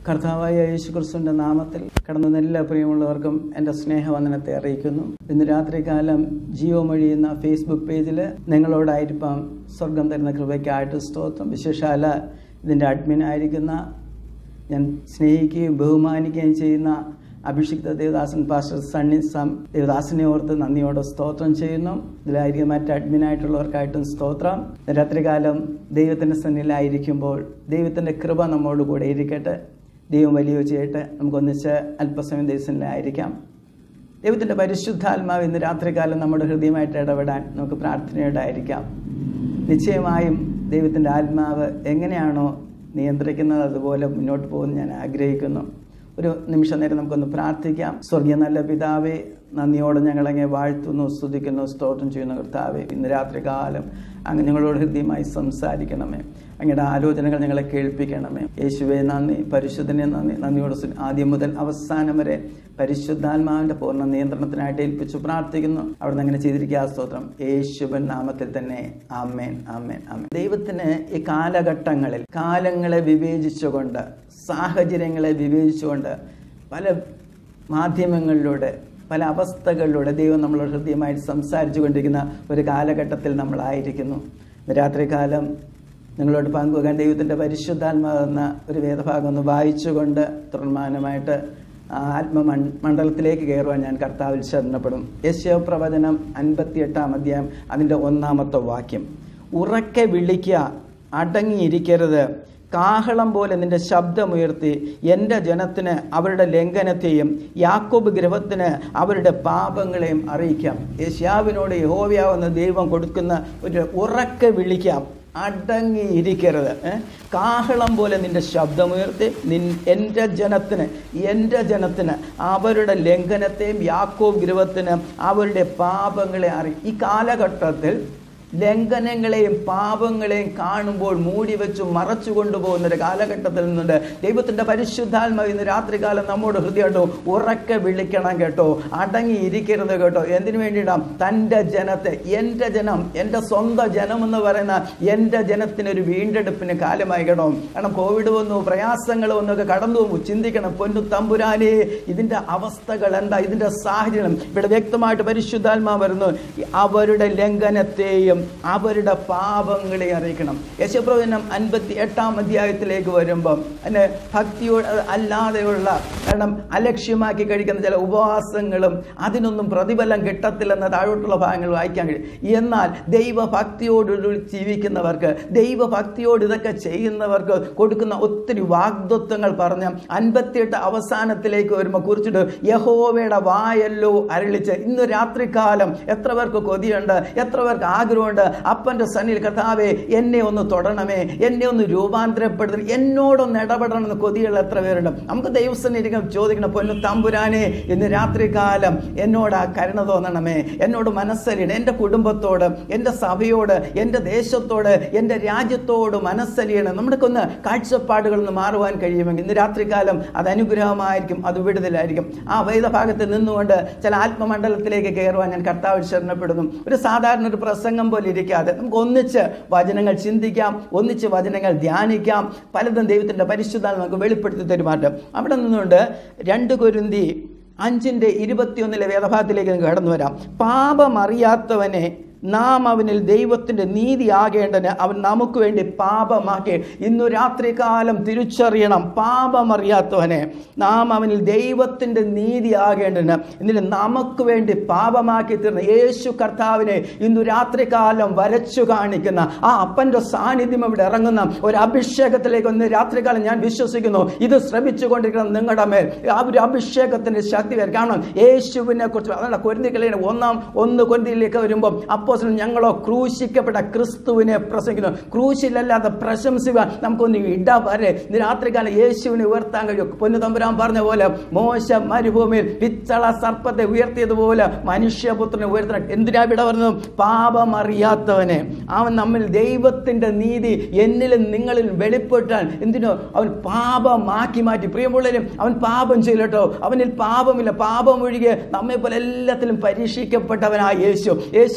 കർത്താവായ യേശു ക്രിസ്തുവിൻ്റെ നാമത്തിൽ കടന്ന എല്ലാ പ്രിയമുള്ളവർക്കും എൻ്റെ സ്നേഹവന്ദനത്തെ അറിയിക്കുന്നു ഇന്ന് രാത്രികാലം ജിയോ മൊഴി എന്ന ഫേസ്ബുക്ക് പേജിൽ നിങ്ങളോടായിരിക്കാം സ്വർഗം തരുന്ന കൃപയ്ക്കായിട്ട് സ്തോത്രം വിശേഷാല ഇതിൻ്റെ അഡ്മിൻ ആയിരിക്കുന്ന ഞാൻ സ്നേഹിക്കുകയും ബഹുമാനിക്കുകയും ചെയ്യുന്ന അഭിഷിക്ത ദേവദാസൻ പാസ്റ്റർ സണ്ണി സം ദേവദാസിനെ ഓർത്ത് നന്ദിയോടെ സ്തോത്രം ചെയ്യുന്നു ഇതിലായിരിക്കും മറ്റ് അഡ്മിനായിട്ടുള്ളവർക്കായിട്ടും സ്തോത്രം രാത്രികാലം ദൈവത്തിൻ്റെ സന്നിലായിരിക്കുമ്പോൾ ദൈവത്തിൻ്റെ കൃപ നമ്മോട് കൂടെ ഇരിക്കട്ടെ ദൈവം വലിയ ചെയ്യട്ടെ നമുക്കൊന്നിച്ച് അല്പസമയം ദൈവത്തിലായിരിക്കാം ദൈവത്തിൻ്റെ പരിശുദ്ധാത്മാവ് ഇന്ന് രാത്രികാലം നമ്മുടെ ഹൃദയമായിട്ട് ഇടപെടാൻ നമുക്ക് പ്രാർത്ഥനയോടായിരിക്കാം നിശ്ചയമായും ദൈവത്തിൻ്റെ ആത്മാവ് എങ്ങനെയാണോ നിയന്ത്രിക്കുന്നത് അതുപോലെ മുന്നോട്ട് പോകുമെന്ന് ഞാൻ ആഗ്രഹിക്കുന്നു ഒരു നിമിഷം നേരം നമുക്കൊന്ന് പ്രാർത്ഥിക്കാം സ്വർഗീയ നല്ല പിതാവേ നന്ദിയോടെ ഞങ്ങളങ്ങെ വാഴ്ത്തുന്നു സ്തുതിക്കുന്നു സ്തോത്രം ചെയ്യുന്നു കർത്താവെ ഇന്ന് രാത്രി കാലം അങ്ങ് ഞങ്ങളോട് ഹൃദ്യമായി സംസാരിക്കണമേ അങ്ങയുടെ ആലോചനകൾ ഞങ്ങളെ കേൾപ്പിക്കണമേ യേശുവെ നന്ദി പരിശുദ്ധനെ നന്ദി നന്ദിയോട് സ്തുതി. ആദ്യം മുതൽ അവസാനം വരെ പരിശുദ്ധാത്മാവിന്റെ പൂർണ്ണ നിയന്ത്രണത്തിനായിട്ട് ഏൽപ്പിച്ചു പ്രാർത്ഥിക്കുന്നു അവിടെ അങ്ങനെ ചെയ്തിരിക്കുക സ്തോത്രം യേശുവൻ നാമത്തിൽ തന്നെ ആമേൻ ആമേൻ ആമേൻ ദൈവത്തിന് ഈ കാലഘട്ടങ്ങളിൽ കാലങ്ങളെ വിവേചിച്ചുകൊണ്ട് സാഹചര്യങ്ങളെ വിവേചിച്ചുകൊണ്ട് പല മാധ്യമങ്ങളിലൂടെ പല അവസ്ഥകളിലൂടെ ദൈവം നമ്മളോട് ഹൃദ്യമായിട്ട് സംസാരിച്ചു കൊണ്ടിരിക്കുന്ന ഒരു കാലഘട്ടത്തിൽ നമ്മളായിരിക്കുന്നു ഇന്ന് രാത്രികാലം നിങ്ങളോട് പങ്കുവെക്കാൻ ദൈവത്തിൻ്റെ പരിശുദ്ധാത്മാവെന്ന ഒരു വേദഭാഗം ഒന്ന് വായിച്ചുകൊണ്ട് തുടർമാനമായിട്ട് ആത്മ മണ്ഡലത്തിലേക്ക് കയറുവാൻ ഞാൻ കർത്താവിൽ ശരണപ്പെടും യശോ പ്രവചനം അൻപത്തിയെട്ടാം അധ്യായം അതിൻ്റെ ഒന്നാമത്തെ വാക്യം ഉറക്കെ വിളിക്കുക അടങ്ങിയിരിക്കരുത് കാഹളം പോലെ നിന്റെ ശബ്ദമുയർത്തി എൻ്റെ ജനത്തിന് അവരുടെ ലംഘനത്തെയും യാക്കോബ് ഗ്രഹത്തിന് അവരുടെ പാപങ്ങളെയും അറിയിക്കാം യേശാവിനോട് യഹോവയാവുന്ന ദൈവം കൊടുക്കുന്ന ഒരു ഉറക്കെ വിളിക്കാം അടങ്ങിയിരിക്കരുത് ഏ? കാഹളം പോലെ നിന്റെ ശബ്ദമുയർത്തി നിൻ എൻ്റെ ജനത്തിന് എൻ്റെ ജനത്തിന് അവരുടെ ലംഘനത്തെയും യാക്കോബ് ഗൃഹത്തിന് അവരുടെ പാപങ്ങളെ അറി ഈ കാലഘട്ടത്തിൽ ലംഘനങ്ങളെയും പാപങ്ങളെയും കാണുമ്പോൾ മൂടി വെച്ച് മറച്ചു കൊണ്ടുപോകുന്ന ഒരു കാലഘട്ടത്തിൽ നിന്നുണ്ട് ദൈവത്തിൻ്റെ പരിശുദ്ധാത്മാവ് ഇന്ന് രാത്രികാലം നമ്മോട് ഹൃദയമായിട്ടോ ഉറക്കെ വിളിക്കണം കേട്ടോ അടങ്ങി ഇരിക്കരുത് കേട്ടോ എന്തിനു വേണ്ടിയിടാം തൻ്റെ ജനത്തെ എൻ്റെ ജനം എൻ്റെ സ്വന്തം ജനം എന്ന് പറയുന്ന എൻ്റെ ജനത്തിന് ഒരു വീണ്ടെടുപ്പിന് കാലമായി കേട്ടോ കാരണം കോവിഡ് വന്നു പ്രയാസങ്ങൾ വന്നൊക്കെ കടന്നു പോകും ചിന്തിക്കണം പൊന്നു തമ്പുരാനെ ഇതിൻ്റെ അവസ്ഥകൾ എന്താ ഇതിൻ്റെ സാഹചര്യം ഇവിടെ വ്യക്തമായിട്ട് പരിശുദ്ധാത്മാ വരുന്നു അവരുടെ ലംഘനത്തെയും അവരുടെ പാപങ്ങളെ അറിയിക്കണം യശപ്രവചനം അൻപത്തി എട്ടാം അധ്യായത്തിലേക്ക് വരുമ്പം അതിന് ഭക്തിയോട് അല്ലാതെയുള്ള കാരണം അലക്ഷ്യമാക്കി കഴിക്കുന്ന ചില ഉപവാസങ്ങളും അതിനൊന്നും പ്രതിഫലം കിട്ടത്തില്ലെന്ന താഴോട്ടുള്ള ഭാഗങ്ങൾ വായിക്കാൻ കഴിയും എന്നാൽ ദൈവഭക്തിയോട് ജീവിക്കുന്നവർക്ക് ദൈവഭക്തിയോട് ഇതൊക്കെ ചെയ്യുന്നവർക്ക് കൊടുക്കുന്ന ഒത്തിരി വാഗ്ദത്വങ്ങൾ പറഞ്ഞ് അൻപത്തിയെട്ട് അവസാനത്തിലേക്ക് വരുമ്പോൾ കുറിച്ചിട്ട് യഹോവയുടെ വായല്ലോ അരളിച്ച് ഇന്ന് രാത്രികാലം എത്ര പേർക്ക് കൊതിയുണ്ട് എത്ര പേർക്ക് ആഗ്രഹമുണ്ട് അപ്പൻ്റെ സന്നിൽ കർത്താവെ എന്നെ ഒന്ന് തൊടണമേ എന്നെ ഒന്ന് രൂപാന്തരപ്പെടുത്തണം എന്നോടൊന്ന് ഇടപെടണമെന്ന് കൊതിയുള്ള എത്ര പേരുണ്ട് നമുക്ക് ദൈവസ്ഥ ഇരിക്കണം ചോദിക്കണം പൊന്നു തമ്പുരാനെ ഇന്ന് രാത്രികാലം എന്നോട് ആ കരുണ തോന്നണമേ എന്നോട് മനസ്സലിയണം എൻ്റെ കുടുംബത്തോട് എൻ്റെ സഭയോട് എൻ്റെ ദേശത്തോട് എൻ്റെ രാജ്യത്തോട് മനസ്സലിയണം നമ്മുടെയൊക്കെ ഒന്ന് കാഴ്ചപ്പാടുകൾ ഒന്ന് മാറുവാൻ കഴിയുമെങ്കിൽ ഇന്ന് രാത്രികാലം അത് അനുഗ്രഹമായിരിക്കും അത് വിടുതലായിരിക്കും ആ വേദഭാഗത്ത് നിന്നുകൊണ്ട് ചില ആത്മമണ്ഡലത്തിലേക്ക് കയറുവാൻ ഞാൻ കർത്താവ് ശരണപ്പെടുന്നു ഒരു സാധാരണ ഒരു പ്രസംഗം പോലെ ഇരിക്കാതെ നമുക്ക് ഒന്നിച്ച് വചനങ്ങൾ ചിന്തിക്കാം ഒന്നിച്ച് വചനങ്ങൾ ധ്യാനിക്കാം പലതും ദൈവത്തിൻ്റെ പരിശുദ്ധാൽ നമുക്ക് വെളിപ്പെടുത്തി തരുമാറ്റം അവിടെ നിന്നുകൊണ്ട് രണ്ട് കുരുന്തി അഞ്ചിൻ്റെ ഇരുപത്തിയൊന്നിലെ വേദഭാഗത്തിലേക്ക് നമുക്ക് കടന്നു വരാം പാപമറിയാത്തവനെ നാം അവനിൽ ദൈവത്തിൻ്റെ നീതി ആകേണ്ടതിന് അവൻ നമുക്ക് വേണ്ടി പാപമാക്കി ഇന്നു രാത്രികാലം തിരിച്ചറിയണം പാപമറിയാത്തവനെ നാം അവനിൽ ദൈവത്തിൻ്റെ നീതി ആകേണ്ടതിന് എന്നിട്ട് നമുക്ക് വേണ്ടി പാപമാക്കി തീർന്ന യേശു കർത്താവിനെ ഇന്നു രാത്രികാലം വരച്ചു കാണിക്കുന്ന ആ അപ്പൻ്റെ സാന്നിധ്യം ഇവിടെ ഇറങ്ങുന്ന ഒരു അഭിഷേകത്തിലേക്ക് ഒന്ന് രാത്രികാലം ഞാൻ വിശ്വസിക്കുന്നു ഇത് ശ്രമിച്ചുകൊണ്ടിരിക്കണം നിങ്ങളുടെ മേൽ ആ ഒരു അഭിഷേകത്തിൻ്റെ ശക്തി വരും കാരണം യേശുവിനെ കുറിച്ച് അതാണ് കൊരിന്തികളെ ഒന്നാം ഒന്ന് കൊരിന്തിയിലേക്ക് വരുമ്പോൾ അപ്പോൾ ഞങ്ങളോ ക്രൂശിക്കപ്പെട്ട ക്രിസ്തുവിനെ പ്രസംഗിക്കുന്നു ക്രൂശിലല്ലാതെ പ്രശംസിക്കാൻ നമുക്കൊന്ന് ഇടവരെ ഇന്ന് രാത്രികാലം യേശുവിനെ ഉയർത്താൻ കഴിയും പൊന്നു തമ്പുരാൻ പറഞ്ഞ പോലെ മോശ മരുഭൂമിയിൽ പിച്ചള സർപ്പത്തെ ഉയർത്തിയതുപോലെ മനുഷ്യപുത്രനെ ഉയർത്തണം എന്തിനാ ഇവിടെ പറഞ്ഞത് പാപമറിയാത്തവനെ അവൻ നമ്മിൽ ദൈവത്തിന്റെ നീതി എന്നിലും നിങ്ങളിൽ വെളിപ്പെട്ടാൽ എന്തിനോ അവൻ പാപമാക്കി മാറ്റി പ്രിയമുള്ളവരും അവൻ പാപം ചെയ്യലട്ടോ അവനിൽ പാപമില്ല പാപം ഒഴികെ നമ്മെ പോലെ എല്ലാത്തിലും പരീക്ഷിക്കപ്പെട്ടവനായ യേശു യേശു കർത്താവ്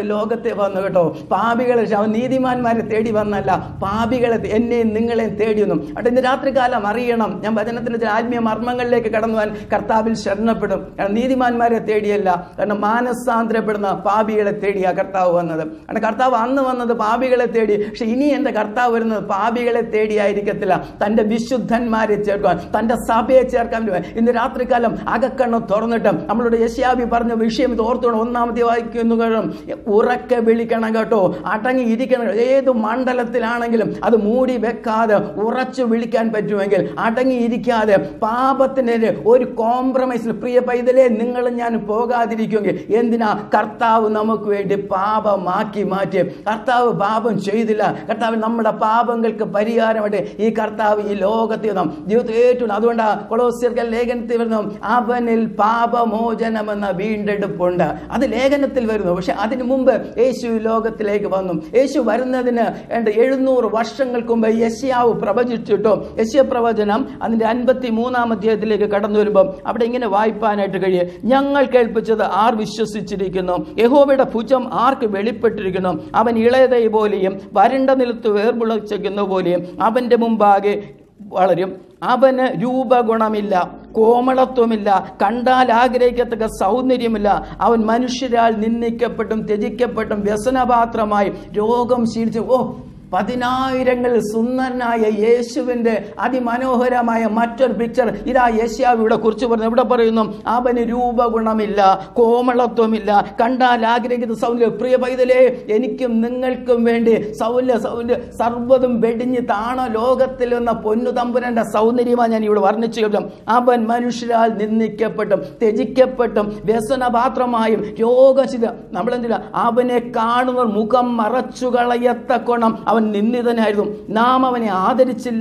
ലോകത്തെ വന്നു കേട്ടോ പാപികളെ അവൻ നീതിമാന്മാരെ തേടി വന്നല്ല പാപികളെ എന്നെയും നിങ്ങളെയും തേടി വന്നു അവിടെ ഇന്ന് രാത്രികാലം അറിയണം ഞാൻ വചനത്തിന്റെ ചില ആത്മീയ മർമ്മങ്ങളിലേക്ക് കടന്നു പോകാൻ കർത്താവിൽ ശരണപ്പെടും കാരണം നീതിമാന്മാരെ തേടിയല്ല കാരണം മാനസാന്തരപ്പെടുന്ന പാപികളെ തേടിയാ കർത്താവ് വന്നത് കാരണം കർത്താവ് അന്ന് വന്നത് പാപികളെ തേടി പക്ഷെ ഇനി എന്റെ കർത്താവ് വരുന്നത് പാപികളെ തേടിയായിരിക്കത്തില്ല തന്റെ വിശുദ്ധന്മാരെ ചേർക്കാൻ തന്റെ സഭയെ ചേർക്കാൻ വേണ്ടി ഇന്ന് രാത്രികാലം അകക്കണ്ണം തുറന്നിട്ട് നമ്മളോട് യശ്യാബി പറഞ്ഞ വിഷയം ഇത് ഓർത്തോണം ഒന്നാമത്തെ വായിക്കുന്നു കേട്ടോ ഉറക്കെ വിളിക്കണം കേട്ടോ അടങ്ങി ഇരിക്കണം ഏത് മണ്ഡലത്തിലാണെങ്കിലും അത് മൂടി വെക്കാതെ ഉറച്ചു വിളിക്കാൻ പറ്റുമെങ്കിൽ അടങ്ങിയിരിക്കാതെ പാപത്തിനെതിരെ ഒരു കോംപ്രമൈസിൽ പ്രിയ പൈതലേ നിങ്ങളും ഞാൻ പോകാതിരിക്കുമെങ്കിൽ എന്തിനാ കർത്താവ് നമുക്ക് വേണ്ടി പാപമാക്കി മാറ്റി കർത്താവ് പാപം ചെയ്തില്ല കർത്താവ് നമ്മുടെ പാപങ്ങൾക്ക് പരിഹാരമായിട്ട് ഈ കർത്താവ് ഈ ലോകത്തിൽ നാം ജീവിതത്തിൽ ഏറ്റവും അതുകൊണ്ടാ കൊളോസ്യർക്കൽ ലേഖനത്തിൽ വരുന്നു അവനിൽ പാപമോചനമെന്ന വീണ്ടെടുപ്പുണ്ട് അത് ലേഖനത്തിൽ വരുന്നു പക്ഷെ അതിനു മുമ്പ് യേശു ഈ ലോകത്തിലേക്ക് വന്നു യേശു വരുന്നതിന് ഏണ്ട എഴുന്നൂറ് വർഷങ്ങൾക്ക് മുമ്പ് യശ്യാവ് പ്രവചിച്ചിട്ടോ യശ്യ പ്രവചനം അതിന്റെ അൻപത്തി മൂന്നാം അധ്യായത്തിലേക്ക് കടന്നു വരുമ്പോൾ അവിടെ ഇങ്ങനെ വായിപ്പാനായിട്ട് കഴിയും ഞങ്ങൾ കേൾപ്പിച്ചത് ആർ വിശ്വസിച്ചിരിക്കുന്നു യഹോവയുടെ ഭുജം ആർക്ക് വെളിപ്പെട്ടിരിക്കുന്നു അവൻ ഇളയതൈ പോലെയും വരണ്ട നിലത്ത് വേർമുളച്ചെക്കുന്ന പോലെയും അവന്റെ മുമ്പാകെ വളരും അവന് രൂപഗുണമില്ല കോമളത്വമില്ല കണ്ടാൽ ആഗ്രഹിക്കത്തക്ക സൗന്ദര്യമില്ല അവൻ മനുഷ്യരാൽ നിന്ദിക്കപ്പെട്ടും ത്യജിക്കപ്പെട്ടും വ്യസനപാത്രമായി രോഗം ശീലിച്ചു ഓ പതിനായിരങ്ങളിൽ സുന്ദരനായ യേശുവിന്റെ അതിമനോഹരമായ മറ്റൊരു പിക്ചർ ഇതാ യേശാവ് ഇവിടെ കുറിച്ച് പറഞ്ഞു ഇവിടെ പറയുന്നു അവന് രൂപഗുണമില്ല കോമളത്വമില്ല കണ്ടാൽ ആഗ്രഹിക്കുന്ന സൗന്ദര്യം പ്രിയ പൈതലേ എനിക്കും നിങ്ങൾക്കും വേണ്ടി സൗല്യ സൗല്യ സർവ്വതും വെടിഞ്ഞ് താണ ലോകത്തിൽ എന്ന പൊന്നു തമ്പുരന്റെ സൗന്ദര്യമാണ് ഞാൻ ഇവിടെ വർണ്ണിച്ചു കേൾക്കാം അവൻ മനുഷ്യരാൽ നിന്ദിക്കപ്പെട്ടും ത്യജിക്കപ്പെട്ടും വ്യസനപാത്രമായും രോഗശിത നമ്മളെന്തില്ല അവനെ കാണുന്നവർ മുഖം മറച്ചു കളയത്തക്കോണം അവൻ നിന്ദിതനായിരുന്നു നാം അവനെ ആദരിച്ചില്ല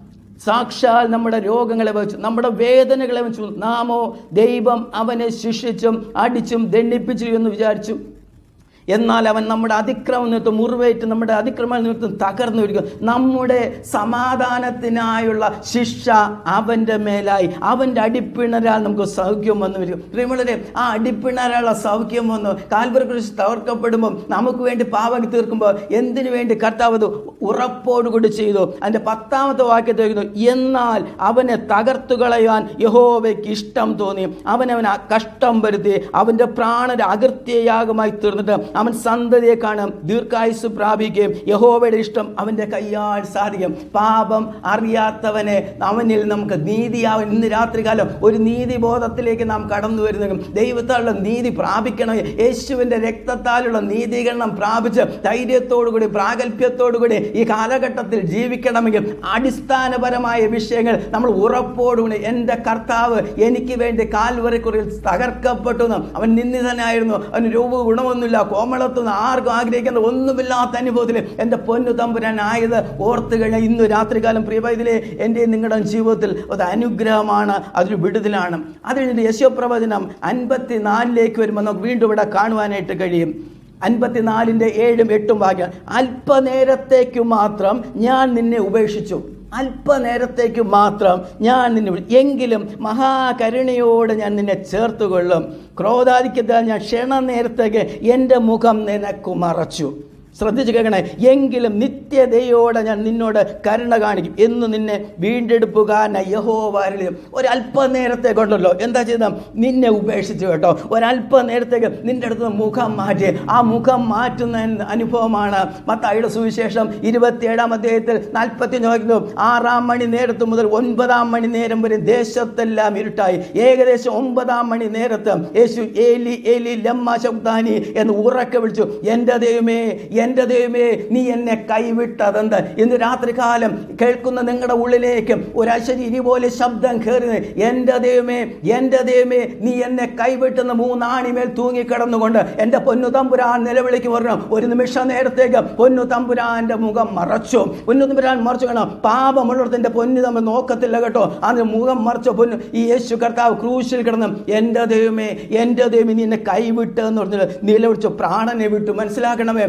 സാക്ഷാൽ നമ്മുടെ രോഗങ്ങളെ വെച്ചു നമ്മുടെ വേദനകളെ വെച്ചു നാമോ ദൈവം അവനെ ശിക്ഷിച്ചും അടിച്ചും ദണ്ഡിപ്പിച്ചു എന്ന് വിചാരിച്ചു എന്നാൽ അവൻ നമ്മുടെ അതിക്രമം നിമിത്തം മുറിവേറ്റ് നമ്മുടെ അതിക്രമം നിമിത്തം തകർന്നു വരിക നമ്മുടെ സമാധാനത്തിനായുള്ള ശിക്ഷ അവൻ്റെ മേലായി അവൻ്റെ അടിപ്പിണരാൽ നമുക്ക് സൗഖ്യം വന്നു വരും പ്രിയമുള്ളവരെ ആ അടിപ്പിണരാലുള്ള സൗഖ്യം വന്നു കാൽവറി കുറിച്ച് തകർക്കപ്പെടുമ്പോൾ നമുക്ക് വേണ്ടി പാവം തീർക്കുമ്പോൾ എന്തിനു വേണ്ടി കർത്താവ് അത് ഉറപ്പോടുകൂടി ചെയ്തു അതിൻ്റെ പത്താമത്തെ വാക്യത്തിൽ പറയുന്നു എന്നാൽ അവനെ തകർത്തു കളയാൻ യഹോവയ്ക്ക് ഇഷ്ടം തോന്നി അവനവൻ ആ കഷ്ടം വരുത്തി അവൻ്റെ പ്രാണന അകൃത്യയാഗമായി തീർന്നിട്ട് അവൻ സന്തതിയെ കാണും ദീർഘായുസ് പ്രാപിക്കുകയും യഹോവയുടെ ഇഷ്ടം അവൻ്റെ കയ്യാൽ സാധിക്കും പാപം അറിയാത്തവനെ അവനിൽ നമുക്ക് നീതിയാവും ഇന്ന് രാത്രികാലം ഒരു നീതിബോധത്തിലേക്ക് നാം കടന്നു വരുന്നെങ്കിൽ ദൈവത്താലുള്ള നീതി പ്രാപിക്കണം യേശുവിൻ്റെ രക്തത്താലുള്ള നീതീകരണം പ്രാപിച്ച് ധൈര്യത്തോടുകൂടി പ്രാഗൽഭ്യത്തോടുകൂടി ഈ കാലഘട്ടത്തിൽ ജീവിക്കണമെങ്കിൽ അടിസ്ഥാനപരമായ വിഷയങ്ങൾ നമ്മൾ ഉറപ്പോടുകൂടി എൻ്റെ കർത്താവ് എനിക്ക് വേണ്ടി കാൽവറിക്കുറിയിൽ തകർക്കപ്പെട്ടു എന്ന് അവൻ നിന്ദിതനായിരുന്നു അവന് രൂപ ഗുണമൊന്നുമില്ല കോമളത്തൊന്നും ആർക്കും ആഗ്രഹിക്കുന്ന ഒന്നുമില്ലാത്ത അനുഭവത്തിൽ എൻ്റെ പൊന്നു തമ്പുരാൻ ആയത് ഓർത്ത് കഴിഞ്ഞാൽ ഇന്ന് രാത്രികാലം പ്രിയപൈതിലെ എൻ്റെ നിങ്ങളുടെ ജീവിതത്തിൽ ഒരു അനുഗ്രഹമാണ് അതൊരു വിടുതലാണ് അത് കഴിഞ്ഞിട്ട് യശോപ്രവചനം അൻപത്തി നാലിലേക്ക് വരുമ്പോൾ നമുക്ക് വീണ്ടും ഇവിടെ കാണുവാനായിട്ട് കഴിയും അൻപത്തിനാലിൻ്റെ ഏഴും എട്ടും വാക്യം അല്പനേരത്തേക്കു മാത്രം ഞാൻ നിന്നെ ഉപേക്ഷിച്ചു അല്പനേരത്തേക്ക് മാത്രം ഞാൻ നിന്നെ വിളി- എങ്കിലും മഹാകരുണയോട് ഞാൻ നിന്നെ ചേർത്തുകൊള്ളും ക്രോധാധിക്യത്താൽ ഞാൻ ക്ഷണനേരത്തേക്ക് എൻ്റെ മുഖം നിനക്കു മറച്ചു ശ്രദ്ധിച്ചു കേൾക്കണേ എങ്കിലും നിത്യതയോടെ ഞാൻ നിന്നോട് കരുണ കാണിക്കും എന്ന് നിന്നെ വീണ്ടെടുപ്പുകാരന യഹോവാരിലും ഒരല്പനേരത്തേക്കുണ്ടല്ലോ എന്താ ചെയ്ത നിന്നെ ഉപേക്ഷിച്ചു കേട്ടോ ഒരല്പനേരത്തേക്ക് നിന്റെ അടുത്ത് മുഖം മാറ്റി ആ മുഖം മാറ്റുന്ന അനുഭവമാണ് മത്തായിയുടെ സുവിശേഷം ഇരുപത്തിയേഴാം അധ്യായത്തിൽ നാൽപ്പത്തി നോക്കുന്നു ആറാം മണി നേരത്ത് മുതൽ ഒൻപതാം മണി നേരം വരെ ദേശത്തെല്ലാം ഇരുട്ടായി ഏകദേശം ഒമ്പതാം മണി നേരത്ത് യേശു ഏലി ഏലി ലമ്മ ശബ്ദാനി എന്ന് ഉറക്കെ വിളിച്ചു എൻ്റെ ദൈവമേ എൻ്റെ ദൈവമേ നീ എന്നെ കൈവിട്ടതെന്ത് ഇന്ന് രാത്രികാലം കേൾക്കുന്ന നിങ്ങളുടെ ഉള്ളിലേക്ക് ഒരു അശരീരി പോലെ ശബ്ദം കയറി എൻ്റെ ദൈവമേ എൻ്റെ ദൈവമേ നീ എന്നെ കൈവിട്ടെന്ന് മൂന്നാണിമേൽ തൂങ്ങിക്കിടന്നുകൊണ്ട് എൻ്റെ പൊന്നു തമ്പുരാൻ നിലവിളിക്ക് പറഞ്ഞു ഒരു നിമിഷ നേരത്തേക്ക് പൊന്നു തമ്പുരാന്റെ മുഖം മറച്ചു പൊന്നു തമ്പുരാൻ മറച്ചു കാണാം പാപമുള്ളിടത്തിന്റെ പൊന്നു തമ്മിൽ നോക്കത്തില്ല കേട്ടോ അതിന് മുഖം മറച്ച പൊന്നു ഈ യേശു കർത്താവ് ക്രൂശിൽ കിടന്ന് എൻ്റെ ദൈവമേ എൻ്റെ ദൈവമേ നീ എന്നെ കൈവിട്ട് എന്ന് പറഞ്ഞിട്ട് നിലവിളിച്ചു പ്രാണനെ വിട്ടു മനസ്സിലാക്കണമേ കാരണം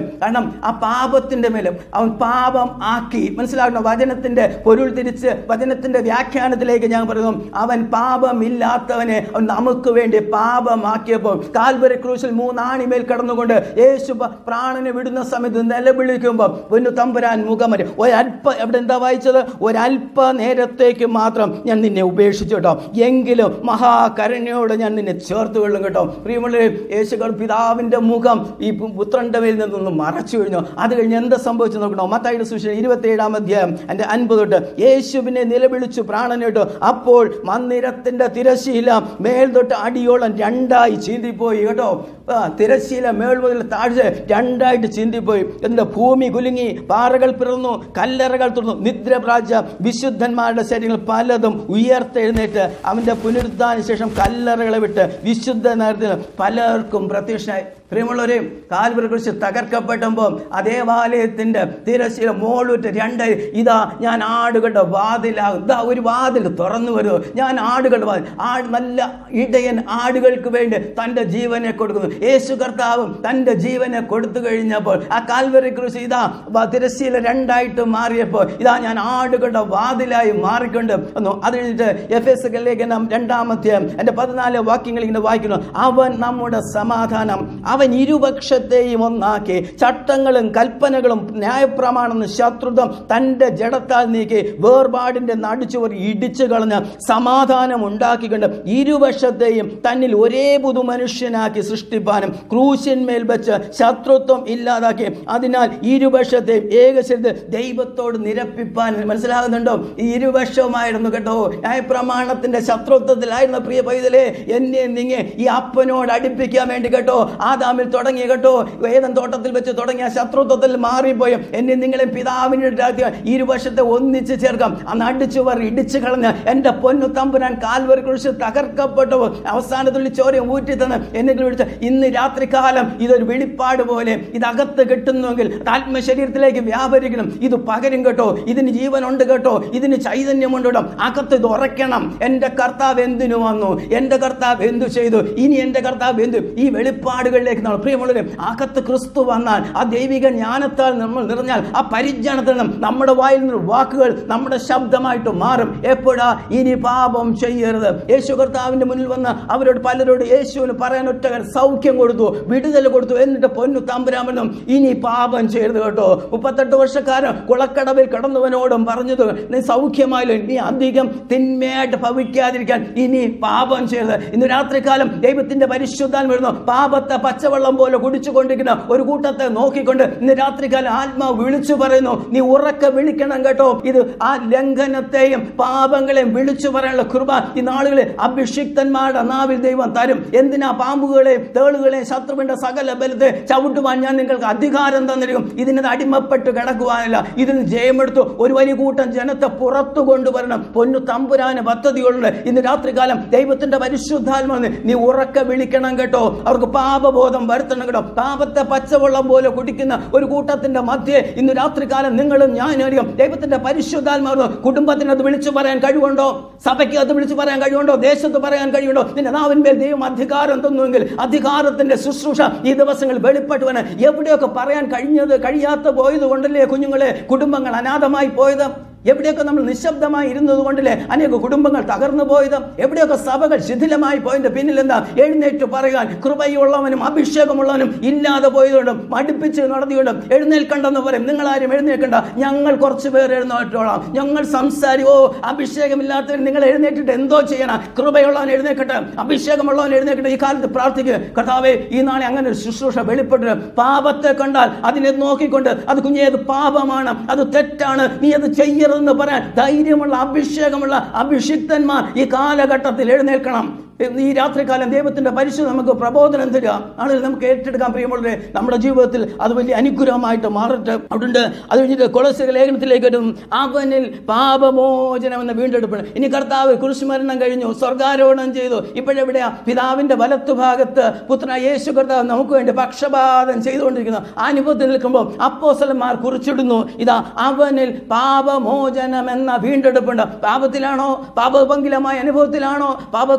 ആ പാപത്തിന്റെ മേലും അവൻ പാപം ആക്കി മനസ്സിലാക്കണം വചനത്തിന്റെ പൊരുൾ തിരിച്ച് വചനത്തിന്റെ വ്യാഖ്യാനത്തിലേക്ക് ഞാൻ പറയുന്നു അവൻ പാപമില്ലാത്തവനെ അവൻ നമുക്ക് വേണ്ടി പാപമാക്കിയപ്പോൾ കാൽവരി ക്രൂശിൽ മൂന്നാണിമേൽ കടന്നുകൊണ്ട് യേശു പ- പ്രാണനെ വിടുന്ന സമയത്ത് നിലവിളിക്കുമ്പോൾ പൊന്നു തമ്പുരാൻ മുഖമര ഒരല്പ എവിടെ എന്താ വായിച്ചത് ഒരല്പ നേരത്തേക്ക് മാത്രം ഞാൻ നിന്നെ ഉപേക്ഷിച്ചു കേട്ടോ എങ്കിലും മഹാകരുണയോട് ഞാൻ നിന്നെ ചേർത്ത് കൊള്ളും കേട്ടോ പ്രിയമുള്ളവരെ യേശുക്കൾ പിതാവിന്റെ മുഖം ഈ പു- പുത്രന്റെ മേൽ നിന്നൊന്ന് മറച്ചു കഴിഞ്ഞു അത് കഴിഞ്ഞ് എന്താ സംഭവിച്ചു നോക്കണോ മത്തായിയുടെ സുവിശേഷം ഇരുപത്തി ഏഴാം അധ്യായം എൻ്റെ അൻപത് തൊട്ട് യേശുവിനെ നിലവിളിച്ചു പ്രാണനിട്ടു അപ്പോൾ മന്ദിരത്തിന്റെ തിരശീല മേൽ തൊട്ട് അടിയോളം രണ്ടായി ചീന്തിപ്പോയി കേട്ടോ ആ, തിരശീല മേൾ മുതൽ താഴ്ച രണ്ടായിട്ട് ചീന്തിപ്പോയി എന്നിട്ട് ഭൂമി കുലുങ്ങി പാറകൾ പിറന്നു കല്ലറകൾ തുറന്നു നിദ്ര പ്രാച്ച വിശുദ്ധന്മാരുടെ ശരീരങ്ങൾ പലതും ഉയർത്തെഴുന്നേറ്റ് അവന്റെ പുനരുദ്ധാന ശേഷം കല്ലറകളെ വിട്ട് വിശുദ്ധ നേരത്തിന് പലർക്കും പ്രത്യക്ഷനായി പ്രിയമുള്ളവരെ കാൽവരെ കുറിച്ച് തകർക്കപ്പെട്ടപ്പോൾ ആ ദേവാലയത്തിന്റെ തിരശ്ശീല മോളൂറ്റ് രണ്ട് ഇതാ ഞാൻ ആടുകളുടെ വാതിലാകും ഇതാ ഒരു വാതിൽ തുറന്നു വരുമോ ഞാൻ ആടുകളുടെ വാതിൽ ആട് നല്ല ഇടയൻ ആടുകൾക്ക് വേണ്ടി തൻ്റെ ജീവനെ കൊടുക്കുന്നു യേശു കർത്താവും തൻ്റെ ജീവനെ കൊടുത്തു കഴിഞ്ഞപ്പോൾ ആ കാൽവരി കുറിച്ച് ഇതാ വ- തിരശ്ശീല രണ്ടായിട്ട് മാറിയപ്പോൾ ഇതാ ഞാൻ ആടുകളുടെ വാതിലായി മാറിക്കൊണ്ട് വന്നു അത് കഴിഞ്ഞിട്ട് എഫ് എസ് ലേഖനം രണ്ടാമത്തെ എൻ്റെ പതിനാല് വാക്യങ്ങൾ ഇങ്ങനെ വായിക്കുന്നു അവൻ നമ്മുടെ സമാധാനം അവൻ ഇരുപക്ഷത്തെയും ഒന്നാക്കി ചട്ടങ്ങളും കൽപ്പനകളും ന്യായപ്രമാണം ശത്രുതം തൻ്റെ ജഡത്താൽ നീക്കി വേർപാടിൻ്റെ നടിച്ചുവർ ഇടിച്ചു കളഞ്ഞ് സമാധാനം ഉണ്ടാക്കിക്കൊണ്ട് ഇരുവശത്തെയും തന്നിൽ ഒരേ പുതു മനുഷ്യനാക്കി സൃഷ്ടിപ്പാനും ക്രൂശന്മേൽ വെച്ച് ശത്രുത്വം ഇല്ലാതാക്കി അതിനാൽ ഇരുവശത്തെയും ഏകശരീരത്തിൽ ദൈവത്തോട് നിരപ്പിപ്പാനും മനസ്സിലാകുന്നുണ്ടോ ഈ ഇരുവശവുമായിരുന്നു കേട്ടോ ന്യായപ്രമാണത്തിന്റെ ശത്രുത്വത്തിലായിരുന്ന പ്രിയ പൈതലേ എന്നെ നിങ്ങെ ഈ അപ്പനോട് അടുപ്പിക്കാൻ വേണ്ടി കേട്ടോ ആദാമിൽ തുടങ്ങി കേട്ടോ വേദം തോട്ടത്തിൽ വെച്ച് തുടങ്ങിയ ശത്രുത്വത്തിൽ മാറിപ്പോയി എന്നെ നിങ്ങളെ പിതാവിനെ ഇരുവശത്തെ ഒന്നിച്ച് ചേർക്കാം അന്ന് അടിച്ചുവർ ഇടിച്ചു കളഞ്ഞ് എൻ്റെ പൊന്നു തമ്പുരാൻ കാൽവരി കുറിച്ച് തകർക്കപ്പെട്ടു അവസാനത്തിൽ ചോരയും ഊറ്റി തന്ന് എന്നെ വിളിച്ച ഇന്ന് രാത്രികാലം ഇതൊരു വെളിപ്പാട് പോലെ ഇതകത്ത് കിട്ടുന്നുവെങ്കിൽ അത് ആത്മശരീരത്തിലേക്ക് വ്യാപരിക്കണം ഇത് പകരും കേട്ടോ ഇതിന് ജീവനുണ്ട് കേട്ടോ ഇതിന് ചൈതന്യമുണ്ട് കേട്ടോ അകത്ത് ഇത് ഉറയ്ക്കണം എൻ്റെ കർത്താവ് എന്തിനു വന്നു എൻ്റെ കർത്താവ് എന്തു ചെയ്തു ഇനി എൻ്റെ കർത്താവ് എന്തു ഈ വെളിപ്പാടുകളിലേക്ക് നമ്മൾ പ്രിയമുള്ളവരെ അകത്ത് ക്രിസ്തു വന്നാൽ ആ ദൈവിക ജ്ഞാനത്താൽ നമ്മൾ നിറഞ്ഞാൽ ആ പരിജ്ഞാനത്തിൽ നിന്നും നമ്മുടെ വായിൽ നിന്ന് വാക്കുകൾ നമ്മുടെ ശബ്ദമായിട്ട് മാറും എപ്പോഴാ ഇനി പാപം ചെയ്യരുത് യേശു കർത്താവിന്റെ മുന്നിൽ വന്ന് അവരോട് പലരോട് യേശുവിന് പറയാൻ ഒറ്റ കാര്യം സൗഖ്യം കൊടുത്തു വിടുതൽ കൊടുത്തു എന്നിട്ട് പൊന്നു തമ്പുരാമനും ഇനി പാപം ചെയ്യരുത് കേട്ടോ മുപ്പത്തെട്ട് വർഷക്കാരൻ കുളക്കടവിൽ കടന്നവനോടും പറഞ്ഞത് നീ സൗഖ്യമായില്ല നീ അധികം തിന്മയായിട്ട് ഭവിക്കാതിരിക്കാൻ ഇനി പാപം ചെയ്യരുത് ഇന്ന് രാത്രികാലം ദൈവത്തിന്റെ പരിശുദ്ധാൻ വരുന്നു പാപത്തെ പച്ചവെള്ളം പോലെ കുടിച്ചുകൊണ്ടിരിക്കുന്ന ഒരു കൂട്ടത്തെ നോക്കിക്കൊണ്ട് ഇന്ന് രാത്രികാലം ആത്മാവ് വിളിച്ചു പറയുന്നു നീ ഉറക്കെ വിളിക്കണം കേട്ടോ ഇത് ആ ലംഘനത്തെയും പാപങ്ങളെയും വിളിച്ചു പറയാനുള്ള കൃപ ഈ നാളുകളിൽ അഭിഷിക്തന്മാരുടെ നാവിൽ ദൈവം തരും എന്തിനാ പാമ്പുകളെയും തേളുകളെയും ശത്രുവിന്റെ സകല ബലത്തെ ചവിട്ടുവാൻ ഞാൻ നിങ്ങൾക്ക് അധികാരം തന്നിരിക്കും ഇതിന് അടിമപ്പെട്ട് കിടക്കുവാനല്ല ഇതിന് ജയമെടുത്തു ഒരു വലിയ കൂട്ടം ജനത്തെ പുറത്തു കൊണ്ടുവരണം പൊന്നു തമ്പുരാന് പദ്ധതികളുണ്ട് ഇന്ന് രാത്രികാലം ദൈവത്തിന്റെ പരിശുദ്ധാത്മാന്ന് നീ ഉറക്കെ വിളിക്കണം കേട്ടോ അവർക്ക് പാപബോധം വരുത്തണം കേട്ടോ പാപത്തെ പച്ചവെള്ളം പോലെ കുടിക്കുന്ന ഒരു കൂട്ടത്തിന്റെ മധ്യേ ഇന്ന് രാത്രികാലം നിങ്ങളും ഞാനും അറിയാം ദൈവത്തിന്റെ പരിശുദ്ധാത്മാവ് കുടുംബത്തിന് അത് വിളിച്ചു പറയാൻ കഴിവുണ്ടോ സഭയ്ക്ക് അത് വിളിച്ചു പറയാൻ കഴിവുണ്ടോ ദേശത്ത് പറയാൻ കഴിവുണ്ടോ നിന്റെ നാവിന്മേൽ ദൈവം അധികാരം തന്നുവെങ്കിൽ അധികാരത്തിന്റെ ശുശ്രൂഷ ഈ ദിവസങ്ങൾ വെളിപ്പെട്ടുവന് എവിടെയൊക്കെ പറയാൻ കഴിഞ്ഞത് കഴിയാത്ത പോയത് കൊണ്ടല്ലേ കുഞ്ഞുങ്ങളെ കുടുംബങ്ങൾ അനാഥമായി പോയത് എവിടെയൊക്കെ നമ്മൾ നിശബ്ദമായി ഇരുന്നത് കൊണ്ടല്ലേ അനേക കുടുംബങ്ങൾ തകർന്നു പോയത് എവിടെയൊക്കെ സഭകൾ ശിഥിലമായി പോയതിന്റെ പിന്നിൽ എന്താ എഴുന്നേറ്റ് പറയാൻ കൃപയുള്ളവനും അഭിഷേകമുള്ളവനും ഇല്ലാതെ പോയതുകൊണ്ടും മടുപ്പിച്ച് നടത്തിയോണ്ടും എഴുന്നേൽക്കണ്ടെന്ന് പറയും നിങ്ങൾ ആരും എഴുന്നേൽക്കണ്ട ഞങ്ങൾ കുറച്ച് പേർ എഴുന്നേറ്റോളാം ഞങ്ങൾ സംസാരി ഓ അഭിഷേകമില്ലാത്തവർ നിങ്ങൾ എഴുന്നേറ്റിട്ട് എന്തോ ചെയ്യണം കൃപയുള്ളവൻ എഴുന്നേക്കട്ടെ അഭിഷേകമുള്ളവൻ എഴുന്നേക്കട്ടെ ഈ കാലത്ത് പ്രാർത്ഥിക്കുക കർത്താവേ ഈ നാളെ അങ്ങനെ ഒരു ശുശ്രൂഷ വെളിപ്പെട്ട് പാപത്തെ കണ്ടാൽ അതിനെ നോക്കിക്കൊണ്ട് അത് കുഞ്ഞേ അത് പാപമാണ് അത് തെറ്റാണ് നീ അത് ചെയ്യരുതെന്ന് പറയാൻ ധൈര്യമുള്ള അഭിഷേകമുള്ള അഭിഷിക്തന്മാർ ഈ കാലഘട്ടത്തിൽ എഴുന്നേൽക്കണം ഈ രാത്രികാലം ദൈവത്തിന്റെ പരിശുദ്ധം നമുക്ക് പ്രബോധനം തരിക ആളുകൾ നമുക്ക് ഏറ്റെടുക്കാൻ പ്രിയമുള്ളവരെ നമ്മുടെ ജീവിതത്തിൽ അത് വലിയ അനുഗ്രഹമായിട്ട് മാറട്ടെ അവിടെ അത് കഴിഞ്ഞിട്ട് കൊളസ് ലേഖനത്തിലേക്ക് വരും അവനിൽ പാപമോചനം എന്ന വീണ്ടെടുപ്പാണ് ഇനി കർത്താവ് കുരിശുമരണം കഴിഞ്ഞു സ്വർഗാരോഹണം ചെയ്തു ഇപ്പോഴെവിടെയാ പിതാവിന്റെ വലത്തുഭാഗത്ത് പുത്ര യേശു കർത്താവ് നമുക്ക് വേണ്ടി പക്ഷപാതം ചെയ്തുകൊണ്ടിരിക്കുന്നു ആ അനുഭവത്തിൽ നിൽക്കുമ്പോൾ അപ്പോസലന്മാർ കുറിച്ചിടുന്നു ഇതാ അവനിൽ പാപമോചനം എന്ന വീണ്ടെടുപ്പുണ്ട് പാപത്തിലാണോ പാപഭംഗിലമായ അനുഭവത്തിലാണോ പാപ ചെട്ടി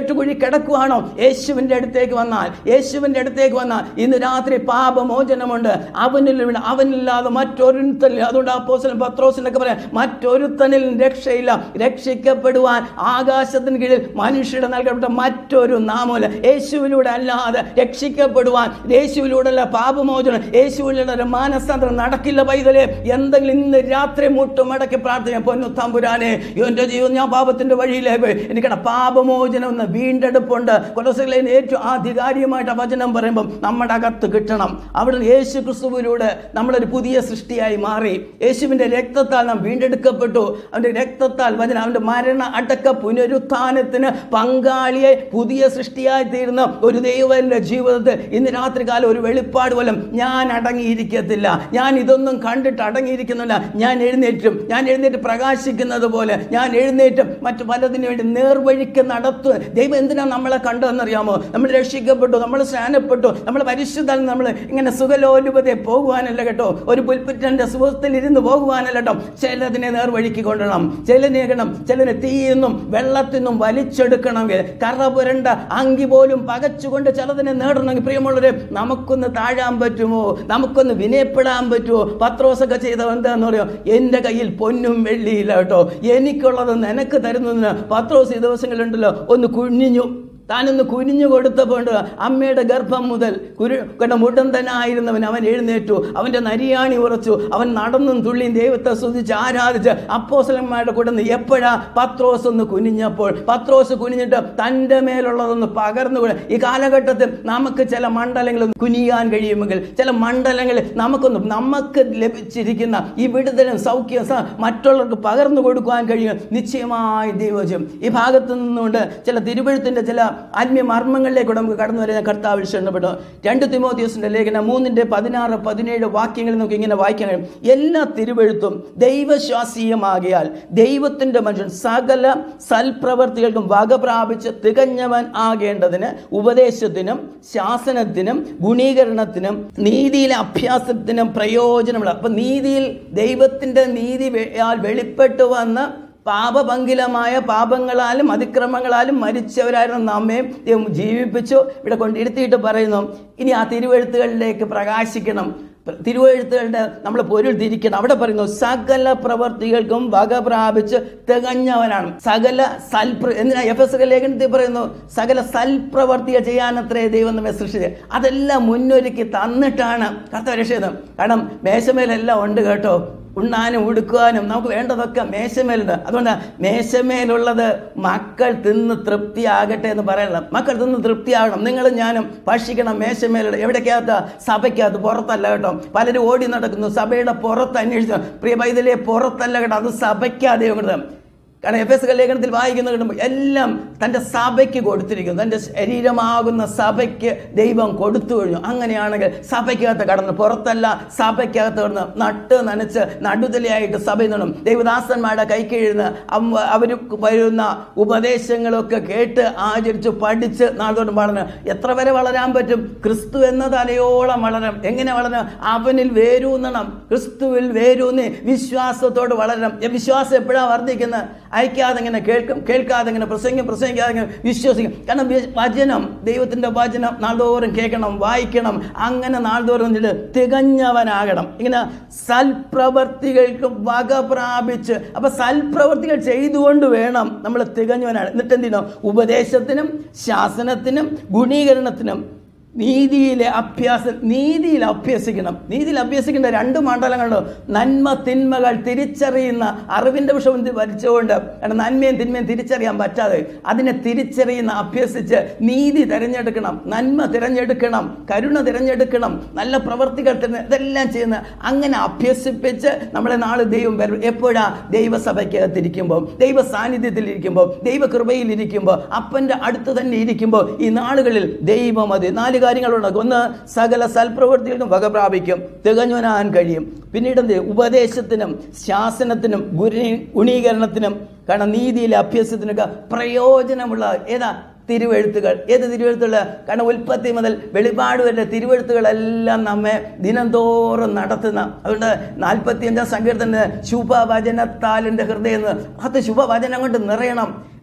പേട്ടുകുഴി കിടക്കുവാണോ യേശുവിന്റെ അടുത്തേക്ക് വന്നാൽ യേശുവിന്റെ അടുത്തേക്ക് വന്നാൽ ഇന്ന് രാത്രി പാപമോചനമുണ്ട് അവനിൽ വീണ് അവനില്ലാതെ മറ്റൊരുത്തനിൽ അതുകൊണ്ട് അപ്പോസ്തലൻ പത്രോസിനൊക്കെ പറയാം മറ്റൊരുത്തനിൽ രക്ഷയില്ല രക്ഷിക്കപ്പെടുവാൻ ആകാശത്തിന് കീഴിൽ മനുഷ്യരുടെ നൽകപ്പെട്ട മറ്റൊരു നാമൂല യേശുവിലൂടെ അല്ലാതെ രക്ഷിക്കപ്പെടുവാൻ യേശുവിലൂടെ അല്ല പാപമോചനം യേശുവിലൂടെ ഒരു മാനസാന്തരം നടക്കില്ല പൈതലെ എന്തെങ്കിലും ഇന്ന് രാത്രി മുട്ടുമടക്കി പ്രാർത്ഥന പൊന്നു തമ്പുരാനെ എന്റെ ജീവിതം ഞാൻ പാപത്തിന്റെ വഴിയിലേക്ക് പോയി എനിക്കടെ പാപമോചനം എന്ന വീണ്ടെടുപ്പുണ്ട് കൊലസുകളെ ഏറ്റവും ആധികാരികമായിട്ട് ആ വചനം പറയുമ്പം നമ്മുടെ അകത്ത് കിട്ടണം അവിടെ യേശു ക്രിസ്തുവിലൂടെ നമ്മളൊരു പുതിയ സൃഷ്ടിയായി മാറി യേശുവിന്റെ രക്തത്താൽ നാം വീണ്ടെടുക്കപ്പെട്ടു അവന്റെ രക്തത്താൽ വചനം അവന്റെ മരണ അടക്ക പുനരുത്ഥാനത്തിന് പങ്കാളിയെ പുതിയ സൃഷ്ടിയായി തീർന്ന ഒരു ദൈവന്റെ ജീവിതത്തിൽ ഇന്ന് രാത്രികാലം ഒരു വെളിപ്പാട് പോലും ഞാൻ അടങ്ങിയിരിക്കത്തില്ല ഞാൻ ഇതൊന്നും കണ്ടിട്ട് അടങ്ങിയിരിക്കുന്നില്ല ഞാൻ എഴുന്നേറ്റും ഞാൻ എഴുന്നേറ്റ് പ്രകാശിക്കുന്നത് പോലെ ഞാൻ എഴുന്നേറ്റും മറ്റു പലതിനു വേണ്ടി നേർവഴിക്ക് നടത്തു ദൈവം എന്തിനാണ് നമ്മളെ കണ്ടതെന്നറിയാമോ നമ്മൾ രക്ഷിക്കപ്പെട്ടു നമ്മൾ സ്നാനപ്പെട്ടു നമ്മൾ പരിശുദ്ധ നമ്മൾ ഇങ്ങനെ സുഖലോലുപതയെ പോകുവാനല്ല കേട്ടോ ഒരു പുൽപ്പറ്റന്റെ സുഖത്തിൽ ഇരുന്ന് പോകുവാനല്ല കേട്ടോ ചിലതിനെ നേർവഴിക്ക് കൊണ്ടുവരണം ചിലതിനെ ഇടണം ചിലതിനെ തീയിന്നും വെള്ളത്തിൽ നിന്നും വലിച്ചെടുക്കണമെങ്കിൽ കറ പുരണ്ട അങ്കി പോലും പകച്ചുകൊണ്ട് ചിലതിനെ നേടണമെങ്കിൽ പ്രിയമുള്ളവരെ നമുക്കൊന്ന് താഴാൻ പറ്റുമോ നമുക്കൊന്ന് വിനയപ്പെടാൻ പറ്റുമോ പത്രോസൊക്കെ ചെയ്ത എന്താന്ന് പറയുമോ എൻ്റെ കയ്യിൽ പൊന്നും വെള്ളിയില്ല കേട്ടോ എനിക്കുള്ളത് നിനക്ക് തരുന്നതിന് പത്രോസ് ഈ ദിവസങ്ങളുണ്ടല്ലോ ഒന്ന് കുഞ്ഞിഞ്ഞു താനൊന്ന് കുനിഞ്ഞു കൊടുത്തപ്പോൾ ഉണ്ട് അമ്മയുടെ ഗർഭം മുതൽ കുരു കണ്ട മുടന്തനായിരുന്നവൻ അവൻ എഴുന്നേറ്റു അവൻ്റെ നരിയാണി ഉറച്ചു അവൻ നടന്നും തുള്ളിയും ദൈവത്തെ സ്തുതിച്ച് ആരാധിച്ച് അപ്പോസലന്മാരുടെ കൂടെ നിന്ന് എപ്പോഴാ പത്രോസ് ഒന്ന് കുനിഞ്ഞപ്പോൾ പത്രോസ് കുനിഞ്ഞിട്ട് തൻ്റെ മേലുള്ളതൊന്ന് പകർന്നുകൂടെ ഈ കാലഘട്ടത്തിൽ നമുക്ക് ചില മണ്ഡലങ്ങൾ കുനിയാൻ കഴിയുമെങ്കിൽ ചില മണ്ഡലങ്ങളിൽ നമുക്കൊന്ന് നമുക്ക് ലഭിച്ചിരിക്കുന്ന ഈ വിടുതലും സൗഖ്യം സ- മറ്റുള്ളവർക്ക് പകർന്നു കൊടുക്കുവാൻ കഴിയും നിശ്ചയമായി ദൈവജം ഈ ഭാഗത്തു നിന്നുകൊണ്ട് ചില തിരുവഴുത്തിൻ്റെ ചില ആത്മീയ മർമ്മങ്ങളിലേക്ക് നമുക്ക് കടന്നു വരാൻ കർത്താവ് ഇഷ്ടപ്പെട്ടു രണ്ട് തിമോത്തിയോസിന്റെ ലേഖനം മൂന്നിന്റെ പതിനാറ് പതിനേഴ് വാക്യങ്ങളിൽ നമുക്ക് ഇങ്ങനെ വായിക്കാൻ കഴിയും എല്ലാ തിരുവഴുത്തും ദൈവശാസ്ത്രീയമാകിയാൽ ദൈവത്തിന്റെ മനുഷ്യൻ സകല സൽപ്രവർത്തികൾക്കും വക പ്രാപിച്ച് തികഞ്ഞവൻ ആകേണ്ടതിന് ഉപദേശത്തിനും ശാസനത്തിനും ഗുണീകരണത്തിനും നീതിയിലെ അഭ്യാസത്തിനും പ്രയോജനമുള്ള അപ്പൊ നീതിയിൽ ദൈവത്തിന്റെ നീതി വെ- ആൽ വെളിപ്പെട്ടു വന്ന പാപഭംഗിലമായ പാപങ്ങളാലും അതിക്രമങ്ങളാലും മരിച്ചവരായിരുന്ന നമ്മെ ദൈവം ജീവിപ്പിച്ചു ഇവിടെ കൊണ്ടിരുത്തിയിട്ട് പറയുന്നു ഇനി ആ തിരുവഴുത്തുകളിലേക്ക് പ്രകാശിക്കണം തിരുവഴുത്തുകളുടെ നമ്മൾ പൊരുൾ തിരിക്കണം അവിടെ പറയുന്നു സകല പ്രവർത്തികൾക്കും വക പ്രാപിച്ച് തികഞ്ഞവനാണ് സകല സൽപ്ര എന്തിനാ എഫ് എസ് ലേഖനത്തിൽ പറയുന്നു സകല സൽപ്രവർത്തികൾ ചെയ്യാനത്രേ ദൈവം നമ്മെ സൃഷ്ടിച്ചത് അതെല്ലാം മുന്നൊരുക്കി തന്നിട്ടാണ് കർത്താവ് രക്ഷിതം കാരണം മേശമേലെല്ലാം ഉണ്ട് കേട്ടോ ഉണ്ണാനും ഉടുക്കുവാനും നമുക്ക് വേണ്ടതൊക്കെ മേശമേലുണ്ട് അതുകൊണ്ട് മേശമേലുള്ളത് മക്കൾ തിന്ന് തൃപ്തിയാകട്ടെ എന്ന് പറയണം മക്കൾ തിന്ന് തൃപ്തിയാകണം നിങ്ങളും ഞാനും ഭക്ഷിക്കണം മേശമേലുള്ള എവിടേക്കകത്ത് സഭയ്ക്കകത്ത് പുറത്തല്ല കേട്ടോ പലരും ഓടി നടക്കുന്നു സഭയുടെ പുറത്ത് അന്വേഷിച്ചു പ്രിയ പൈതലെ പുറത്തല്ല കേട്ടോ അത് സഭയ്ക്കാതെ കൊടുത്തത് കാരണം എഫ് എസ് ലേഖനത്തിൽ വായിക്കുന്ന കിട്ടുമ്പോൾ എല്ലാം തൻ്റെ സഭയ്ക്ക് കൊടുത്തിരിക്കുന്നു തൻ്റെ ശരീരമാകുന്ന സഭയ്ക്ക് ദൈവം കൊടുത്തു കഴിഞ്ഞു അങ്ങനെയാണെങ്കിൽ സഭയ്ക്കകത്ത് കടന്ന് പുറത്തല്ല സഭയ്ക്കകത്ത് കടന്ന് നട്ട് നനച്ച് നടുതലയായിട്ട് സഭയിൽ നിന്നും ദൈവദാസന്മാരുടെ കൈക്കീഴുന്ന അവർ വരുന്ന ഉപദേശങ്ങളൊക്കെ കേട്ട് ആചരിച്ച് പഠിച്ച് നാളോട്ട് വളരണം എത്ര വരെ വളരാൻ പറ്റും ക്രിസ്തു എന്ന തലയോളം വളരണം എങ്ങനെ വളരണം അവനിൽ വേരൂന്നണം ക്രിസ്തുവിൽ വേരൂന്നി വിശ്വാസത്തോട് വളരണം ഈ വിശ്വാസം എപ്പോഴാണ് വർദ്ധിക്കുന്നത് അയക്കാതെ ഇങ്ങനെ കേൾക്കും കേൾക്കാതെ ഇങ്ങനെ പ്രസംഗം പ്രസംഗിക്കാതെ ഇങ്ങനെ വിശ്വസിക്കും കാരണം വി- വചനം ദൈവത്തിന്റെ വചനം നാൾതോറും കേൾക്കണം വായിക്കണം അങ്ങനെ നാൾതോറും ഇതിൽ തികഞ്ഞവനാകണം ഇങ്ങനെ സൽപ്രവർത്തികൾക്കും വക പ്രാപിച്ച് അപ്പൊ സൽപ്രവർത്തികൾ ചെയ്തുകൊണ്ട് വേണം നമ്മൾ തികഞ്ഞവനാണ് എന്നിട്ട് എന്ത് ചെയ്യണം ഉപദേശത്തിനും ശാസനത്തിനും ഗുണീകരണത്തിനും നീതിയിലെ അഭ്യാസം നീതിയിൽ അഭ്യസിക്കണം നീതിയിൽ അഭ്യസിക്കേണ്ട രണ്ട് മണ്ഡലങ്ങളുണ്ട് നന്മ തിന്മകൾ തിരിച്ചറിയുന്ന അറിവിന്റെ വിഷയം വരച്ചുകൊണ്ട് കാരണം നന്മയും തിന്മയും തിരിച്ചറിയാൻ പറ്റാതെ അതിനെ തിരിച്ചറിയുന്ന അഭ്യസിച്ച് നീതി തിരഞ്ഞെടുക്കണം നന്മ തിരഞ്ഞെടുക്കണം കരുണ തിരഞ്ഞെടുക്കണം നല്ല പ്രവർത്തികൾ തിരഞ്ഞെ- ഇതെല്ലാം ചെയ്യുന്ന അങ്ങനെ അഭ്യസിപ്പിച്ച് നമ്മളെ നാളെ ദൈവം വരും എപ്പോഴാ ദൈവസഭയ്ക്കകത്തിരിക്കുമ്പോൾ ദൈവ സാന്നിധ്യത്തിലിരിക്കുമ്പോൾ ദൈവകൃപയിലിരിക്കുമ്പോൾ അപ്പൻ്റെ അടുത്ത് തന്നെ ഇരിക്കുമ്പോൾ ഈ നാളുകളിൽ ദൈവം അത് നാല് കാര്യങ്ങളുണ്ട് ഒന്ന് സകല സൽപ്രവൃത്തികൾക്കും വക പ്രാപിക്കും തികഞ്ഞവനാൻ കഴിയും പിന്നീട് എന്ത് ഉപദേശത്തിനും ശാസനത്തിനും ഗുണീ ഗുണീകരണത്തിനും കാരണം നീതിയിലെ അഭ്യാസത്തിനൊക്കെ പ്രയോജനമുള്ള ഏതാ തിരുവെഴുത്തുകൾ ഏത് തിരുവെഴുത്തുകൾ കാരണം ഉൽപ്പത്തി മുതൽ വെളിപാട് വരെ തിരുവെഴുത്തുകളെല്ലാം നമ്മെ ദിനംതോറും നടത്തുന്ന അതുകൊണ്ട് നാൽപ്പത്തി അഞ്ചാം സങ്കീർത്തന ശുഭവചനത്താലിൻ്റെ ഹൃദയം എന്ന് അത് ശുഭവചനം കൊണ്ട് നിറയണം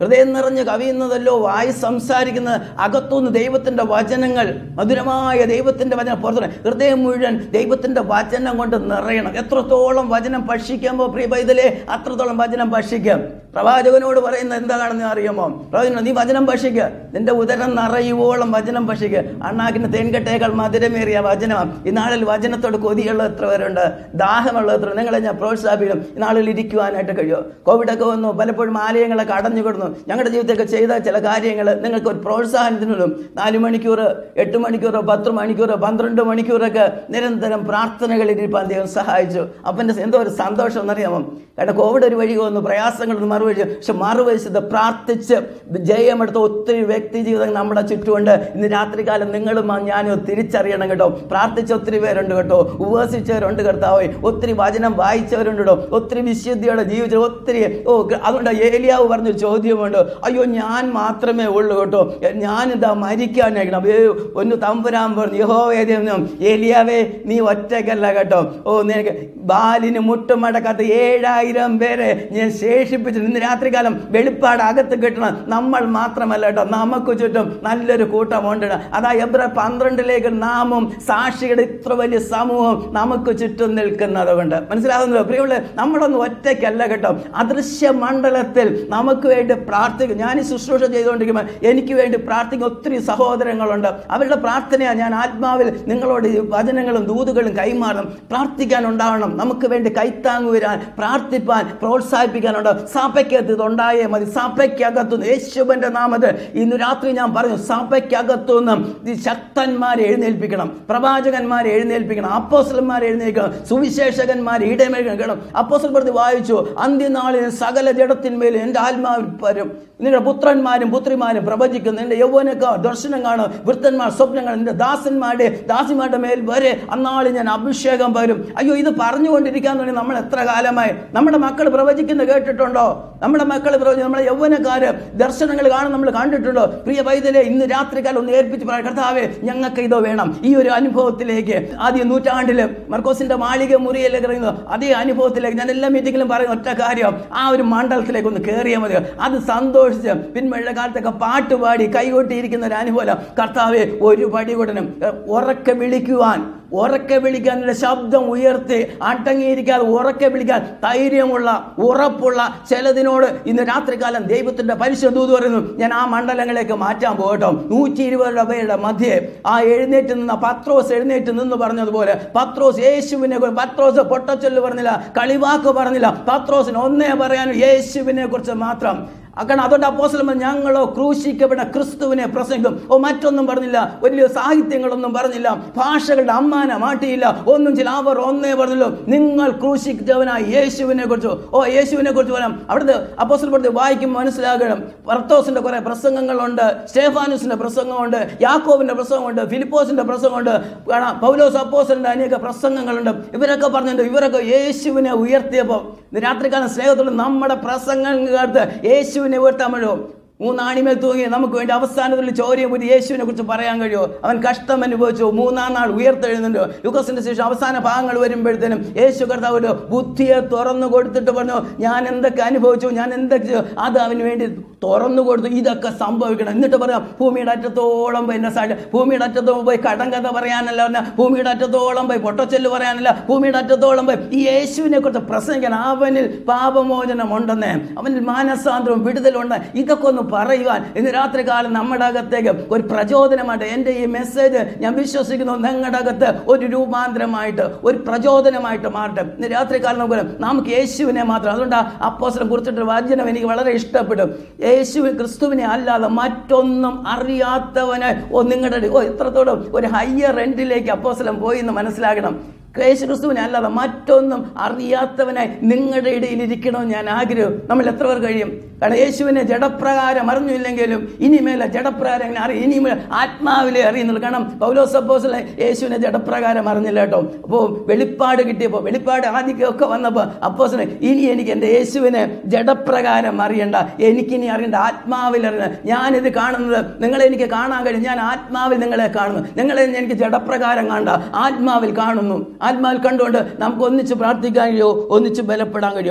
ഹൃദയം നിറഞ്ഞ് കവിയുന്നതല്ലോ വായി സംസാരിക്കുന്നത് അകത്തുനിന്ന് ദൈവത്തിന്റെ വചനങ്ങൾ മധുരമായ ദൈവത്തിന്റെ വചനം പുറത്തു ഹൃദയം മുഴുവൻ ദൈവത്തിന്റെ വചനം കൊണ്ട് നിറയണം എത്രത്തോളം വചനം ഭക്ഷിക്കുമ്പോൾ പ്രിയ പൈതലേ അത്രത്തോളം വചനം ഭക്ഷിക്കാം പ്രവാചകനോട് പറയുന്നത് എന്താണെന്ന് അറിയാമോ പ്രവാചകൻ നീ വചനം ഭക്ഷിക്കുക നിന്റെ ഉദരം നിറയുവോളം വചനം ഭക്ഷിക്കുക അണ്ണാക്കിന് തേൻകട്ടേക്കാൾ മധുരമേറിയ വചനമാണ് ഈ നാളിൽ വചനത്തോട് കൊതിയുള്ള എത്ര പേരുണ്ട് ദാഹമുള്ള എത്ര നിങ്ങളെ ഞാൻ പ്രോത്സാഹിപ്പിക്കും ഈ നാളിൽ ഇരിക്കുവാനായിട്ട് കഴിയുമോ കോവിഡൊക്കെ വന്നു പലപ്പോഴും ആലയങ്ങളൊക്കെ അടഞ്ഞു കിടന്നു ഞങ്ങളുടെ ജീവിതത്തിലൊക്കെ ചെയ്ത ചില കാര്യങ്ങൾ നിങ്ങൾക്ക് ഒരു പ്രോത്സാഹനത്തിനും നാല് മണിക്കൂർ എട്ട് മണിക്കൂർ പത്ത് മണിക്കൂർ പന്ത്രണ്ട് മണിക്കൂറൊക്കെ നിരന്തരം പ്രാർത്ഥനകളിൽ ഇരിപ്പാൻ ദൈവം സഹായിച്ചു അപ്പം എന്തോ ഒരു സന്തോഷം എന്നറിയാമോ കാരണം കോവിഡ് ഒരു വഴി വന്നു പ്രയാസങ്ങളൊന്നും മറുവഴി പക്ഷെ മറുവശത്ത് പ്രാർത്ഥിച്ച് ജയമെടുത്ത ഒത്തിരി വ്യക്തി ജീവിതം നമ്മുടെ ചുറ്റുമുണ്ട് ഇന്ന് രാത്രികാലം നിങ്ങളും ഞാനും തിരിച്ചറിയണം കേട്ടോ പ്രാർത്ഥിച്ച ഒത്തിരി പേരുണ്ട് കേട്ടോ ഉപവസിച്ചവരുണ്ട് കർത്താവേ ഒത്തിരി വചനം വായിച്ചവരുണ്ട് കേട്ടോ ഒത്തിരി വിശുദ്ധിയോടെ ജീവിച്ച ഒത്തിരി ഓ അതുകൊണ്ട് ഏലിയാവ് പറഞ്ഞൊരു ചോദ്യമുണ്ട് അയ്യോ ഞാൻ മാത്രമേ ഉള്ളൂ കേട്ടോ ഞാൻ ഇതാ മരിക്കാനായിരിക്കണം ഏ ഒന്ന് തമ്പുരാൻ പറഞ്ഞു യഹോവേദ്യം ഏലിയാവേ നീ ഒറ്റയ്ക്കല്ല കേട്ടോ ഓ നിനക്ക് ബാലിന് മുട്ടുമടക്കാത്ത ഏഴായിരം പേരെ ഞാൻ ശേഷിപ്പിച്ചിട്ട് ഇന്ന് രാത്രികാലം വെളിപ്പാട് അകത്ത് കിട്ടണം നമ്മൾ മാത്രമല്ല കേട്ടോ നമുക്ക് ചുറ്റും നല്ലൊരു കൂട്ടമുണ്ട് അതാ എബ്ര പന്ത്രണ്ടിലേക്ക് നാമും സാക്ഷികളുടെ ഇത്ര വലിയ സമൂഹം നമുക്ക് ചുറ്റും നിൽക്കുന്നത് കൊണ്ട് മനസ്സിലാകുന്നല്ലോ പ്രിയമുള്ള നമ്മളൊന്നും ഒറ്റയ്ക്കല്ല കേട്ടോ അദൃശ്യ മണ്ഡലത്തിൽ നമുക്ക് വേണ്ടി പ്രാർത്ഥിക്കും ഞാൻ ഈ ശുശ്രൂഷ ചെയ്തുകൊണ്ടിരിക്കുമ്പോൾ എനിക്ക് വേണ്ടി പ്രാർത്ഥിക്കുന്ന ഒത്തിരി സഹോദരങ്ങളുണ്ട് അവരുടെ പ്രാർത്ഥനയാണ് ഞാൻ ആത്മാവിൽ നിങ്ങളോട് ഈ വചനങ്ങളും ദൂതുകളും കൈമാറണം പ്രാർത്ഥിക്കാൻ ഉണ്ടാവണം നമുക്ക് വേണ്ടി കൈത്താങ്ങു വരാൻ പ്രാർത്ഥിപ്പാൻ പ്രോത്സാഹിപ്പിക്കാനുണ്ട് സഭയ്ക്കകത്ത് ഇതുണ്ടായേ മതി സഭയ്ക്കകത്തുനിന്ന് യേശുവിന്റെ നാമത്തിൽ ഇന്ന് രാത്രി ഞാൻ പറഞ്ഞു സഭയ്ക്കകത്തുനിന്ന് ഈ ശക്തന്മാരെ എഴുന്നേൽപ്പിക്കണം പ്രവാചകന്മാരെ എഴുന്നേൽപ്പിക്കണം അപ്പോസലന്മാരെ എഴുന്നേൽക്കണം സുവിശേഷകന്മാരെ ഇടമേൽക്കണം അപ്പോസൽ പ്രതി വായിച്ചു അന്ത്യനാളിൽ സകല ജഡത്തിന്മേൽ എൻ്റെ ആത്മാവിൽ വരും നിന്റെ പുത്രന്മാരും പുത്രിമാരും പ്രവചിക്കുന്നു നിന്റെ യൗവനക്കാർ ദർശനം കാണും വൃത്തന്മാർ സ്വപ്നങ്ങൾ നിന്റെ ദാസന്മാരുടെ ദാസിമാരുടെ മേൽ വരെ അന്നാളിൽ ഞാൻ അഭിഷേകം വരും അയ്യോ ഇത് പറഞ്ഞുകൊണ്ടിരിക്കാൻ തുടങ്ങി നമ്മൾ എത്ര കാലമായി നമ്മുടെ മക്കൾ പ്രവചിക്കുന്നത് കേട്ടിട്ടുണ്ടോ നമ്മുടെ മക്കൾ പ്രവചിക്കും നമ്മുടെ യൗവനക്കാര് ദർശനങ്ങൾ കാണും നമ്മൾ കണ്ടിട്ടുണ്ടോ പ്രിയ വൈദ്യരെ ഇന്ന് രാത്രികാലം ഒന്ന് ഏൽപ്പിച്ച് പറയാം കർത്താവേ ഞങ്ങൾക്ക് ഇതോ വേണം ഈ ഒരു അനുഭവത്തിലേക്ക് ആദ്യ നൂറ്റാണ്ടില് മർക്കോസിന്റെ മാളിക മുറിയിലേക്ക് ഇറങ്ങുന്നു അതേ അനുഭവത്തിലേക്ക് ഞാൻ എല്ലാ മീറ്റിങ്ങിലും പറയുന്ന ഒറ്റ കാര്യം ആ ഒരു മണ്ഡലത്തിലേക്ക് ഒന്ന് കയറിയാൽ മതി അത് സന്തോഷിച്ച് പിന്മഴ കാലത്തൊക്കെ പാട്ടുപാടി കൈകൊട്ടിയിരിക്കുന്ന ഒരു അനുഭവം കർത്താവെ ഒരു പടി കൂടനും ഉറക്കെ വിളിക്കുവാൻ ഉറക്കെ വിളിക്കാൻ നിന്റെ ശബ്ദം ഉയർത്തി അടങ്ങിയിരിക്കാതെ ഉറക്കെ വിളിക്കാൻ ധൈര്യമുള്ള ഉറപ്പുള്ള ചിലതിനോട് ഇന്ന് രാത്രികാലം ദൈവത്തിന്റെ പരിശുദ്ധ ദൂത് പറയുന്നു ഞാൻ ആ മണ്ഡലങ്ങളിലേക്ക് മാറ്റാൻ പോകട്ടോ നൂറ്റി ഇരുപത് പേരുടെ മധ്യേ ആ എഴുന്നേറ്റ് നിന്ന പത്രോസ് എഴുന്നേറ്റ് നിന്ന് പറഞ്ഞതുപോലെ പത്രോസ് യേശുവിനെ കുറിച്ച് പത്രോസ് പൊട്ടച്ചൊല്ല് പറഞ്ഞില്ല കളിവാക്ക് പറഞ്ഞില്ല പത്രോസിന് ഒന്നേ പറയാനും യേശുവിനെ കുറിച്ച് മാത്രം കാരണം അതുകൊണ്ട് അപ്പോസ്തലൻ പറഞ്ഞു, ഞങ്ങളോ ക്രൂശിക്കപ്പെട്ട ക്രിസ്തുവിനെ പ്രസംഗിക്കും ഓ മറ്റൊന്നും പറഞ്ഞില്ല വലിയ സാഹിത്യങ്ങളൊന്നും പറഞ്ഞില്ല ഭാഷകളുടെ അമ്മാന മാട്ടിയില്ല ഒന്നും ചില അവർ ഒന്നേ പറഞ്ഞല്ലോ നിങ്ങൾ ക്രൂശിച്ചവനായ യേശുവിനെ കുറിച്ച് ഓ യേശുവിനെ കുറിച്ച് പറയാം അവിടുത്തെ അപ്പോസ്തലൻ പറഞ്ഞ് വായിക്കുമ്പോൾ മനസ്സിലാകണം പർത്തോസിന്റെ കുറെ പ്രസംഗങ്ങളുണ്ട് സ്റ്റേഫാനുസിന്റെ പ്രസംഗമുണ്ട് യാക്കോബിന്റെ പ്രസംഗമുണ്ട് ഫിലിപ്പോസിന്റെ പ്രസംഗമുണ്ട് കാണാം പൗലോസ് അപ്പോസലിന്റെ അനേക പ്രസംഗങ്ങളുണ്ട് ഇവരൊക്കെ പറഞ്ഞിട്ടുണ്ട് ഇവരൊക്കെ യേശുവിനെ ഉയർത്തിയപ്പോൾ ഇന്ന് രാത്രികാലം സ്നേഹത്തോടെ നമ്മുടെ പ്രസംഗങ്ങൾക്ക് യേശുവിനെ ഉയർത്താൻ പറ്റുമോ മൂന്നാണിമേൽ തൂങ്ങി നമുക്ക് വേണ്ടി അവസാനത്തിൽ ചോരയെ പോയി യേശുവിനെ കുറിച്ച് പറയാൻ കഴിയുമോ അവൻ കഷ്ടം അനുഭവിച്ചു മൂന്നാം നാൾ ഉയർത്തെഴുന്നുണ്ടോ ലുക്കസിന്റെ ശേഷം അവസാന ഭാഗങ്ങൾ വരുമ്പോഴത്തേനും യേശു കർത്താവ് ഒരു ബുദ്ധിയെ തുറന്നു കൊടുത്തിട്ട് പറഞ്ഞു ഞാൻ എന്തൊക്കെ അനുഭവിച്ചു ഞാൻ എന്തൊക്കെ ചെയ്തു, അത് അവന് വേണ്ടി തുറന്നു കൊടുത്തു ഇതൊക്കെ സംഭവിക്കണം എന്നിട്ട് പറയാം ഭൂമിയുടെ അറ്റത്തോളം പോയി എന്നെ സാക്ഷി ഭൂമിയുടെ അറ്റത്തോളം പോയി കടങ്കഥ പറയാനല്ല പറഞ്ഞ ഭൂമിയുടെ അറ്റത്തോളം പോയി പൊട്ടച്ചെല്ല് പറയാനല്ല ഭൂമിയുടെ അറ്റത്തോളം പോയി ഈ യേശുവിനെ കുറിച്ച് പ്രസംഗിക്കാൻ അവനിൽ പാപമോചനം ഉണ്ടെന്ന് അവനിൽ മാനസാന്തരവും വിടുതലുണ്ട് ഇതൊക്കെ ഒന്ന് പറയുവാൻ ഇന്ന് രാത്രി കാലം നമ്മുടെ അകത്തേക്ക് ഒരു പ്രചോദനമായിട്ട് എൻ്റെ ഈ മെസ്സേജ് ഞാൻ വിശ്വസിക്കുന്നു നിങ്ങളുടെ അകത്ത് ഒരു രൂപാന്തരമായിട്ട് ഒരു പ്രചോദനമായിട്ട് മാറട്ടെ ഇന്ന് രാത്രി കാലം നമുക്ക് നമുക്ക് യേശുവിനെ മാത്രം അതുകൊണ്ട് അപ്പോസരം കുറിച്ചിട്ട് വചനം എനിക്ക് വളരെ ഇഷ്ടപ്പെട്ടു യേശു ക്രിസ്തുവിനെ അല്ലാതെ മറ്റൊന്നും അറിയാത്തവനെ ഓ നിങ്ങളുടെ ഓ ഇത്രത്തോളം ഒരു ഹയ്യർ എൻഡിലേക്ക് അപ്പോസലം പോയി എന്ന് മനസ്സിലാക്കണം യേശു ക്രിസ്തുവിനെ അല്ലാതെ മറ്റൊന്നും അറിയാത്തവനായി നിങ്ങളുടെ ഇടയിൽ ഇരിക്കണമെന്ന് ഞാൻ ആഗ്രഹം നമ്മൾ എത്ര പേർ കഴിയും കാരണം യേശുവിനെ ജഡപ്രകാരം അറിഞ്ഞില്ലെങ്കിലും ഇനിമേല ജഡപ്രകാരം എങ്ങനെ അറിയും ഇനിമേൽ ആത്മാവിലെ അറിയുന്നുള്ളൂ കാരണം പൗലോസ് അപ്പോസ്തലൻ യേശുവിനെ ജഡപ്രകാരം അറിഞ്ഞില്ല കേട്ടോ അപ്പോൾ വെളിപ്പാട് കിട്ടിയപ്പോൾ വെളിപ്പാട് ആദ്യമൊക്കെ വന്നപ്പോൾ അപ്പോസ്തലൻ ഇനി എനിക്ക് എൻ്റെ യേശുവിനെ ജഡപ്രകാരം അറിയണ്ട എനിക്കിനി അറിയണ്ട ആത്മാവിൽ അറിയണം ഞാനിത് കാണുന്നത് നിങ്ങളെ എനിക്ക് കാണാൻ കഴിയും ഞാൻ ആത്മാവിൽ നിങ്ങളെ കാണുന്നു നിങ്ങളെ എനിക്ക് ജഡപ്രകാരം കാണണ്ട ആത്മാവിൽ കാണുന്നു ആത്മാവിൽ കണ്ടുകൊണ്ട് നമുക്ക് ഒന്നിച്ച് പ്രാർത്ഥിക്കാൻ കഴിയുമോ ഒന്നിച്ച് ബലപ്പെടാൻ കഴിയും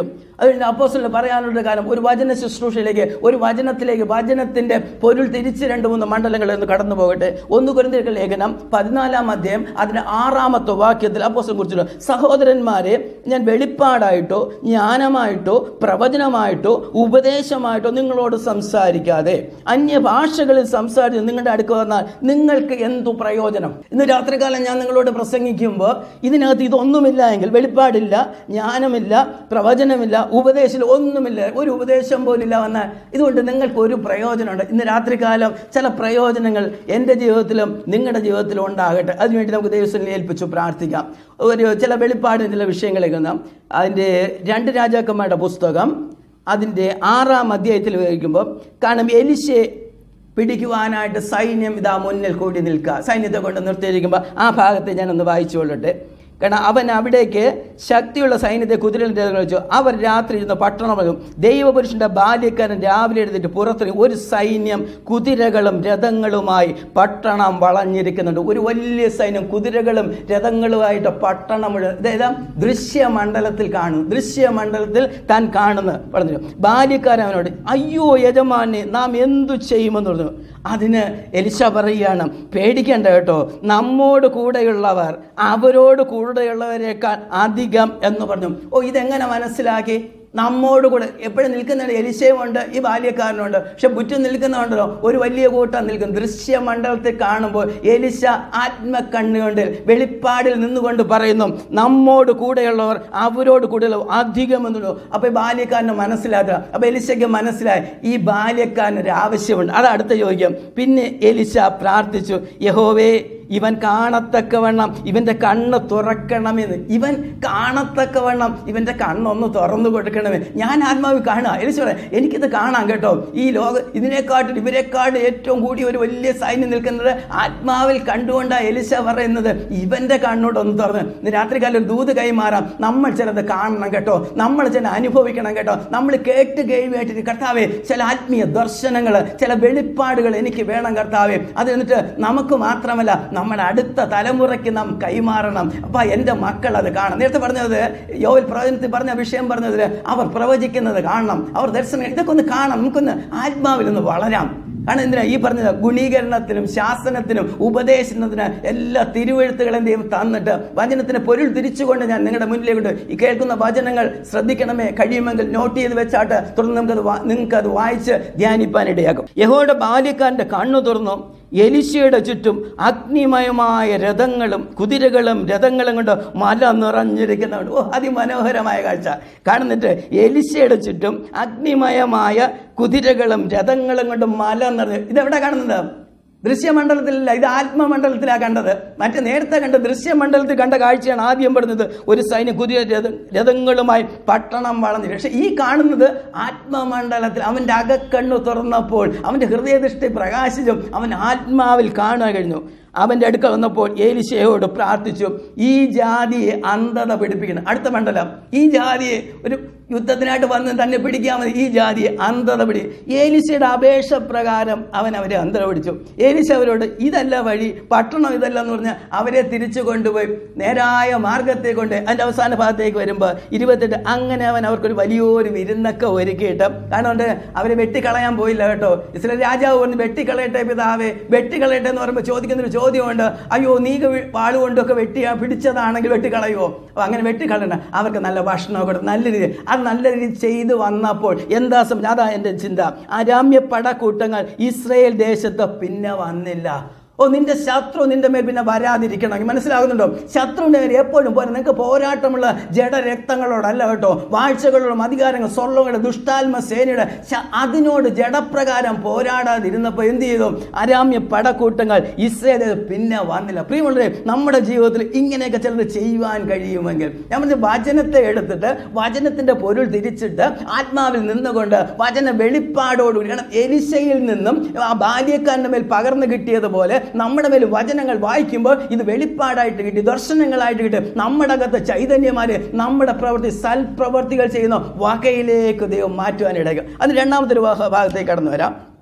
അതുകൊണ്ട് അപ്പോസ്റ്റലിന് പറയാനുള്ള കാലം ഒരു വചന ശുശ്രൂഷയിലേക്ക് ഒരു വചനത്തിലേക്ക് വചനത്തിന്റെ പൊരുൾ തിരിച്ച് രണ്ട് മൂന്ന് മണ്ഡലങ്ങളിൽ നിന്ന് കടന്നു പോകട്ടെ ഒന്ന് കുരുന്തിരിക്കൽ ലേഖനം പതിനാലാം അധ്യായം അതിന്റെ ആറാമത്തെ വാക്യത്തിൽ അപ്പോസ്റ്റലിനെ കുറിച്ചുള്ള സഹോദരന്മാരെ ഞാൻ വെളിപ്പാടായിട്ടോ ജ്ഞാനമായിട്ടോ പ്രവചനമായിട്ടോ ഉപദേശമായിട്ടോ നിങ്ങളോട് സംസാരിക്കാതെ അന്യഭാഷകളിൽ സംസാരിച്ച് നിങ്ങളുടെ അടുക്ക വന്നാൽ നിങ്ങൾക്ക് എന്തു പ്രയോജനം ഇന്ന് രാത്രികാലം ഞാൻ നിങ്ങളോട് പ്രസംഗിക്കുമ്പോൾ ഇതിനകത്ത് ഇതൊന്നുമില്ല എങ്കിൽ വെളിപ്പാടില്ല ജ്ഞാനമില്ല പ്രവചനമില്ല ഉപദേശം ഒന്നുമില്ല ഒരു ഉപദേശം പോലില്ല വന്നാൽ ഇതുകൊണ്ട് നിങ്ങൾക്ക് ഒരു പ്രയോജനമുണ്ട് ഇന്ന് രാത്രികാലം ചില പ്രയോജനങ്ങൾ എൻ്റെ ജീവിതത്തിലും നിങ്ങളുടെ ജീവിതത്തിലും ഉണ്ടാകട്ടെ അതിനുവേണ്ടി നമുക്ക് ദൈവസ്ഥനെ ഏൽപ്പിച്ചു പ്രാർത്ഥിക്കാം ഒരു ചില വെളിപ്പാടിന് ചില വിഷയങ്ങളൊക്കെ നാം അതിൻ്റെ രണ്ട് രാജാക്കന്മാരുടെ പുസ്തകം അതിൻ്റെ ആറാം അധ്യായത്തിൽ വഹിക്കുമ്പോൾ കാരണം എലിശെ പിടിക്കുവാനായിട്ട് സൈന്യം ഇതാ മുന്നിൽ കൂടി നിൽക്കുക സൈന്യത്തെ കൊണ്ട് നിർത്തിയിരിക്കുമ്പോൾ ആ ഭാഗത്തെ ഞാനൊന്ന് വായിച്ചു കൊള്ളട്ടെ കാരണം അവൻ അവിടേക്ക് ശക്തിയുള്ള സൈന്യത്തെ കുതിരയിൽ വെച്ചു അവർ രാത്രി ഇരുന്ന് പട്ടണം വരും ദൈവപുരുഷന്റെ ബാല്യക്കാരൻ രാവിലെ എഴുതിട്ട് പുറത്തിറങ്ങി ഒരു സൈന്യം കുതിരകളും രഥങ്ങളുമായി പട്ടണം വളഞ്ഞിരിക്കുന്നുണ്ട് ഒരു വലിയ സൈന്യം കുതിരകളും രഥങ്ങളുമായിട്ട് പട്ടണം മുഴുവൻ ഇതേതാ ദൃശ്യമണ്ഡലത്തിൽ കാണുന്നു ദൃശ്യമണ്ഡലത്തിൽ താൻ കാണുന്നു പറഞ്ഞു ബാല്യക്കാരൻ അവനോട് അയ്യോ യജമാനെ നാം എന്തു ചെയ്യുമെന്ന് പറഞ്ഞു അതിന് എലിശ പറയുകയാണ് പേടിക്കണ്ട കേട്ടോ നമ്മോട് കൂടെയുള്ളവർ അവരോട് കൂടെയുള്ളവരെക്കാൾ അധികം എന്ന് പറഞ്ഞു ഓ ഇതെങ്ങനെ മനസ്സിലാക്കി നമ്മോട് കൂടെ എപ്പോഴും നിൽക്കുന്നുണ്ട് എലിശയുമുണ്ട് ഈ ബാല്യക്കാരനുണ്ട് പക്ഷെ ചുറ്റും നിൽക്കുന്നുണ്ടല്ലോ ഒരു വലിയ കൂട്ടം നിൽക്കും ദൃശ്യമണ്ഡലത്തിൽ കാണുമ്പോൾ എലിശ ആത്മക്കണ്ണുകൊണ്ടിൽ വെളിപ്പാടിൽ നിന്നുകൊണ്ട് പറയുന്നു നമ്മോട് കൂടെയുള്ളവർ അവരോട് കൂടെയുള്ളവർ അധികം എന്നുള്ളൂ അപ്പൊ ഈ ബാല്യക്കാരന് മനസ്സിലാക്കുക അപ്പൊ എലിശയ്ക്ക് മനസ്സിലായി ഈ ബാല്യക്കാരന് ഒരു ആവശ്യമുണ്ട് അത് അടുത്ത ചോദിക്കും പിന്നെ എലിശ പ്രാർത്ഥിച്ചു യഹോവേ ഇവൻ കാണത്തക്കവണ്ണം ഇവന്റെ കണ്ണ് തുറക്കണമെന്ന് ഇവൻ കാണത്തക്കവണ്ണം ഇവന്റെ കണ്ണൊന്ന് തുറന്നു കൊടുക്കണമേ ഞാൻ ആത്മാവ് കാണുക എലിശ പറയാം എനിക്കിത് കാണാം കേട്ടോ ഈ ലോക ഇതിനെക്കാട്ടും ഇവരെക്കാട്ടും ഏറ്റവും കൂടി ഒരു വലിയ സൈന്യം നിൽക്കുന്നത് ആത്മാവിൽ കണ്ടുകൊണ്ടാ എലിശ പറയുന്നത് ഇവന്റെ കണ്ണോട് ഒന്ന് തുറന്ന് ഇന്ന് രാത്രികാലം ഒരു ദൂത് കൈമാറാം നമ്മൾ ചിലത് കാണണം കേട്ടോ നമ്മൾ ചില അനുഭവിക്കണം കേട്ടോ നമ്മൾ കേട്ട് കേൾവിയായിട്ട് കർത്താവേ ചില ആത്മീയ ദർശനങ്ങൾ ചില വെളിപ്പാടുകൾ എനിക്ക് വേണം കർത്താവേ അത് എന്നിട്ട് നമുക്ക് മാത്രമല്ല നമ്മുടെ അടുത്ത തലമുറയ്ക്ക് നാം കൈമാറണം അപ്പൊ എൻ്റെ മക്കൾ അത് കാണണം നേരത്തെ പറഞ്ഞത് യോവിൽ പ്രവചനത്തിൽ പറഞ്ഞ വിഷയം പറഞ്ഞത് അവർ പ്രവചിക്കുന്നത് കാണണം അവർ ദർശനം ഇതൊക്കെ ഒന്ന് കാണണം നമുക്കൊന്ന് ആത്മാവിൽ ഒന്ന് വളരാം കാരണം എന്തിനാ ഈ പറഞ്ഞത് ഗുണീകരണത്തിനും ശാസനത്തിനും ഉപദേശത്തിനും എല്ലാ തിരുവെഴുത്തുകളും ദൈവം തന്നിട്ട് വചനത്തിന് പൊരുൾ തിരിച്ചുകൊണ്ട് ഞാൻ നിങ്ങളുടെ മുന്നിലേക്ക് ഈ കേൾക്കുന്ന വചനങ്ങൾ ശ്രദ്ധിക്കണമേ കഴിയുമെങ്കിൽ നോട്ട് ചെയ്ത് വെച്ചാട്ട് തുടർന്ന് നമുക്കത് വാ- നിങ്ങൾക്കത് വായിച്ച് ധ്യാനിപ്പാൻ ഇടയാക്കും യഹോയുടെ ബാല്യക്കാരൻ്റെ കണ്ണു തുറന്നു എലിശയുടെ ചുറ്റും അഗ്നിമയമായ രഥങ്ങളും കുതിരകളും രഥങ്ങളും കൊണ്ട് മല നിറഞ്ഞിരിക്കുന്നുണ്ട് ഓ അതിമനോഹരമായ കാഴ്ച കാണുന്നിട്ട് എലിശയുടെ ചുറ്റും അഗ്നിമയമായ കുതിരകളും രഥങ്ങളും കൊണ്ട് മല നിറഞ്ഞു ഇതെവിടെ കാണുന്നത് ദൃശ്യമണ്ഡലത്തിലല്ല ഇത് ആത്മമണ്ഡലത്തിലാണ് കണ്ടത് മറ്റേ നേരത്തെ കണ്ട ദൃശ്യമണ്ഡലത്തിൽ കണ്ട കാഴ്ചയാണ് ആദ്യം പറഞ്ഞത് ഒരു സൈന്യം കുതിര രഥ- രഥങ്ങളുമായി പട്ടണം വളർന്നു പക്ഷെ ഈ കാണുന്നത് ആത്മമണ്ഡലത്തിൽ അവന്റെ അകക്കണ്ണു തുറന്നപ്പോൾ അവന്റെ ഹൃദയദൃഷ്ടി പ്രകാശിച്ചും അവൻ ആത്മാവിൽ കാണാൻ കഴിഞ്ഞു അവന്റെ അടുക്കൽ വന്നപ്പോൾ ഏലിശയോട് പ്രാർത്ഥിച്ചു ഈ ജാതിയെ അന്ധത പിടിപ്പിക്കണം അടുത്ത മണ്ഡലം ഈ ജാതിയെ ഒരു യുദ്ധത്തിനായിട്ട് വന്ന് തന്നെ പിടിക്കാമെന്ന് ഈ ജാതിയെ അന്ധത പിടി ഏലിശയുടെ അപേക്ഷ പ്രകാരം അവൻ അവരെ അന്ധത പിടിച്ചു ഏലിശ അവരോട് ഇതല്ല വഴി പട്ടണം ഇതല്ല എന്ന് പറഞ്ഞാൽ അവരെ തിരിച്ചു കൊണ്ടുപോയി നേരായ മാർഗത്തെ കൊണ്ട് അതിൻ്റെ അവസാന ഭാഗത്തേക്ക് വരുമ്പോൾ ഇരുപത്തെട്ട് അങ്ങനെ അവൻ അവർക്കൊരു വലിയൊരു വിരുന്നൊക്കെ ഒരുക്കിയിട്ട് കാരണം കൊണ്ട് അവരെ വെട്ടിക്കളയാൻ പോയില്ല കേട്ടോ ഇസ്രായേൽ രാജാവ് പറഞ്ഞു വെട്ടിക്കളയട്ടെ പിതാവേ വെട്ടിക്കളയട്ടെ എന്ന് പറയുമ്പോൾ ചോദിക്കുന്ന ഒരു ചോദ്യമുണ്ട് അയ്യോ നീ വാളുകൊണ്ടൊക്കെ വെട്ടിയാ പിടിച്ചതാണെങ്കിൽ വെട്ടിക്കളയുമോ അപ്പോൾ അങ്ങനെ വെട്ടിക്കളയണ്ട അവർക്ക് നല്ല ഭക്ഷണമൊക്കെ കൊടുത്ത് നല്ല രീതി അത് നല്ല രീതി ചെയ്ത് വന്നപ്പോൾ എന്താ സംഭവിച്ചത്? അതാ എൻ്റെ ചിന്ത അരാമ്യ പടക്കൂട്ടങ്ങൾ ഇസ്രയേൽ ദേശത്ത് പിന്നെ വന്നില്ല ഓ നിന്റെ ശത്രു നിന്റെ മേൽ പിന്നെ വരാതിരിക്കണം മനസ്സിലാകുന്നുണ്ടോ ശത്രുവിന്റെ മേൽ എപ്പോഴും പോലെ നിങ്ങൾക്ക് പോരാട്ടമുള്ള ജഡരക്തങ്ങളോടല്ല കേട്ടോ വാഴ്ചകളോടും അധികാരങ്ങൾ സ്വർണ്ണങ്ങളുടെ ദുഷ്ടാത്മ സേനയുടെ ശ- അതിനോട് ജഡപ്രകാരം പോരാടാതിരുന്നപ്പോൾ എന്ത് ചെയ്തു അരാമ്യ പടക്കൂട്ടങ്ങൾ ഇസ്രയേൽ പിന്നെ വന്നില്ല പ്രിയമുള്ളവരെ നമ്മുടെ ജീവിതത്തിൽ ഇങ്ങനെയൊക്കെ ചിലത് ചെയ്യുവാൻ കഴിയുമെങ്കിൽ നമ്മൾ വചനത്തെ എടുത്തിട്ട് വചനത്തിന്റെ പൊരുൾ തിരിച്ചിട്ട് ആത്മാവിൽ നിന്നുകൊണ്ട് വചന വെളിപ്പാടോടുകൂടി കാരണം എലിശയിൽ നിന്നും ആ ബാല്യക്കാരൻ്റെ മേൽ പകർന്നു കിട്ടിയതുപോലെ നമ്മുടെ മേൽ വചനങ്ങൾ വായിക്കുമ്പോൾ ഇത് വെളിപ്പാടായിട്ട് കിട്ടി ദർശനങ്ങളായിട്ട് കിട്ടി നമ്മുടെ അകത്ത് ചൈതന്യമാര് നമ്മുടെ പ്രവൃത്തി സൽപ്രവർത്തികൾ ചെയ്യുന്ന വകയിലേക്ക് ദൈവം മാറ്റുവാനിടയ്ക്കും അത് രണ്ടാമത്തെ ഒരു ഭാഗത്തേക്ക് കടന്നു വരാം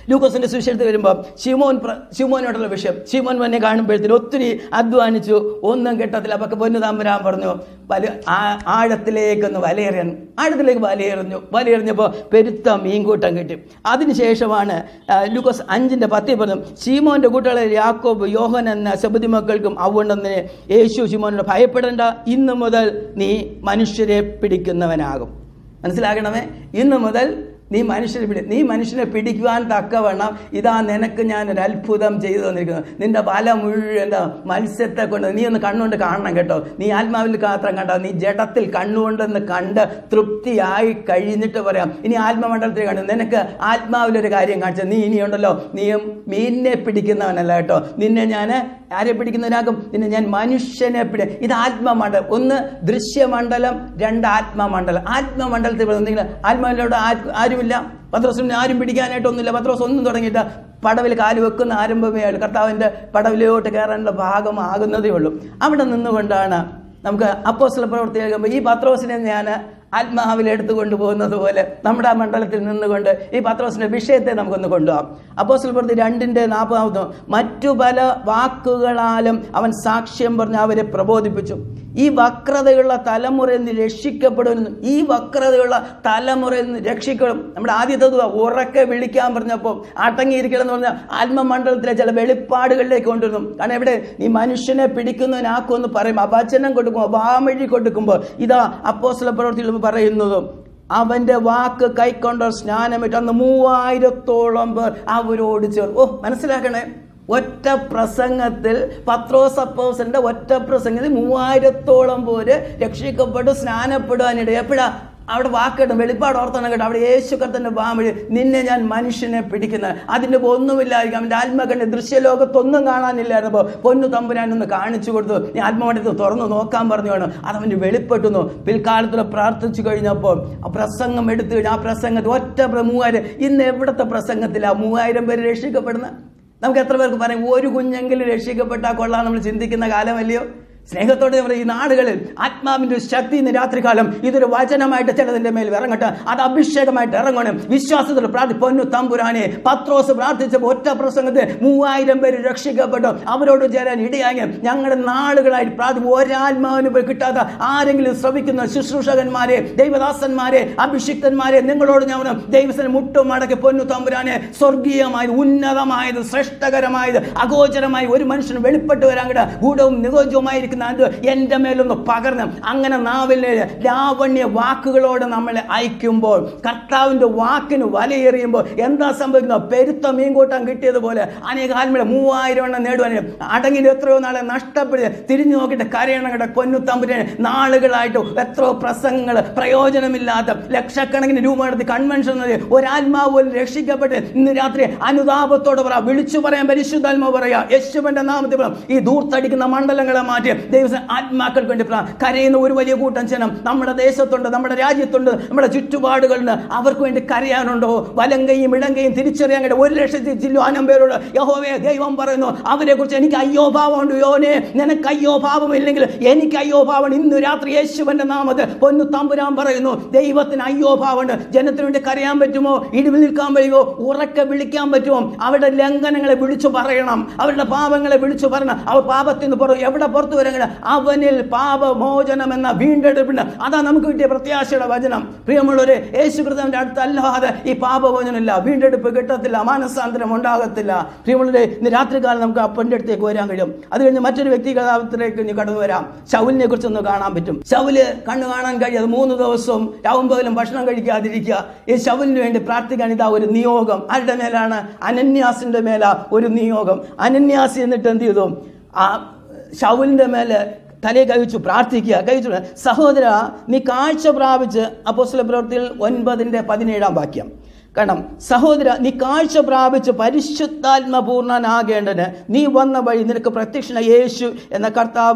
ലൂക്കോസിന്റെ സുവിശേഷത്തിൽ വരുമ്പോൾ ശിമോൻ പ്ര- ശിമോനോടുള്ള വിഷയം ശിമോൻ തന്നെ കാണുമ്പോഴത്തേന് ഒത്തിരി അധ്വാനിച്ചു ഒന്നും കിട്ടത്തില്ല അപ്പൊ പൊന്നു താമ്പരാൻ പറഞ്ഞു വല ആ- ആഴത്തിലേക്കൊന്ന് വലയെറിയാൻ ആഴത്തിലേക്ക് വലയെറിഞ്ഞു വലയെറിഞ്ഞപ്പോൾ പെരുത്ത മീൻകൂട്ടം കിട്ടി അതിനുശേഷമാണ് ആ, ലൂക്കോസ് അഞ്ചിന്റെ പത്തിൽ പറഞ്ഞു ശീമോന്റെ കൂട്ടുകളെ യാക്കോബ് യോഹൻ എന്ന ശബദി മക്കൾക്കും അവണ്ടെന്ന് യേശു ശിമോനോട് ഭയപ്പെടേണ്ട ഇന്നു മുതൽ നീ മനുഷ്യരെ പിടിക്കുന്നവനാകും മനസ്സിലാക്കണമേ ഇന്നു മുതൽ നീ മനുഷ്യനെ പിടി നീ മനുഷ്യനെ പിടിക്കുവാൻ തക്കവണ്ണം ഇതാ നിനക്ക് ഞാൻ ഒരു അത്ഭുതം ചെയ്തു തന്നിരിക്കുന്നു നിന്റെ പല മുഴുവൻ എന്താ മത്സ്യത്തെ കൊണ്ട് നീ ഒന്ന് കണ്ണുകൊണ്ട് കാണണം കേട്ടോ നീ ആത്മാവിൽ മാത്രം കണ്ട നീ ജഡത്തിൽ കണ്ണുകൊണ്ടെന്ന് കണ്ട് തൃപ്തിയായി കഴിഞ്ഞിട്ട് പറയാം ഇനി ആത്മമണ്ഡലത്തിൽ കണ്ടു നിനക്ക് ആത്മാവിലൊരു കാര്യം കാണിച്ച നീ ഇനിയുണ്ടല്ലോ നീയും മീനിനെ പിടിക്കുന്നവനല്ല കേട്ടോ നിന്നെ ഞാൻ ആരെ പിടിക്കുന്നതിനാക്കും നിന്നെ ഞാൻ മനുഷ്യനെ പിടി ഇത് ആത്മമണ്ഡലം ഒന്ന് ദൃശ്യമണ്ഡലം രണ്ട് ആത്മമണ്ഡലം ആത്മമണ്ഡലത്തിൽ എന്തെങ്കിലും ആത്മാവിലോട് ആരുമില്ല പത്രോസിനെ ആരും പിടിക്കാനായിട്ടൊന്നുമില്ല പത്രോസ് ഒന്നും തുടങ്ങിയില്ല പടവിൽ കാല് വെക്കുന്ന ആരംഭമേ ഉള്ളൂ കർത്താവിൻ്റെ പടവിലോട്ട് കയറാനുള്ള ഭാഗമാകുന്നതേ ഉള്ളൂ അവിടെ നിന്നുകൊണ്ടാണ് നമുക്ക് അപ്പോസ്തല പ്രവൃത്തി കേൾക്കുമ്പോൾ ഈ പത്രോസിനെ ഞാൻ ആത്മാവിൽ എടുത്തു കൊണ്ടുപോകുന്നത് പോലെ നമ്മുടെ ആ മണ്ഡലത്തിൽ നിന്നുകൊണ്ട് ഈ പത്രോസിന്റെ വിഷയത്തെ നമുക്കൊന്ന് കൊണ്ടുപോകാം അപ്പോസ്തല പ്രവൃത്തി രണ്ടിന്റെ നാൽപ്പതാമത്തോ മറ്റു പല വാക്കുകളാലും അവൻ സാക്ഷ്യം പറഞ്ഞ് അവരെ പ്രബോധിപ്പിച്ചു ഈ വക്രതയുള്ള തലമുറയിൽ നിന്ന് രക്ഷിക്കപ്പെടുന്നു ഈ വക്രതയുള്ള തലമുറയിൽ നിന്ന് രക്ഷിക്കണം നമ്മുടെ ആദ്യത്തെ ദുആ ഉറക്കെ വിളിക്കാൻ പറഞ്ഞപ്പോൾ അടങ്ങിയിരിക്കണം എന്ന് പറഞ്ഞാൽ ആത്മമണ്ഡലത്തിലെ ചില വെളിപ്പാടുകളിലേക്ക് കൊണ്ടുവരുന്നു കാരണം എവിടെ നീ മനുഷ്യനെ പിടിക്കുന്നതിനാക്കുമെന്ന് പറയും അപചനം കൊടുക്കുമ്പോൾ വാമഴി കൊടുക്കുമ്പോൾ ഇതാ അപ്പോസ്തല പ്രവൃത്തിയിൽ പറയുന്നതും അവന്റെ വാക്ക് കൈക്കൊണ്ട സ്നാനമിട്ട് അന്ന് മൂവായിരത്തോളം പേർ അവരോട് ചേർന്നു ഓ മനസ്സിലാക്കണേ ഒറ്റ പ്രസംഗത്തിൽ പത്രോസപ്പോസിന്റെ ഒറ്റ പ്രസംഗത്തിൽ മൂവായിരത്തോളം പേര് രക്ഷിക്കപ്പെട്ടു സ്നാനപ്പെടുവാനിട എപ്പോഴാ അവിടെ വാക്കിടും വെളിപ്പാട് ഓർത്തണം കേട്ടോ അവിടെ യേശു കർത്തന്റെ വാമഴി നിന്നെ ഞാൻ മനുഷ്യനെ പിടിക്കുന്നത് അതിൻ്റെ ഒന്നുമില്ലായിരിക്കും അവൻ്റെ ആത്മകണ്ണ് ദൃശ്യലോകത്തൊന്നും കാണാനില്ലായിരുന്നപ്പോൾ പൊന്നു തമ്പുരാൻ ഒന്ന് കാണിച്ചു കൊടുത്തു നീ ആത്മമണ്ഡലത്തിൽ തുറന്നു നോക്കാൻ പറഞ്ഞു വേണം അതവന് വെളിപ്പെട്ടുന്നു പിൽക്കാലത്തിൽ പ്രാർത്ഥിച്ചു കഴിഞ്ഞപ്പോൾ ആ പ്രസംഗം എടുത്തു കഴിഞ്ഞാൽ ആ പ്രസംഗത്തിൽ ഒറ്റ പ്ര- മൂവായിരം ഇന്ന് എവിടുത്തെ പ്രസംഗത്തിലാണ് മൂവായിരം പേര് രക്ഷിക്കപ്പെടുന്നത് നമുക്ക് എത്ര പേർക്ക് പറയാം ഒരു കുഞ്ഞെങ്കിലും രക്ഷിക്കപ്പെട്ടാൽ കൊള്ളാം നമ്മൾ ചിന്തിക്കുന്ന കാലമല്ലയോ സ്നേഹത്തോടെ നമ്മൾ ഈ നാടുകളിൽ ആത്മാവിന്റെ ഒരു ശക്തി ഇന്ന് രാത്രികാലം ഇതൊരു വചനമായിട്ട് ചിലതിന്റെ മേൽ ഇറങ്ങട്ടെ അത് അഭിഷേകമായിട്ട് ഇറങ്ങണം വിശ്വാസത്തിൽ പ്രാർത്ഥി പൊന്നു തമ്പുരാനെ പത്രോസ് പ്രാർത്ഥിച്ചപ്പോൾ ഒറ്റ പ്രസംഗത്തിൽ മൂവായിരം പേര് രക്ഷിക്കപ്പെട്ടു അവരോട് ചേരാൻ ഇടയായി ഞങ്ങളുടെ നാളുകളായിട്ട് പ്രാർത്ഥി ഒരാത്മാവിന് പോയി കിട്ടാത്ത ആരെങ്കിലും ശ്രമിക്കുന്ന ശുശ്രൂഷകന്മാരെ ദൈവദാസന്മാരെ അഭിഷിക്തന്മാരെ നിങ്ങളോട് ഞാൻ പറഞ്ഞു, ദൈവത്തിന് മുട്ടും മടക്കി പൊന്നു തമ്പുരാനെ സ്വർഗീയമായത് ഉന്നതമായത് ശ്രേഷ്ഠകരമായത് അഗോചരമായി ഒരു മനുഷ്യന് വെളിപ്പെട്ട് വരാൻ കിട ഗൂഢവും നിഗോചവുമായിരിക്കുന്ന അത് എൻ്റെ മേലൊന്ന് പകർന്ന് അങ്ങനെ നാവിലെ ലാവണ്യ വാക്കുകളോട് നമ്മളെ അയക്കുമ്പോൾ കർത്താവിൻ്റെ വാക്കിന് വലയെറിയുമ്പോൾ എന്താ സംഭവിക്കുന്നത് പെരുത്ത മീൻകൂട്ടം കിട്ടിയതുപോലെ അനേക ആത്മീയ മൂവായിരം എണ്ണം നേടുവാൻ അടങ്ങിൽ എത്രയോ നാളെ നഷ്ടപ്പെടുക തിരിഞ്ഞു നോക്കിയിട്ട് കരയണം കേട്ട പൊന്നുത്തമ്പുരാൻ നാളുകളായിട്ട് എത്രയോ പ്രസംഗങ്ങൾ പ്രയോജനമില്ലാത്ത ലക്ഷക്കണക്കിന് രൂപ നടത്തി കൺവെൻഷൻ നടത്തി ഒരാത്മാവ് പോലും രക്ഷിക്കപ്പെട്ട് ഇന്ന് രാത്രി അനുതാപത്തോടെ പറ വിളിച്ചു പറയാൻ പരിശുദ്ധാത്മാവ് പറയാ യേശുവിന്റെ നാമത്തിൽ പറ ഈ ദൂർത്തടിക്കുന്ന മണ്ഡലങ്ങളെ മാറ്റി ദൈവം ആത്മാക്കൾക്ക് വേണ്ടി പ്രാ- കരയുന്ന ഒരു വലിയ കൂട്ടം ജനം നമ്മുടെ ദേശത്തുണ്ട് നമ്മുടെ രാജ്യത്തുണ്ട് നമ്മുടെ ചുറ്റുപാടുകളുണ്ട് അവർക്ക് വേണ്ടി കരയാനുണ്ടോ വലങ്കയും ഇടങ്കയും തിരിച്ചറിയാൻ കഴിയും ഒരു ലക്ഷത്തി ചില്ലുവാനം പേരോട് യഹോവേ ദൈവം പറയുന്നു അവരെ കുറിച്ച് എനിക്ക് അയ്യോ ഭാവമുണ്ട് യോനെ നിനക്ക് അയ്യോ ഭാവമില്ലെങ്കിൽ എനിക്ക് അയ്യോ ഭാവം ഇന്ന് രാത്രി യേശുവിന്റെ നാമത്തിൽ പൊന്നു തമ്പുരാൻ പറയുന്നു ദൈവത്തിന് അയ്യോ ഭാവമുണ്ട് ജനത്തിന് വേണ്ടി കരയാൻ പറ്റുമോ ഇടിവിൽ നിൽക്കാൻ കഴിയുമോ ഉറക്കെ വിളിക്കാൻ പറ്റുമോ അവരുടെ ലംഘനങ്ങളെ വിളിച്ചു പറയണം അവരുടെ പാപങ്ങളെ വിളിച്ചു പറയണം അവർ പാപത്തിൽ നിന്ന് പുറത്ത് എവിടെ പുറത്തു വരങ്ങൾ അവനിൽ പാപമോചനം എന്ന വീണ്ടെടുപ്പിന് അതാ നമുക്ക് കിട്ടിയ പ്രത്യാശയുടെ വചനം പ്രിയമുള്ളവരെ യേശു കൃതന്റെ അടുത്തല്ലാതെ ഈ പാപമോചനമില്ല വീണ്ടെടുപ്പ് കിട്ടത്തില്ല മാനസാന്തരം ഉണ്ടാകത്തില്ല പ്രിയമുള്ളവരെ ഇന്ന് രാത്രികാലം നമുക്ക് അപ്പൻ്റെ അടുത്തേക്ക് വരാൻ കഴിയും അത് കഴിഞ്ഞ് മറ്റൊരു വ്യക്തി കഥാപാത്രത്തിലേക്ക് ഇനി കടന്നു വരാം ശൗലിനെ കുറിച്ച് ഒന്ന് കാണാൻ പറ്റും ശൗല് കണ്ണു കാണാൻ കഴിയാതെ മൂന്ന് ദിവസവും രാവും പകലും ഭക്ഷണം കഴിക്കാതിരിക്കുക ഈ ശൗലിന് വേണ്ടി പ്രാർത്ഥിക്കാൻ ഇതാ ഒരു നിയോഗം ആരുടെ മേലാണ് അനന്യാസിന്റെ മേല ഒരു നിയോഗം അനന്യാസ് എന്നിട്ട് എന്ത് ചെയ്തു ആ ശൗലിന്റെ മേലെ തലയെ കഴിച്ചു പ്രാർത്ഥിക്കുക കഴിച്ചു സഹോദര നീ കാഴ്ച പ്രാപിച്ച് അപ്പോസ്തല പ്രവൃത്തിയിൽ ഒൻപതിൻ്റെ പതിനേഴാം വാക്യം കാരണം സഹോദര നീ കാഴ്ച പ്രാപിച്ച് പരിശുദ്ധാത്മപൂർണനാകേണ്ടതിന് നീ വന്ന വഴി നിനക്ക് പ്രത്യക്ഷന യേശു എന്ന കർത്താവ്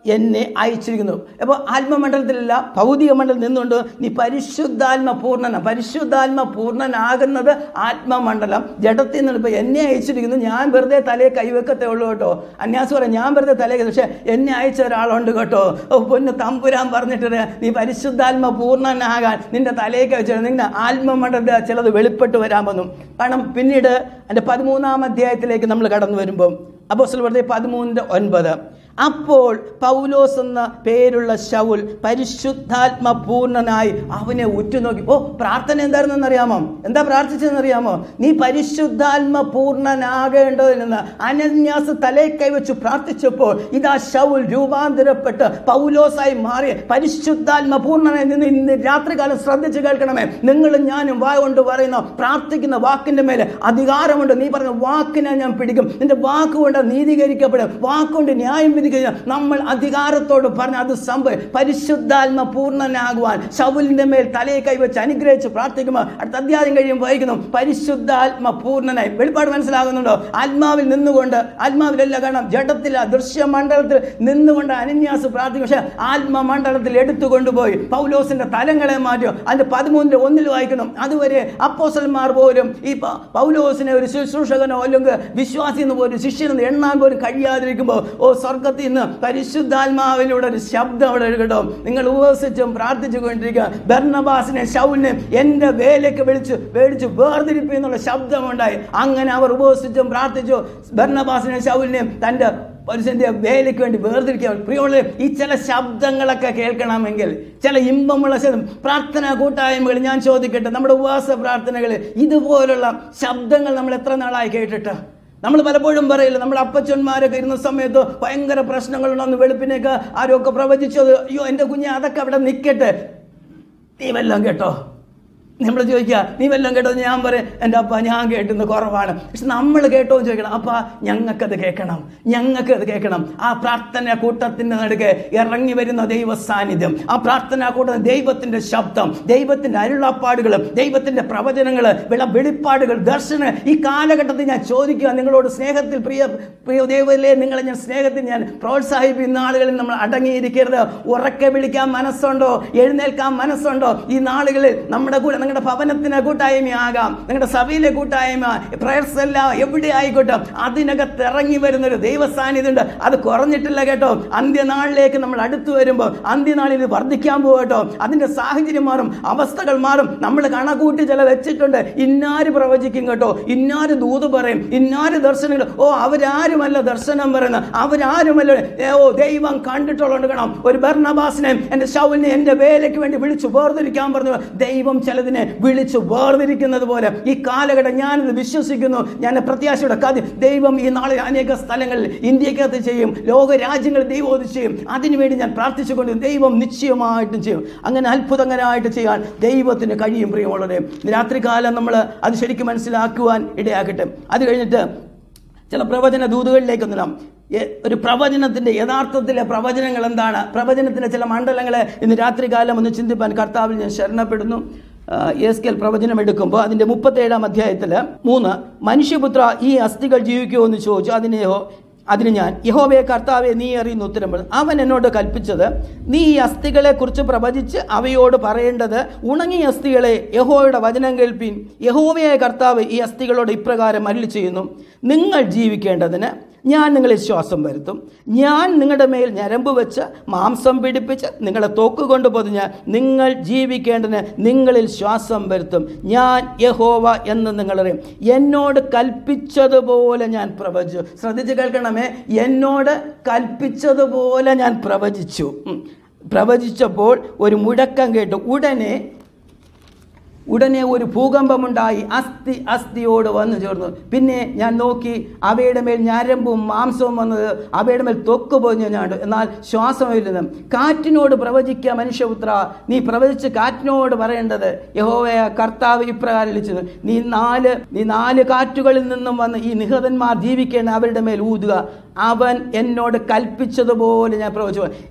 എന്നെ അയച്ചിരിക്കുന്നു അപ്പോൾ ആത്മമണ്ഡലത്തിലല്ല ഭൗതിക മണ്ഡലത്തിൽ നിന്നുകൊണ്ട് നീ പരിശുദ്ധാത്മ പൂർണ്ണന പരിശുദ്ധാത്മ പൂർണ്ണനാകുന്നത് ആത്മമണ്ഡലം ജഡത്തിൽ നിന്ന് ഇപ്പോൾ എന്നെ അയച്ചിരിക്കുന്നു ഞാൻ വെറുതെ തലയെ കൈവെക്കത്തേ ഉള്ളൂ കേട്ടോ അന്യാസ് പറയാം ഞാൻ വെറുതെ തലയെ പക്ഷേ എന്നെ അയച്ച ഒരാളുണ്ട് കേട്ടോ ഓ പൊന്ന് തമ്പുരാൻ പറഞ്ഞിട്ട് നീ പരിശുദ്ധാത്മ പൂർണ്ണനാകാൻ നിന്റെ തലയൊക്കെ വെച്ചിട്ട് നിന്റെ ആത്മമണ്ഡലത്തിൽ ചിലത് വെളിപ്പെട്ട് വരാൻ വന്നു കാരണം പിന്നീട് എൻ്റെ പതിമൂന്നാം അധ്യായത്തിലേക്ക് നമ്മൾ കടന്നു വരുമ്പം അപ്പോൾ വെറുതെ പതിമൂന്നിൻ്റെ ഒൻപത് അപ്പോൾ പൗലോസ് എന്ന പേരുള്ള ശൗൽ പരിശുദ്ധാത്മ പൂർണ്ണനായി അവനെ ഉറ്റുനോക്കി ഓ പ്രാർത്ഥന എന്തായിരുന്നെന്ന് അറിയാമോ എന്താ പ്രാർത്ഥിച്ചതെന്ന് അറിയാമോ നീ പരിശുദ്ധാത്മ പൂർണ്ണനാകേണ്ടതിൽ നിന്ന് അനന്യാസ് തലേ കൈവച്ച് പ്രാർത്ഥിച്ചപ്പോൾ ഇതാ ശൗൽ രൂപാന്തരപ്പെട്ട് പൗലോസായി മാറി പരിശുദ്ധാത്മ പൂർണ്ണനായി നിന്ന് ഇന്ന് രാത്രികാലം ശ്രദ്ധിച്ച് കേൾക്കണമേ നിങ്ങളും ഞാനും വായ കൊണ്ട് പറയുന്ന പ്രാർത്ഥിക്കുന്ന വാക്കിന്റെ മേലെ അധികാരമുണ്ട് നീ പറഞ്ഞ വാക്കിനെ ഞാൻ പിടിക്കും നിന്റെ വാക്കുകൊണ്ട് നീതീകരിക്കപ്പെടും വാക്കുകൊണ്ട് ന്യായം വിധിക്കുക നമ്മൾ അധികാരത്തോട് പറഞ്ഞ അത് സംഭവം പരിശുദ്ധാത്മ പൂർണ്ണനാകുവാൻ ശൗലിന്റെ മേൽ തലയെ കൈവച്ച് അനുഗ്രഹിച്ച് പ്രാർത്ഥിക്കുമ്പോൾ അടുത്ത അധ്യായം കഴിയുമ്പോൾ വഹിക്കുന്നു പരിശുദ്ധാത്മ പൂർണ്ണനായി വെളിപ്പാട് മനസ്സിലാകുന്നുണ്ടോ ആത്മാവിൽ നിന്നുകൊണ്ട് ആത്മാവിലല്ല കാണാം ജഡത്തില ദൃശ്യമണ്ഡലത്തിൽ നിന്നുകൊണ്ട് അനന്യാസ് പ്രാർത്ഥിക്കും പക്ഷേ ആത്മമണ്ഡലത്തിൽ എടുത്തു കൊണ്ടുപോയി പൗലോസിന്റെ തലങ്ങളെ മാറ്റിയോ അതിന്റെ പതിമൂന്നിന്റെ ഒന്നിൽ വായിക്കണം അതുവരെ അപ്പോസന്മാർ പോലും ഈ പ- പൗലോസിനെ ഒരു ശുശ്രൂഷകനോ അല്ലെങ്കിൽ വിശ്വാസി എന്ന് പോലും ശിഷ്യനെന്ന് എണ്ണാൻ പോലും കഴിയാതിരിക്കുമ്പോൾ ഓ സ്വർഗത്തിൽ നിന്ന് പരിശുദ്ധാത്മാവിലൂടെ ഒരു ശബ്ദം അവിടെ കേട്ടോ നിങ്ങൾ ഉപവസിച്ചും പ്രാർത്ഥിച്ചു കൊണ്ടിരിക്കുക ബർണബാസിനെ ശൗലിനെ എന്റെ വേലയ്ക്ക് വിളിച്ചു മേടിച്ചു വേർതിരിപ്പി എന്നുള്ള ശബ്ദമുണ്ടായി അങ്ങനെ അവർ ഉപവസിച്ചും പ്രാർത്ഥിച്ചു ബർണബാസിനെ ശൗലിനെയും തന്റെ പരിശുദ്ധിയെ വേലയ്ക്ക് വേണ്ടി വേർതിരിക്കുക പ്രിയമുള്ള ഈ ചില ശബ്ദങ്ങളൊക്കെ കേൾക്കണമെങ്കിൽ ചില ഇമ്പമുള്ള ശബ്ദം പ്രാർത്ഥന കൂട്ടായ്മകൾ ഞാൻ ചോദിക്കട്ടെ നമ്മുടെ ഉപവാസ പ്രാർത്ഥനകളിൽ ഇതുപോലുള്ള ശബ്ദങ്ങൾ നമ്മൾ എത്ര നാളായി കേട്ടിട്ട് നമ്മൾ പലപ്പോഴും പറയില്ല നമ്മുടെ അപ്പച്ചന്മാരൊക്കെ ഇരുന്ന സമയത്ത് ഭയങ്കര പ്രശ്നങ്ങളുണ്ടെന്ന് വെളുപ്പിനൊക്കെ ആരൊക്കെ പ്രവചിച്ചത് അയ്യോ എൻ്റെ കുഞ്ഞ് അതൊക്കെ അവിടെ നിൽക്കട്ടെ നീ വല്ലതും കേട്ടോ നമ്മൾ ചോദിക്കുക നീ വല്ലതും കേട്ടോ ഞാൻ പറയും എൻ്റെ അപ്പ ഞാൻ കേട്ടുന്ന കുറവാണ് പക്ഷെ നമ്മൾ കേട്ടോ എന്ന് ചോദിക്കണം അപ്പ ഞങ്ങൾക്കത് കേൾക്കണം ഞങ്ങൾക്കത് കേൾക്കണം ആ പ്രാർത്ഥന കൂട്ടത്തിൻ്റെ നടുക്ക് ഇറങ്ങി വരുന്ന ദൈവ സാന്നിധ്യം ആ പ്രാർത്ഥന കൂട്ടം ദൈവത്തിൻ്റെ ശബ്ദം ദൈവത്തിൻ്റെ അരുളപ്പാടുകൾ ദൈവത്തിൻ്റെ പ്രവചനങ്ങൾ വിള വെളിപ്പാടുകൾ ദർശനം ഈ കാലഘട്ടത്തിൽ ഞാൻ ചോദിക്കുക നിങ്ങളോട് സ്നേഹത്തിൽ പ്രിയ പ്രിയ ദൈവത്തിലെ നിങ്ങളെ ഞാൻ സ്നേഹത്തിൽ ഞാൻ പ്രോത്സാഹിപ്പിക്കുന്ന ആളുകളിൽ നമ്മൾ അടങ്ങിയിരിക്കരുത് ഉറക്കെ വിളിക്കാൻ മനസ്സുണ്ടോ എഴുന്നേൽക്കാൻ മനസ്സുണ്ടോ ഈ നാളുകളിൽ നമ്മുടെ കൂടെ നിങ്ങളുടെ ഭവനത്തിന് കൂട്ടായ്മയാകാം നിങ്ങളുടെ സഭയിലെ കൂട്ടായ്മ പ്രയർസ് എല്ലാം എവിടെ ആയിക്കോട്ടെ അതിനകത്ത് ഇറങ്ങി വരുന്നൊരു ദൈവ സാന്നിധ്യം ഉണ്ട് അത് കുറഞ്ഞിട്ടില്ല കേട്ടോ അന്ത്യനാളിലേക്ക് നമ്മൾ അടുത്തു വരുമ്പോൾ അന്ത്യനാളിൽ ഇത് വർദ്ധിക്കാൻ പോകട്ടോ അതിന്റെ സാഹചര്യം മാറും അവസ്ഥകൾ മാറും നമ്മൾ കണക്കൂട്ടി ചില വെച്ചിട്ടുണ്ട് ഇന്നാര് പ്രവചിക്കും കേട്ടോ ഇന്നാര് ദൂത് പറയും ഇന്നാര് ദർശനങ്ങൾ ഓ അവരാരുമല്ല ദർശനം പറയുന്നത് അവരാരുമല്ല ഏ, ഓ ദൈവം കണ്ടിട്ടുള്ളത് കാണാം ഒരു ഭരണബാസിനെ എൻ്റെ ശൗലിനെ എൻ്റെ വേലയ്ക്ക് വേണ്ടി വിളിച്ചു വേർതിരിക്കാൻ പറഞ്ഞു ദൈവം ചിലതിനെ വിളിച്ചു വേർതിരിക്കുന്നത് പോലെ ഈ കാലഘട്ടം ഞാനിത് വിശ്വസിക്കുന്നു ഞാൻ പ്രത്യാശയുടെ കഥ ദൈവം ഈ നാളെ അനേക സ്ഥലങ്ങളിൽ ഇന്ത്യക്കകത്ത് ചെയ്യും ലോക രാജ്യങ്ങളിൽ ദൈവം ഇത് ചെയ്യും അതിനുവേണ്ടി ഞാൻ പ്രാർത്ഥിച്ചുകൊണ്ട് ദൈവം നിശ്ചയമായിട്ടും ചെയ്യും അങ്ങനെ അത്ഭുതകരമായിട്ട് ചെയ്യാൻ ദൈവത്തിന് കഴിയും പ്രിയമുള്ളത് രാത്രികാലം നമ്മൾ അത് ശരിക്കും മനസ്സിലാക്കുവാൻ ഇടയാക്കട്ടെ അത് കഴിഞ്ഞിട്ട് ചില പ്രവചന ദൂതുകളിലേക്ക് ഒന്നിടാം എ- ഒരു പ്രവചനത്തിന്റെ യഥാർത്ഥത്തിലെ പ്രവചനങ്ങൾ എന്താണ് പ്രവചനത്തിന്റെ ചില മണ്ഡലങ്ങളെ ഇന്ന് രാത്രികാലം ഒന്ന് ചിന്തിപ്പാൻ കർത്താവിൽ ഞാൻ ശരണപ്പെടുന്നു എസ് കെൽ പ്രവചനം എടുക്കുമ്പോൾ അതിന്റെ മുപ്പത്തേഴാം അധ്യായത്തിൽ മൂന്ന് മനുഷ്യപുത്ര ഈ അസ്ഥികൾ ജീവിക്കുമോ എന്ന് ചോദിച്ചു അതിനെ യഹോ- അതിന് ഞാൻ യഹോവയെ കർത്താവെ നീ അറിയുന്ന ഉത്തരം പറഞ്ഞു അവൻ എന്നോട് കൽപ്പിച്ചത് നീ ഈ അസ്ഥികളെ കുറിച്ച് പ്രവചിച്ച് അവയോട് പറയേണ്ടത് ഉണങ്ങിയ അസ്ഥികളെ യഹോയുടെ വചനം കേൾപ്പീൻ യഹോവയായ കർത്താവ് ഈ അസ്ഥികളോട് ഇപ്രകാരം അരുളി ചെയ്യുന്നു നിങ്ങൾ ജീവിക്കേണ്ടതിന് ഞാൻ നിങ്ങളിൽ ശ്വാസം വരുത്തും ഞാൻ നിങ്ങളുടെ മേൽ ഞരമ്പ് വെച്ച് മാംസം പിടിപ്പിച്ച് നിങ്ങളെ തോക്കുകൊണ്ട് പൊതിഞ്ഞ് നിങ്ങൾ ജീവിക്കേണ്ടതിന് നിങ്ങളിൽ ശ്വാസം വരുത്തും ഞാൻ യഹോവ എന്ന് നിങ്ങളറിയും എന്നോട് കൽപ്പിച്ചതുപോലെ ഞാൻ പ്രവചിച്ചു ശ്രദ്ധിച്ച് കേൾക്കണമേ എന്നോട് കൽപ്പിച്ചതുപോലെ ഞാൻ പ്രവചിച്ചു ഉം. പ്രവചിച്ചപ്പോൾ ഒരു മുഴക്കം കേട്ടു ഉടനെ ഉടനെ ഒരു ഭൂകമ്പമുണ്ടായി അസ്ഥി അസ്ഥിയോട് വന്നു ചേർന്നു പിന്നെ ഞാൻ നോക്കി അവയുടെ മേൽ ഞരമ്പും മാംസവും വന്നത് അവയുടെ മേൽ തൊക്ക് പൊതിഞ്ഞു ഞാൻ കണ്ടു. എന്നാൽ ശ്വാസമില്ലെന്ന് കാറ്റിനോട് പ്രവചിക്കുക മനുഷ്യപുത്ര നീ പ്രവചിച്ച് കാറ്റിനോട് പറയേണ്ടത് യഹോവയ കർത്താവ് ഇപ്രകാരം വിളിച്ചത് നീ നാല് നീ നാല് കാറ്റുകളിൽ നിന്നും വന്ന് ഈ നിഹതന്മാർ ജീവിക്കേണ്ട അവരുടെ മേൽ ഊതുക അവൻ എന്നോട് കൽപ്പിച്ചതുപോലെ ഞാൻ പ്രവചിച്ചു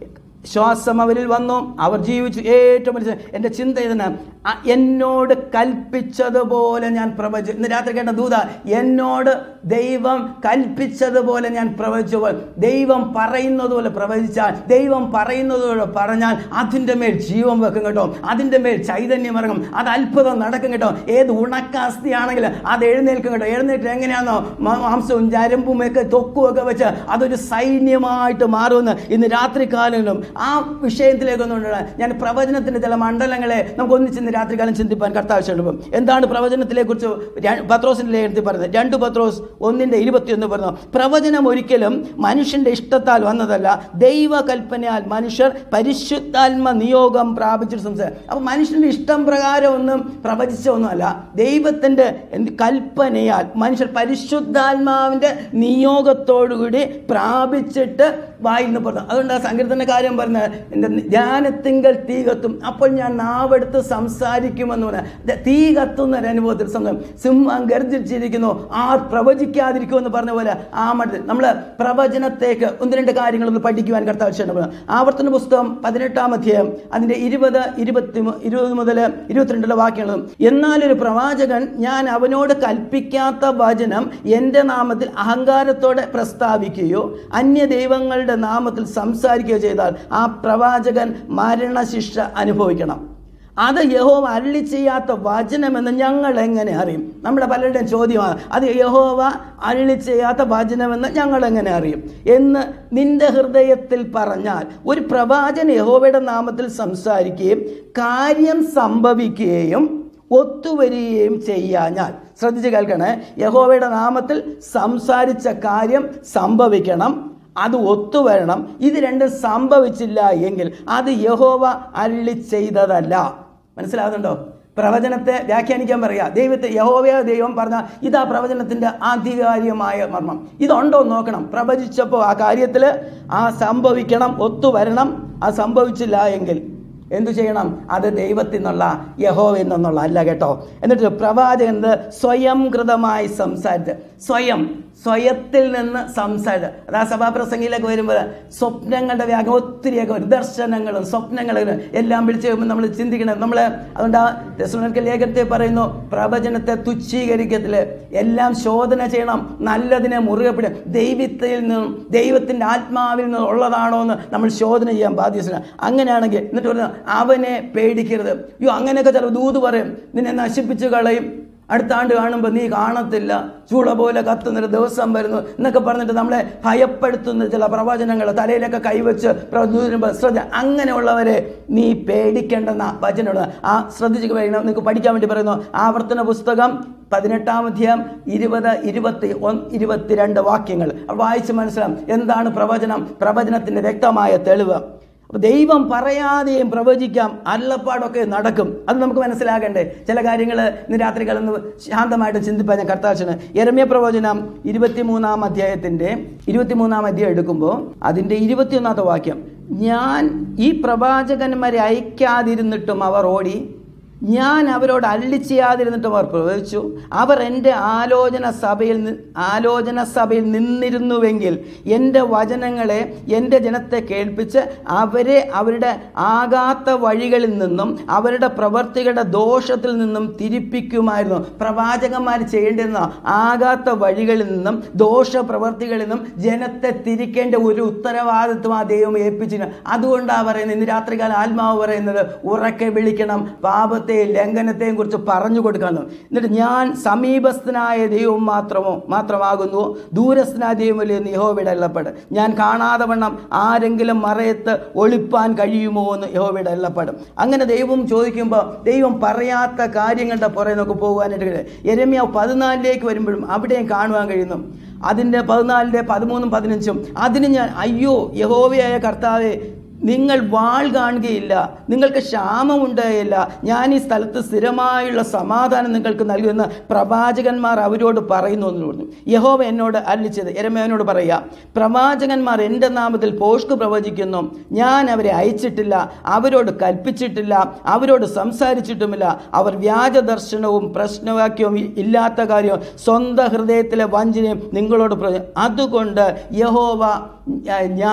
ശ്വാസം അവരിൽ വന്നു അവർ ജീവിച്ചു ഏറ്റവും വലിയ എൻ്റെ ചിന്ത ഇതിന് അ- എന്നോട് കൽപ്പിച്ചതുപോലെ ഞാൻ പ്രവചിച്ചു ഇന്ന് രാത്രി കേട്ട ദൂത എന്നോട് ദൈവം കൽപ്പിച്ചതുപോലെ ഞാൻ പ്രവചിച്ചു ദൈവം പറയുന്നത് പോലെ പ്രവചിച്ചാൽ ദൈവം പറയുന്നത് പോലെ പറഞ്ഞാൽ അതിൻ്റെ മേൽ ജീവൻ വെക്കും കേട്ടോ അതിൻ്റെ മേൽ ചൈതന്യം ഇറങ്ങും അത് അത്ഭുതം നടക്കും കേട്ടോ ഏത് ഉണക്കാസ്തിയാണെങ്കിലും അത് എഴുന്നേൽക്കും കേട്ടോ എഴുന്നേറ്റ് എങ്ങനെയാണോ മാ- മാംസവും ഞരമ്പും ഒക്കെ തൊക്കും ഒക്കെ വെച്ച് അതൊരു സൈന്യമായിട്ട് മാറുമെന്ന് ഇന്ന് രാത്രി കാലങ്ങളിലും ആ വിഷയത്തിലേക്കൊന്നും ഞാൻ പ്രവചനത്തിന്റെ ചില മണ്ഡലങ്ങളെ നമുക്ക് ഒന്നിച്ച് ഇന്ന് രാത്രികാലം ചിന്തിപ്പാൻ കർത്താവ് ക്ഷണിപ്പം എന്താണ് പ്രവചനത്തിലെ കുറിച്ച് പത്രോസിന്റെ ലേഖനത്തിൽ പറയുന്നത് രണ്ട് പത്രോസ് ഒന്നിന്റെ ഇരുപത്തിയൊന്ന് പറഞ്ഞു പ്രവചനം ഒരിക്കലും മനുഷ്യന്റെ ഇഷ്ടത്താൽ വന്നതല്ല ദൈവകൽപ്പനയാൽ മനുഷ്യർ പരിശുദ്ധാത്മ നിയോഗം പ്രാപിച്ചിട്ട് സംസാരം അപ്പൊ മനുഷ്യന്റെ ഇഷ്ടം പ്രകാരം ഒന്നും പ്രവചിച്ച ഒന്നുമല്ല ദൈവത്തിന്റെ എന്ത് കൽപ്പനയാൽ മനുഷ്യർ പരിശുദ്ധാത്മാവിന്റെ നിയോഗത്തോടുകൂടി പ്രാപിച്ചിട്ട് വായിൽ നിന്ന് പറഞ്ഞു അതുകൊണ്ട് ആ സങ്കീർത്തന കാര്യം പറഞ്ഞ എൻ്റെ ധ്യാനത്തിങ്കൽ തീ കത്തും അപ്പോൾ ഞാൻ നാവെടുത്ത് സംസാരിക്കുമെന്ന് പറഞ്ഞ ദ- തീ കത്തുന്ന ഒരു അനുഭവത്തിൽ സംഭവം സിംഹം ഗർജിച്ചിരിക്കുന്നു ആർ പ്രവചിക്കാതിരിക്കുമെന്ന് പറഞ്ഞ പോലെ ആ മഠത്തിൽ നമ്മൾ പ്രവചനത്തേക്ക് ഒന്ന് രണ്ട് കാര്യങ്ങളൊന്ന് പഠിക്കുവാൻ കർത്താവ് ക്ഷണിക്കുന്നു ആവർത്തന പുസ്തകം പതിനെട്ടാം അധ്യായം അതിൻ്റെ ഇരുപത് ഇരുപത്തി മു- ഇരുപത് മുതൽ ഇരുപത്തിരണ്ടിലെ വാക്യങ്ങളും എന്നാലൊരു പ്രവാചകൻ ഞാൻ അവനോട് കൽപ്പിക്കാത്ത വചനം എൻ്റെ നാമത്തിൽ അഹങ്കാരത്തോടെ പ്രസ്താവിക്കുകയോ അന്യ ദൈവങ്ങളുടെ നാമത്തിൽ സംസാരിക്കുകയോ ചെയ്താൽ ആ പ്രവാചകൻ മരണശിക്ഷ അനുഭവിക്കണം അത് യഹോവ അരളി ചെയ്യാത്ത വചനമെന്ന് ഞങ്ങൾ എങ്ങനെ അറിയും നമ്മുടെ പലരുടെയും ചോദ്യമാണ് അത് യഹോവ അരളി ചെയ്യാത്ത വചനമെന്ന് ഞങ്ങൾ എങ്ങനെ അറിയും എന്ന് നിന്റെ ഹൃദയത്തിൽ പറഞ്ഞാൽ ഒരു പ്രവാചകൻ യഹോവയുടെ നാമത്തിൽ സംസാരിക്കുകയും കാര്യം സംഭവിക്കുകയും ഒത്തുവരികയും ചെയ്യാഞ്ഞാൽ ശ്രദ്ധിച്ച് കേൾക്കണേ യഹോവയുടെ നാമത്തിൽ സംസാരിച്ച കാര്യം സംഭവിക്കണം അത് ഒത്തുവരണം ഇത് രണ്ടും സംഭവിച്ചില്ല എങ്കിൽ അത് യഹോവ അരുളി ചെയ്തതല്ല മനസ്സിലാകുന്നുണ്ടോ പ്രവചനത്തെ വ്യാഖ്യാനിക്കാൻ പറയാ ദൈവത്തെ യഹോവയ ദൈവം പറഞ്ഞ ഇതാ പ്രവചനത്തിന്റെ ആധികാരികമായ മർമ്മം ഇതുണ്ടോ എന്ന് നോക്കണം പ്രവചിച്ചപ്പോൾ ആ കാര്യത്തിൽ ആ സംഭവിക്കണം ഒത്തുവരണം അത് സംഭവിച്ചില്ല എങ്കിൽ എന്തു ചെയ്യണം അത് ദൈവത്തിൽ നിന്നുള്ള യഹോവയിൽ നിന്നുള്ള അല്ല കേട്ടോ എന്നിട്ട് പ്രവാചകൻ ഇത് സ്വയം കൃതമായി സംസാരിച്ച് സ്വയം സ്വയത്തിൽ നിന്ന് സംസാരിച്ച് അത് ആ സഭാപ്രസംഗിയിലേക്ക് വരുമ്പോൾ സ്വപ്നങ്ങളുടെ വ്യാഖ്യാനം ഒത്തിരിയൊക്കെ വരും ദർശനങ്ങളും സ്വപ്നങ്ങളും എല്ലാം വിളിച്ച് കഴിയുമ്പോൾ നമ്മൾ ചിന്തിക്കണം നമ്മൾ അതുകൊണ്ട് ആ ദശമനക്ക് ലേഖനത്തെ പറയുന്നു പ്രവചനത്തെ തുച്ഛീകരിക്കത്തില് എല്ലാം ശോധന ചെയ്യണം നല്ലതിനെ മുറുകെ പിടിക്കും ദൈവത്തിൽ നിന്നും ദൈവത്തിൻ്റെ ആത്മാവിൽ നിന്നും ഉള്ളതാണോ എന്ന് നമ്മൾ ശോധന ചെയ്യാൻ ബാധ്യസ്ഥനാണ് അങ്ങനെയാണെങ്കിൽ എന്നിട്ട് പറയുന്നത് അവനെ പേടിക്കരുത് അയ്യോ അങ്ങനെയൊക്കെ ചില ദൂത് പറയും നിന്നെ നശിപ്പിച്ചു കളയും അടുത്ത ആണ്ട് കാണുമ്പോൾ നീ കാണത്തില്ല ചൂള പോലെ കത്തുന്നൊരു ദിവസം വരുന്നു എന്നൊക്കെ പറഞ്ഞിട്ട് നമ്മളെ ഭയപ്പെടുത്തുന്ന ചില പ്രവചനങ്ങൾ തലയിലൊക്കെ കൈവച്ച് പ്രവചിക്കുമ്പോൾ ശ്രദ്ധ അങ്ങനെയുള്ളവരെ നീ പേടിക്കേണ്ടെന്ന വചനമുള്ള ആ ശ്രദ്ധിച്ച് കഴിയണം നിങ്ങൾക്ക് പഠിക്കാൻ വേണ്ടി പറയുന്നു ആവർത്തന പുസ്തകം പതിനെട്ടാം അധ്യായം ഇരുപത് ഇരുപത്തി ഒന്ന് ഇരുപത്തിരണ്ട് വാക്യങ്ങൾ അപ്പോൾ വായിച്ച് മനസ്സിലാവും എന്താണ് പ്രവചനം പ്രവചനത്തിൻ്റെ വ്യക്തമായ തെളിവ് അപ്പൊ ദൈവം പറയാതെയും പ്രവചിക്കാം അല്ലപ്പാടൊക്കെ നടക്കും അത് നമുക്ക് മനസ്സിലാകണ്ടേ ചില കാര്യങ്ങൾ ഇന്ന് രാത്രി കിടന്ന് ശാന്തമായിട്ട് ചിന്തിപ്പാൻ ഞാൻ കർത്താച്ചന് എരമ്യ പ്രവചനം ഇരുപത്തിമൂന്നാം അധ്യായത്തിന്റെ ഇരുപത്തിമൂന്നാം അധ്യായം എടുക്കുമ്പോൾ അതിന്റെ ഇരുപത്തിയൊന്നാമത്തെ വാക്യം ഞാൻ ഈ പ്രവാചകന്മാരെ അയക്കാതിരുന്നിട്ടും അവർ ഓടി ഞാൻ അവരോട് അള്ളി ചെയ്യാതിരുന്നിട്ട് അവർ പ്രവചിച്ചു അവർ എൻ്റെ ആലോചന സഭയിൽ നി- ആലോചന സഭയിൽ നിന്നിരുന്നുവെങ്കിൽ എൻ്റെ വചനങ്ങളെ എൻ്റെ ജനത്തെ കേൾപ്പിച്ച് അവരെ അവരുടെ ആകാത്ത വഴികളിൽ നിന്നും അവരുടെ പ്രവർത്തികളുടെ ദോഷത്തിൽ നിന്നും തിരിപ്പിക്കുമായിരുന്നു പ്രവാചകന്മാർ ചെയ്യേണ്ടിരുന്ന ആകാത്ത വഴികളിൽ നിന്നും ദോഷ പ്രവർത്തികളിൽ നിന്നും ജനത്തെ തിരിക്കേണ്ട ഒരു ഉത്തരവാദിത്വം ആ ദൈവം ഏൽപ്പിച്ചിരുന്നു അതുകൊണ്ടാണ് പറയുന്നത് ഇന്ന് രാത്രികാലം ആത്മാവ് പറയുന്നത് ഉറക്കെ വിളിക്കണം പാപത്തെയും ലംഘനത്തെയും കുറിച്ച് പറഞ്ഞു കൊടുക്കണം എന്നിട്ട് ഞാൻ സമീപസ്ഥനായ ദൈവം മാത്രമോ മാത്രമാകുന്നു ദൂരസ്ഥനായ ദൈവമല്ലേ എന്ന് യഹോവയുടെ അല്ലപ്പാട് ഞാൻ കാണാതെ വണ്ണം ആരെങ്കിലും മറയത്ത് ഒളിപ്പാൻ കഴിയുമോ എന്ന് യഹോവയുടെ അല്ലപ്പാടും അങ്ങനെ ദൈവം ചോദിക്കുമ്പോൾ ദൈവം പറയാത്ത കാര്യങ്ങളുടെ പുറകെ നമുക്ക് പോകാനായിട്ട് കഴിയും എരമ്യ പതിനാലിലേക്ക് വരുമ്പോഴും അവിടെയും കാണുവാൻ കഴിയുന്നു അതിൻ്റെ പതിനാലിൻ്റെ പതിമൂന്നും പതിനഞ്ചും അതിന് ഞാൻ അയ്യോ യഹോവയായ കർത്താവെ നിങ്ങൾ വാൾ കാണുകയില്ല നിങ്ങൾക്ക് ക്ഷാമമുണ്ടായില്ല ഞാൻ ഈ സ്ഥലത്ത് സ്ഥിരമായുള്ള സമാധാനം നിങ്ങൾക്ക് നൽകുമെന്ന് പ്രവാചകന്മാർ അവരോട് പറയുന്നു എന്ന് പറഞ്ഞു യഹോവ എന്നോട് അല്ലിച്ചത് എരമേവനോട് പറയുക പ്രവാചകന്മാർ എൻ്റെ നാമത്തിൽ പോഷ്ക് പ്രവചിക്കുന്നു ഞാൻ അവരെ അയച്ചിട്ടില്ല അവരോട് കൽപ്പിച്ചിട്ടില്ല അവരോട് സംസാരിച്ചിട്ടുമില്ല അവർ വ്യാജ ദർശനവും പ്രശ്നവാക്യവും ഇല്ലാത്ത കാര്യവും സ്വന്തം ഹൃദയത്തിലെ വഞ്ചനയും നിങ്ങളോട് പ്രവചി അതുകൊണ്ട് യഹോവ ഞാൻ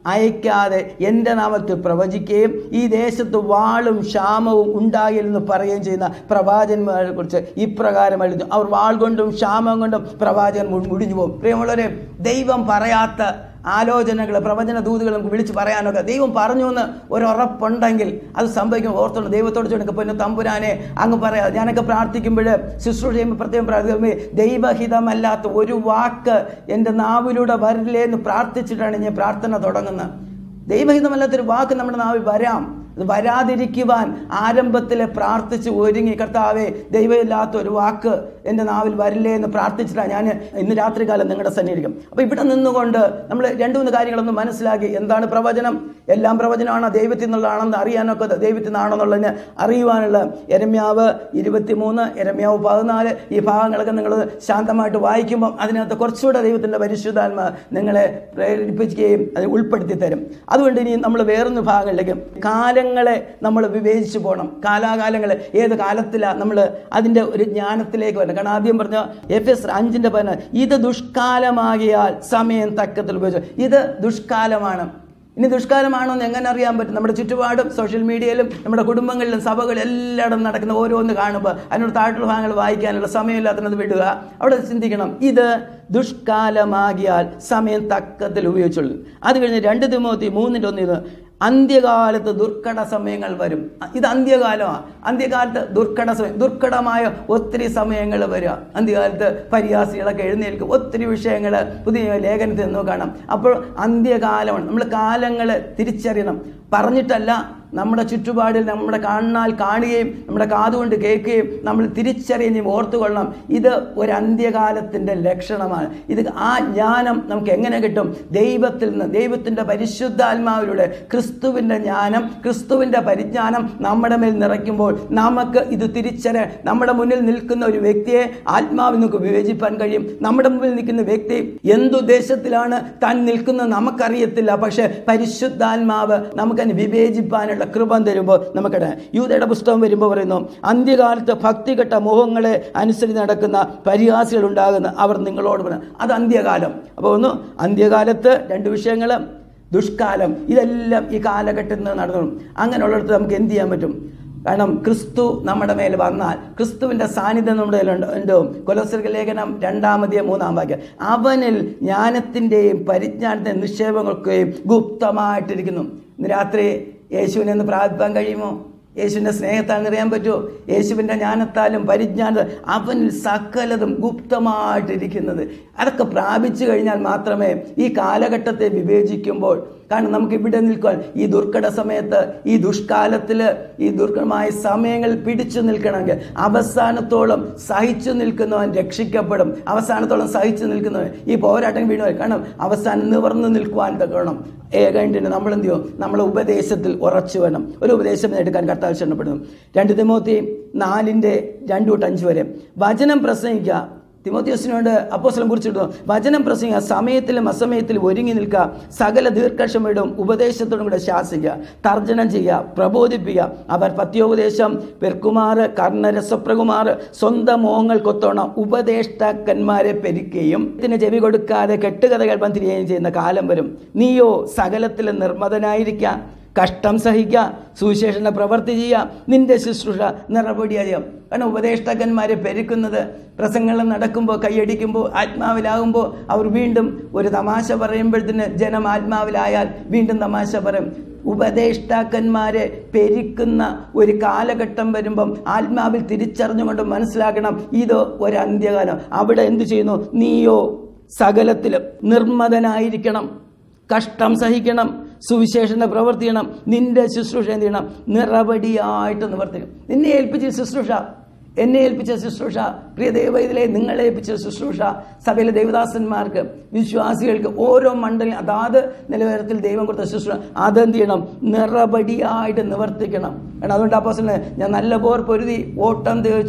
അയക്കാതെ എൻ്റെ നാമത്തിൽ പ്രവചിക്കുകയും ഈ ദേശത്ത് വാളും ക്ഷാമവും ഉണ്ടാകില്ലെന്ന് പറയുകയും ചെയ്യുന്ന പ്രവാചകന്മാരെ കുറിച്ച് ഇപ്രകാരം എഴുതും അവർ വാൾ കൊണ്ടും ക്ഷാമം കൊണ്ടും പ്രവാചകൻ മു- മുടിഞ്ഞു പോകും പ്രിയമുള്ളവരെ ദൈവം പറയാത്ത ആലോചനകൾ പ്രവചന ദൂതുകൾ നമുക്ക് വിളിച്ച് പറയാനൊക്കെ ദൈവം പറഞ്ഞു എന്ന് ഒരു ഉറപ്പുണ്ടെങ്കിൽ അത് സംഭവിക്കും ഓർത്തോണ്ട് ദൈവത്തോട് ചോദിക്കും പിന്നെ തമ്പുരാനെ അങ്ങ് പറയാം ഞാനൊക്കെ പ്രാർത്ഥിക്കുമ്പോൾ ശുശ്രൂഷ ചെയ്യുമ്പോൾ പ്രത്യേകം പ്രാർത്ഥിക്കുമ്പോൾ ദൈവഹിതമല്ലാത്ത ഒരു വാക്ക് എൻ്റെ നാവിലൂടെ വരില്ലേ എന്ന് പ്രാർത്ഥിച്ചിട്ടാണ് ഞാൻ പ്രാർത്ഥന തുടങ്ങുന്നത് ദൈവഹിതമല്ലാത്തൊരു വാക്ക് നമ്മുടെ നാവിൽ വരാം അത് വരാതിരിക്കുവാൻ ആരംഭത്തിലെ പ്രാർത്ഥിച്ച് ഒരുങ്ങി കർത്താവെ ദൈവമില്ലാത്ത ഒരു വാക്ക് എൻ്റെ നാവിൽ വരില്ലേ എന്ന് പ്രാർത്ഥിച്ചിട്ടാണ് ഞാൻ ഇന്ന് രാത്രികാലം നിങ്ങളുടെ സന്നിധിക്കും അപ്പോൾ ഇവിടെ നിന്നുകൊണ്ട് നമ്മൾ രണ്ട് മൂന്ന് കാര്യങ്ങളൊന്ന് മനസ്സിലാക്കി എന്താണ് പ്രവചനം എല്ലാം പ്രവചനമാണോ ദൈവത്തിൽ നിന്നുള്ളതാണെന്ന് അറിയാനൊക്കെ ദൈവത്തിൽ നിന്നാണെന്നുള്ളതിന് അറിയുവാനുള്ള എരമ്യാവ് ഇരുപത്തിമൂന്ന് എരമ്യാവ് പതിനാല് ഈ ഭാഗങ്ങളൊക്കെ നിങ്ങൾ ശാന്തമായിട്ട് വായിക്കുമ്പം അതിനകത്ത് കുറച്ചുകൂടെ ദൈവത്തിൻ്റെ പരിശുദ്ധാത്മ നിങ്ങളെ പ്രേരിപ്പിക്കുകയും അത് ഉൾപ്പെടുത്തി തരും അതുകൊണ്ട് ഇനി നമ്മൾ വേറൊന്ന് ഭാഗങ്ങളിലേക്ക് കാലങ്ങളെ നമ്മൾ വിവേചിച്ചു പോകണം കാലാകാലങ്ങളെ ഏത് കാലത്തിലാണ് നമ്മൾ അതിൻ്റെ ഒരു ജ്ഞാനത്തിലേക്ക് വരണം കാരണം ആദ്യം പറഞ്ഞ എഫ് എസ് അഞ്ചിൻ്റെ പറഞ്ഞ ഇത് ദുഷ്കാലമാകിയാൽ സമയം തക്കത്തിൽ ഉപയോഗിച്ചു ഇത് ദുഷ്കാലമാണ് ഇനി ദുഷ്കാലമാണോ എന്ന് എങ്ങനെ അറിയാൻ പറ്റും നമ്മുടെ ചുറ്റുപാടും സോഷ്യൽ മീഡിയയിലും നമ്മുടെ കുടുംബങ്ങളിലും സഭകളിലും എല്ലായിടം നടക്കുന്ന ഓരോന്ന് കാണുമ്പോൾ അതിനോട് താഴെയുള്ള ഭാഗങ്ങൾ വായിക്കാനുള്ള സമയമില്ലാത്തത് വിടുക അവിടെ ചിന്തിക്കണം ഇത് ദുഷ്കാലമാകിയാൽ സമയം തക്കത്തിൽ ഉപയോഗിച്ചുള്ളൂ അത് കഴിഞ്ഞ് രണ്ട് തിമോത്തി മൂന്നിൻ്റെ ഒന്ന് ഇത് അന്ത്യകാലത്ത് ദുർഘട സമയങ്ങൾ വരും ഇത് അന്ത്യകാലമാണ് അന്ത്യകാലത്ത് ദുർഘട സമയം ദുർഘടമായ ഒത്തിരി സമയങ്ങൾ വരിക അന്ത്യകാലത്ത് പരിഹാസികളൊക്കെ എഴുന്നേൽക്കും ഒത്തിരി വിഷയങ്ങൾ പുതിയ ലേഖനത്തിൽ നിന്ന് കാണാം അപ്പോൾ അന്ത്യകാലമാണ് നമ്മൾ കാലങ്ങൾ തിരിച്ചറിയണം പറഞ്ഞിട്ടല്ല നമ്മുടെ ചുറ്റുപാടിൽ നമ്മുടെ കണ്ണാൽ കാണുകയും നമ്മുടെ കാതുകൊണ്ട് കേൾക്കുകയും നമ്മൾ തിരിച്ചറിയുകയും ഓർത്തുകൊള്ളണം ഇത് ഒരു അന്ത്യകാലത്തിൻ്റെ ലക്ഷണമാണ് ഇത് ആ ജ്ഞാനം നമുക്ക് എങ്ങനെ കിട്ടും ദൈവത്തിൽ നിന്ന് ദൈവത്തിൻ്റെ പരിശുദ്ധാത്മാവിലൂടെ ക്രിസ്തുവിൻ്റെ ജ്ഞാനം ക്രിസ്തുവിൻ്റെ പരിജ്ഞാനം നമ്മുടെ മേൽ നിറയ്ക്കുമ്പോൾ നമുക്ക് ഇത് തിരിച്ചറി നമ്മുടെ മുന്നിൽ നിൽക്കുന്ന ഒരു വ്യക്തിയെ ആത്മാവിൽ നമുക്ക് വിവേചിപ്പാൻ കഴിയും നമ്മുടെ മുന്നിൽ നിൽക്കുന്ന വ്യക്തി എന്തുദ്ദേശത്തിലാണ് താൻ നിൽക്കുന്നത് നമുക്കറിയത്തില്ല പക്ഷേ പരിശുദ്ധാത്മാവ് നമുക്കതിന് വിവേചിപ്പാനുള്ള കൃപം തരുമ്പോൾ നമുക്കടെ യൂതയുടെ പുസ്തകം വരുമ്പോൾ പറയുന്നു അന്ത്യകാലത്ത് ഭക്തികെട്ട മുഖങ്ങളെ അനുസരിച്ച് നടക്കുന്ന പരിഹാസികൾ ഉണ്ടാകുന്ന അവർ നിങ്ങളോട് പറയും അത് അന്ത്യകാലം അപ്പോൾ ഒന്ന് അന്ത്യകാലത്ത് രണ്ട് വിഷയങ്ങൾ ദുഷ്കാലം ഇതെല്ലാം ഈ കാലഘട്ടത്തിൽ നിന്ന് നടന്നു അങ്ങനെയുള്ളിടത്ത് നമുക്ക് എന്ത് ചെയ്യാൻ പറ്റും കാരണം ക്രിസ്തു നമ്മുടെ മേൽ വന്നാൽ ക്രിസ്തുവിൻ്റെ സാന്നിധ്യം നമ്മുടെ ഉണ്ടാവും കൊലോസർഗ ലേഖനം രണ്ടാമതേ മൂന്നാം വാക്യം അവനിൽ ജ്ഞാനത്തിൻ്റെയും പരിജ്ഞാനത്തിൻ്റെ നിക്ഷേപങ്ങൾക്കെയും ഗുപ്തമായിട്ടിരിക്കുന്നു ഇന്ന് രാത്രി യേശുവിനെ ഒന്ന് പ്രാർത്ഥിക്കാൻ കഴിയുമോ യേശുവിൻ്റെ സ്നേഹത്താൽ അറിയാൻ പറ്റുമോ യേശുവിൻ്റെ ജ്ഞാനത്താലും പരിജ്ഞാനം അവനിൽ സകലതും ഗുപ്തമായിട്ടിരിക്കുന്നത് അതൊക്കെ പ്രാപിച്ചു കഴിഞ്ഞാൽ മാത്രമേ ഈ കാലഘട്ടത്തെ വിവേചിക്കുമ്പോൾ കാരണം നമുക്ക് ഇവിടെ നിൽക്കാൻ ഈ ദുർഘട സമയത്ത് ഈ ദുഷ്കാലത്തിൽ ഈ ദുർഘടമായ സമയങ്ങളിൽ പിടിച്ചു നിൽക്കണമെങ്കിൽ അവസാനത്തോളം സഹിച്ചു നിൽക്കുന്നവൻ രക്ഷിക്കപ്പെടും അവസാനത്തോളം സഹിച്ചു നിൽക്കുന്നവൻ ഈ പോരാട്ടം വീണു കാരണം അവസാനം നിവർന്നു നിൽക്കുവാൻ തക്കണം ഏകണ്ടിന് നമ്മൾ എന്ത് ചെയ്യും നമ്മളെ ഉപദേശത്തിൽ ഉറച്ചു വേണം ഒരു ഉപദേശം എടുക്കാൻ കർത്താവ് ക്ഷണപ്പെടുന്നു രണ്ട് തിമോത്തി നാലിൻ്റെ രണ്ട് തൊട്ട് അഞ്ച് വരെ വചനം പ്രസംഗിക്കുക തിമോത്യോസിനോട് അപ്പോസ്ലം കുറിച്ചിട്ടു വചനം പ്രസംഗിക്കുക സമയത്തിലും അസമയത്തിലും ഒരുങ്ങി നിൽക്കുക സകല ദീർഘക്ഷമയോടും ഉപദേശത്തോടും കൂടെ ശാസിക്കുക തർജ്ജനം ചെയ്യുക പ്രബോധിപ്പിക്കുക അവർ പത്യോപദേശം പെർക്കുമാർ കർണരസപ്രകുമാർ സ്വന്തം മോഹങ്ങൾക്കൊത്തോണം ഉപദേഷ്ടാക്കന്മാരെ പെരുക്കുകയും ഇതിന് ചെവി കൊടുക്കാതെ കെട്ടുകഥകൾ പന്തിരിക്കുകയും ചെയ്യുന്ന കാലം വരും നീയോ സകലത്തിലും നിർമ്മതനായിരിക്കുക കഷ്ടം സഹിക്കുക സുവിശേഷണ പ്രവർത്തി ചെയ്യുക നിന്റെ ശുശ്രൂഷ നിറപടിയായ കാരണം ഉപദേഷ്ടാക്കന്മാരെ പെരുക്കുന്നത് പ്രസംഗങ്ങൾ നടക്കുമ്പോൾ കൈയടിക്കുമ്പോൾ ആത്മാവിലാകുമ്പോൾ അവർ വീണ്ടും ഒരു തമാശ പറയുമ്പോഴത്തിന് ജനം ആത്മാവിലായാൽ വീണ്ടും തമാശ പറയും ഉപദേഷ്ടാക്കന്മാരെ പെരുക്കുന്ന ഒരു കാലഘട്ടം വരുമ്പം ആത്മാവിൽ തിരിച്ചറിഞ്ഞുകൊണ്ട് മനസ്സിലാക്കണം ഇത് ഒരു അന്ത്യകാലം അവിടെ എന്തു ചെയ്യുന്നു നീയോ സകലത്തിലും നിർമ്മതനായിരിക്കണം കഷ്ടം സഹിക്കണം സുവിശേഷണ പ്രവർത്തിക്കണം നിന്റെ ശുശ്രൂഷ എന്ത് ചെയ്യണം നിറവടിയായിട്ട് നിവർത്തിക്കണം നിന്നെ ഏൽപ്പിച്ച ശുശ്രൂഷ എന്നെ ഏൽപ്പിച്ച ശുശ്രൂഷ പ്രിയ ദൈവത്തിലെ നിങ്ങളെ ഏൽപ്പിച്ച ശുശ്രൂഷ സഭയിലെ ദൈവദാസന്മാർക്ക് വിശ്വാസികൾക്ക് ഓരോ മണ്ഡലം അതാത് നിലവാരത്തിൽ ദൈവം കൊടുത്ത ശുശ്രൂഷ അതെന്ത് ചെയ്യണം നിറപടിയായിട്ട് നിവർത്തിക്കണം കാരണം അതുകൊണ്ട് അപ്പോസലിന് ഞാൻ നല്ല പോർ പൊരുതി ഓട്ടം തേച്ചു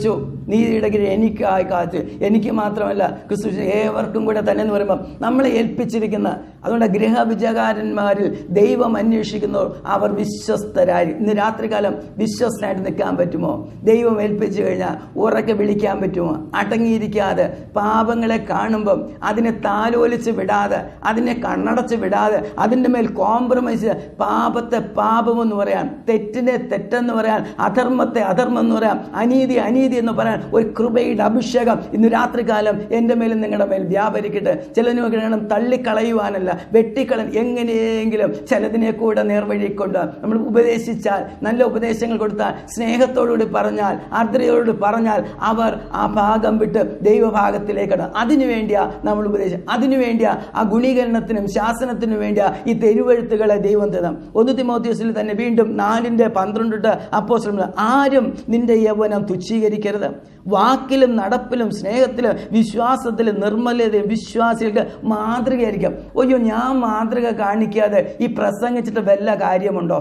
നീതിയുടെ കീഴിൽ എനിക്കായി കാത്ത് എനിക്ക് മാത്രമല്ല ക്രിസ്തു ഏവർക്കും കൂടെ തന്നെ എന്ന് പറയുമ്പോൾ നമ്മളെ ഏൽപ്പിച്ചിരിക്കുന്ന അതുകൊണ്ട് ഗൃഹവിജകാരന്മാരിൽ ദൈവം അന്വേഷിക്കുന്നവർ അവർ വിശ്വസ്തരായി ഇന്ന് രാത്രികാലം വിശ്വസ്തനായിട്ട് നിൽക്കാൻ പറ്റുമോ ദൈവം ഏൽപ്പിച്ചു കഴിഞ്ഞാൽ ഉറക്കെ വിളിക്കാൻ പറ്റുമോ അടങ്ങിയിരിക്കാതെ പാപങ്ങളെ കാണുമ്പം അതിനെ താലോലിച്ച് വിടാതെ അതിനെ കണ്ണടച്ച് വിടാതെ അതിൻ്റെ മേൽ കോംപ്രമൈസ് പാപത്തെ പാപമെന്ന് പറയാൻ തെറ്റിനെ തെറ്റെന്ന് പറയാൻ അധർമ്മത്തെ അധർമ്മം എന്ന് പറയാം അനീതി അനീതി എന്ന് പറയാൻ ഒരു കൃപയുടെ അഭിഷേകം ഇന്ന് രാത്രികാലം എൻ്റെ മേലും നിങ്ങളുടെ മേൽ വ്യാപരിക്കട്ടെ ചിലതിനെ നോക്കണം തള്ളിക്കളയുവാനല്ല വെട്ടിക്കളൻ എങ്ങനെയെങ്കിലും ചിലതിനെ കൂടെ നേർവഴി കൊണ്ട് നമ്മൾ ഉപദേശിച്ചാൽ നല്ല ഉപദേശങ്ങൾ കൊടുത്താൽ സ്നേഹത്തോടുകൂടി പറഞ്ഞാൽ ആർദ്രയോട് പറഞ്ഞാൽ അവർ ആ ഭാഗം വിട്ട് ദൈവഭാഗത്തിലേക്കാണ് അതിനു വേണ്ടിയാ നമ്മൾ ഉപദേശം അതിനു വേണ്ടിയാ ആ ഗുണീകരണത്തിനും ശാസനത്തിനും വേണ്ടിയാ ഈ തെരുവെഴുത്തുകളെ ദൈവം തരണം ഒന്ന് തിമോത്യോസിൽ തന്നെ വീണ്ടും നാലിൻ്റെ പന്ത്രണ്ട് അപ്പോ ആരും നിന്റെ യൗവനം തുച്ഛീകരിക്കരുത് വാക്കിലും നടപ്പിലും സ്നേഹത്തിലും വിശ്വാസത്തിലും നിർമ്മലതയും വിശ്വാസികൾക്ക് മാതൃകയായിരിക്കും അയ്യോ ഞാൻ മാതൃക കാണിക്കാതെ ഈ പ്രസംഗിച്ചിട്ട് വല്ല കാര്യമുണ്ടോ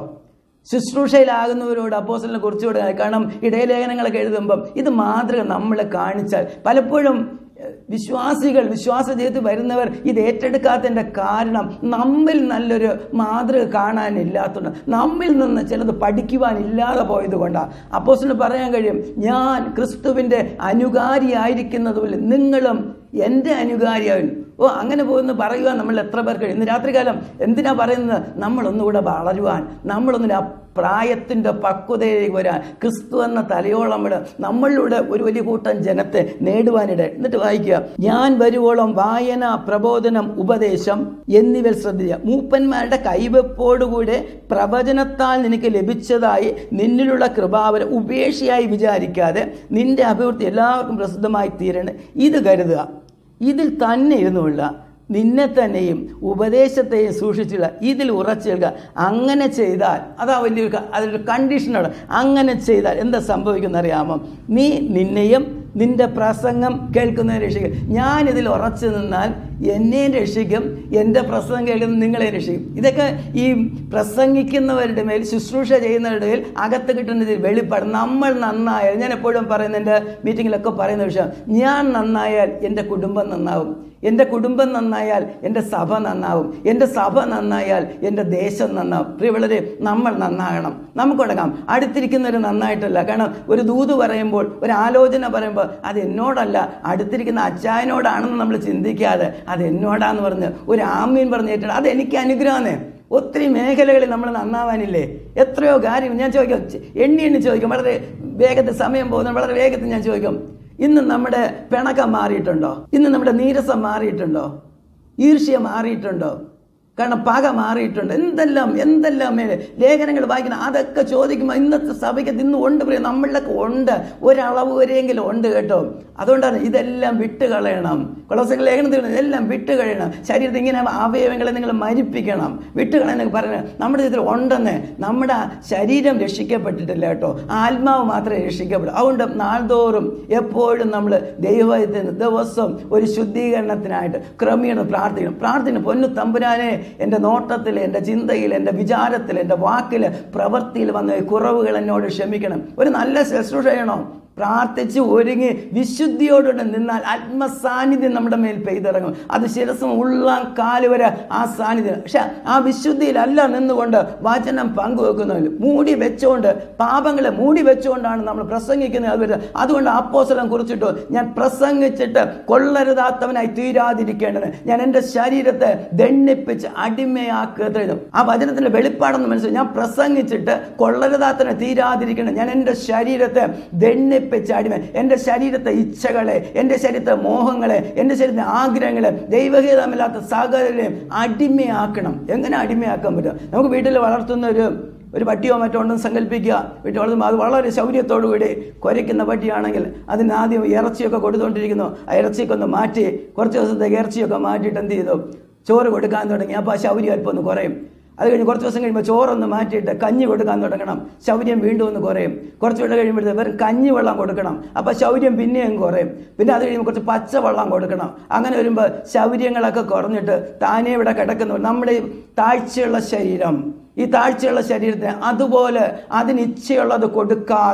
ശുശ്രൂഷയിലാകുന്നവരോട് അപ്പോസലിനെ കുറിച്ച് കൊടുക്കാൻ കാരണം ഇടയലേഖനങ്ങളൊക്കെ എഴുതുമ്പം ഇത് മാതൃക നമ്മളെ കാണിച്ചാൽ പലപ്പോഴും വിശ്വാസികൾ വിശ്വാസ ജീവിതത്തിൽ വരുന്നവർ ഇത് ഏറ്റെടുക്കാത്തതിൻ്റെ കാരണം നമ്മിൽ നല്ലൊരു മാതൃക കാണാനില്ലാത്തതുകൊണ്ട് നമ്മിൽ നിന്ന് ചിലത് പഠിക്കുവാനില്ലാതെ പോയത് കൊണ്ടാണ് അപ്പോസിന് പറയാൻ കഴിയും ഞാൻ ക്രിസ്തുവിൻ്റെ അനുകാരിയായിരിക്കുന്നതുപോലെ നിങ്ങളും എൻ്റെ അനുകാരിയായി ഓ അങ്ങനെ പോകുന്ന പറയുവാൻ നമ്മൾ എത്ര പേർ കഴിയും ഇന്ന് രാത്രികാലം എന്തിനാ പറയുന്നത് നമ്മളൊന്നുകൂടെ വളരുവാൻ നമ്മളൊന്നിനും ആ പ്രായത്തിൻ്റെ പക്വതയിലേക്ക് വരാൻ ക്രിസ്തു എന്ന തലയോളം വിട നമ്മളിലൂടെ ഒരു വലിയ കൂട്ടം ജനത്തെ നേടുവാനിട എന്നിട്ട് വായിക്കുക ഞാൻ വരുവോളം വായന പ്രബോധനം ഉപദേശം എന്നിവ ശ്രദ്ധിക്കുക മൂപ്പന്മാരുടെ കൈവെപ്പോടുകൂടെ പ്രവചനത്താൽ നിനക്ക് ലഭിച്ചതായി നിന്നിലുള്ള കൃപാവരം ഉപേക്ഷയായി വിചാരിക്കാതെ നിന്റെ അഭിവൃദ്ധി എല്ലാവർക്കും പ്രസിദ്ധമായി തീരണം ഇത് കരുതുക ഇതിൽ തന്നെ ഇരുന്നുള്ള നിന്നെ തന്നെയും ഉപദേശത്തെയും സൂക്ഷിച്ചുള്ള ഇതിൽ ഉറച്ചു നിൽക്കുക അങ്ങനെ ചെയ്താൽ അതാ വലിയൊരു ക- അതിലൊരു കണ്ടീഷനാണ് അങ്ങനെ ചെയ്താൽ എന്താ സംഭവിക്കുന്ന അറിയാമോ നീ നിന്നെയും നിന്റെ പ്രസംഗം കേൾക്കുന്നതിനെ രക്ഷിക്കും ഞാനിതിൽ ഉറച്ചു നിന്നാൽ എന്നെയും രക്ഷിക്കും എൻ്റെ പ്രസംഗം കേൾക്കുന്ന നിങ്ങളെ രക്ഷിക്കും ഇതൊക്കെ ഈ പ്രസംഗിക്കുന്നവരുടെ മേൽ ശുശ്രൂഷ ചെയ്യുന്നവരുടെ മേൽ അകത്ത് കിട്ടുന്നതിൽ വെളിപ്പാട് നമ്മൾ നന്നായാൽ ഞാൻ എപ്പോഴും പറയുന്ന എൻ്റെ മീറ്റിങ്ങിലൊക്കെ പറയുന്ന വിഷയം ഞാൻ നന്നായാൽ എൻ്റെ കുടുംബം നന്നാവും എൻ്റെ കുടുംബം നന്നായാൽ എൻ്റെ സഭ നന്നാവും എൻ്റെ സഭ നന്നായാൽ എൻ്റെ ദേശം നന്നാവും പ്രിയമുള്ളവരെ നമ്മൾ നന്നാകണം നമുക്ക് തുടങ്ങാം അടുത്തിരിക്കുന്നവർ നന്നായിട്ടല്ല കാരണം ഒരു ദൂത് പറയുമ്പോൾ ഒരു ആലോചന പറയുമ്പോൾ അത് എന്നോടല്ല അടുത്തിരിക്കുന്ന അച്ചായനോടാണെന്ന് നമ്മൾ ചിന്തിക്കാതെ അത് എന്നോടാന്ന് പറഞ്ഞ് ഒരു ആമീൻ പറഞ്ഞിട്ടുണ്ട് അത് എനിക്ക് അനുഗ്രഹമാണ് ഒത്തിരി മേഖലകളിൽ നമ്മൾ നന്നാവാനില്ലേ എത്രയോ കാര്യം ഞാൻ ചോദിക്കാം എണ്ണി എണ്ണി ചോദിക്കും വളരെ വേഗത്തിൽ സമയം പോകുന്ന വളരെ വേഗത്തിൽ ഞാൻ ചോദിക്കും ഇന്ന് നമ്മുടെ പിണക്കം മാറിയിട്ടുണ്ടോ ഇന്ന് നമ്മുടെ നീരസം മാറിയിട്ടുണ്ടോ ഈർഷ്യ മാറിയിട്ടുണ്ടോ കാരണം പക മാറിയിട്ടുണ്ട് എന്തെല്ലാം എന്തെല്ലാം മേലെ ലേഖനങ്ങൾ വായിക്കണം അതൊക്കെ ചോദിക്കുമ്പോൾ ഇന്നത്തെ സഭയ്ക്ക് ഇന്ന് ഉണ്ട് പ്രിയ നമ്മളിലൊക്കെ ഉണ്ട് ഒരളവ് വരെയെങ്കിലും ഉണ്ട് കേട്ടോ അതുകൊണ്ടാണ് ഇതെല്ലാം വിട്ട് കളയണം കൊളസങ്ങൾ ലേഖനത്തിൽ എല്ലാം വിട്ട് കഴിയണം ശരീരത്തിൽ ഇങ്ങനെ അവയവങ്ങളെ നിങ്ങൾ മരിപ്പിക്കണം വിട്ട് കളയാനൊക്കെ പറയുന്നത് നമ്മുടെ ജീവിതത്തിൽ ഉണ്ടെന്ന് നമ്മുടെ ശരീരം രക്ഷിക്കപ്പെട്ടിട്ടില്ല കേട്ടോ ആത്മാവ് മാത്രമേ രക്ഷിക്കപ്പെടൂ അതുകൊണ്ട് നാൾതോറും എപ്പോഴും നമ്മൾ ദൈവത്തിന് ദിവസം ഒരു ശുദ്ധീകരണത്തിനായിട്ട് ക്രമീണം പ്രാർത്ഥിക്കണം പ്രാർത്ഥിക്കണം പൊന്നു തമ്പുരാനെ എൻ്റെ നോട്ടത്തിൽ എൻ്റെ ചിന്തയിൽ എൻ്റെ വിചാരത്തിൽ എൻ്റെ വാക്കിൽ പ്രവൃത്തിയിൽ വന്ന കുറവുകൾ എന്നോട് ക്ഷമിക്കണം ഒരു നല്ല ശുശ്രൂഷ ചെയ്യണം പ്രാർത്ഥിച്ച് ഒരുങ്ങി വിശുദ്ധിയോടുകൂടെ നിന്നാൽ ആത്മസാന്നിധ്യം നമ്മുടെ മേൽ പെയ്തിറങ്ങും അത് ശിരസും ഉള്ളാം കാല് വരെ ആ സാന്നിധ്യം പക്ഷെ ആ വിശുദ്ധിയിലല്ല നിന്നുകൊണ്ട് വചനം പങ്കുവെക്കുന്നതിൽ മൂടി വെച്ചുകൊണ്ട് പാപങ്ങളെ മൂടി വെച്ചുകൊണ്ടാണ് നമ്മൾ പ്രസംഗിക്കുന്നത് അത് വരുന്നത് അതുകൊണ്ട് അപ്പോസലം കുറിച്ചിട്ടു ഞാൻ പ്രസംഗിച്ചിട്ട് കൊള്ളരുതാത്തവനായി തീരാതിരിക്കേണ്ടത് ഞാൻ എൻ്റെ ശരീരത്തെ ദണ്ണിപ്പിച്ച് അടിമയാക്കുക ആ വചനത്തിന്റെ വെളിപ്പാടെന്ന് മനസ്സിലായി ഞാൻ പ്രസംഗിച്ചിട്ട് കൊള്ളരുതാത്തവനെ തീരാതിരിക്കണം ഞാൻ എൻ്റെ ശരീരത്തെ ദണ്ണിപ്പിച്ച് അടിമ എൻ്റെ ശരീരത്തെ ഇച്ഛകളെ എൻ്റെ ശരീരത്തെ മോഹങ്ങളെ എൻ്റെ ശരീരത്തെ ആഗ്രഹങ്ങളെ ദൈവഗീതമില്ലാത്ത സകലരെയും അടിമയാക്കണം എങ്ങനെ അടിമയാക്കാൻ പറ്റും നമുക്ക് വീട്ടിൽ വളർത്തുന്ന ഒരു ഒരു പട്ടിയോ മറ്റോ ഉണ്ടെന്ന് സങ്കല്പിക്കുക വീട്ടിൽ വളർത്തുമ്പോൾ അത് വളരെ ശൗര്യത്തോടു കൂടി കുരയ്ക്കുന്ന പട്ടിയാണെങ്കിൽ അതിന് ആദ്യം ഇറച്ചിയൊക്കെ കൊടുത്തുകൊണ്ടിരിക്കുന്നു ആ ഇറച്ചിയൊക്കെ ഒന്ന് മാറ്റി കുറച്ച് ദിവസത്തേക്ക് ഇറച്ചിയൊക്കെ മാറ്റിയിട്ട് എന്ത് ചെയ്തു ചോറ് കൊടുക്കാൻ തുടങ്ങി അപ്പോൾ ആ ശൗര്യം അല്പം ഒന്ന് കുറയും അത് കഴിഞ്ഞ് കുറച്ച് ദിവസം കഴിയുമ്പോൾ ചോറൊന്ന് മാറ്റിയിട്ട് കഞ്ഞി കൊടുക്കാൻ തുടങ്ങണം ശൗര്യം വീണ്ടും ഒന്ന് കുറയും കുറച്ച് വിട്ട് കഴിയുമ്പോഴത്തേക്ക് വെറും കഞ്ഞി വെള്ളം കൊടുക്കണം അപ്പോൾ ശൗര്യം പിന്നെയും കുറയും പിന്നെ അത് കഴിയുമ്പോൾ കുറച്ച് പച്ചവെള്ളം കൊടുക്കണം അങ്ങനെ വരുമ്പോൾ ശൗര്യങ്ങളൊക്കെ കുറഞ്ഞിട്ട് താനേ ഇവിടെ കിടക്കുന്നു നമ്മുടെ ഈ താഴ്ചയുള്ള ശരീരം ഈ താഴ്ചയുള്ള ശരീരത്തിന് അതുപോലെ അതിന് ഇച്ഛയുള്ളത് കൊടുക്കാതെ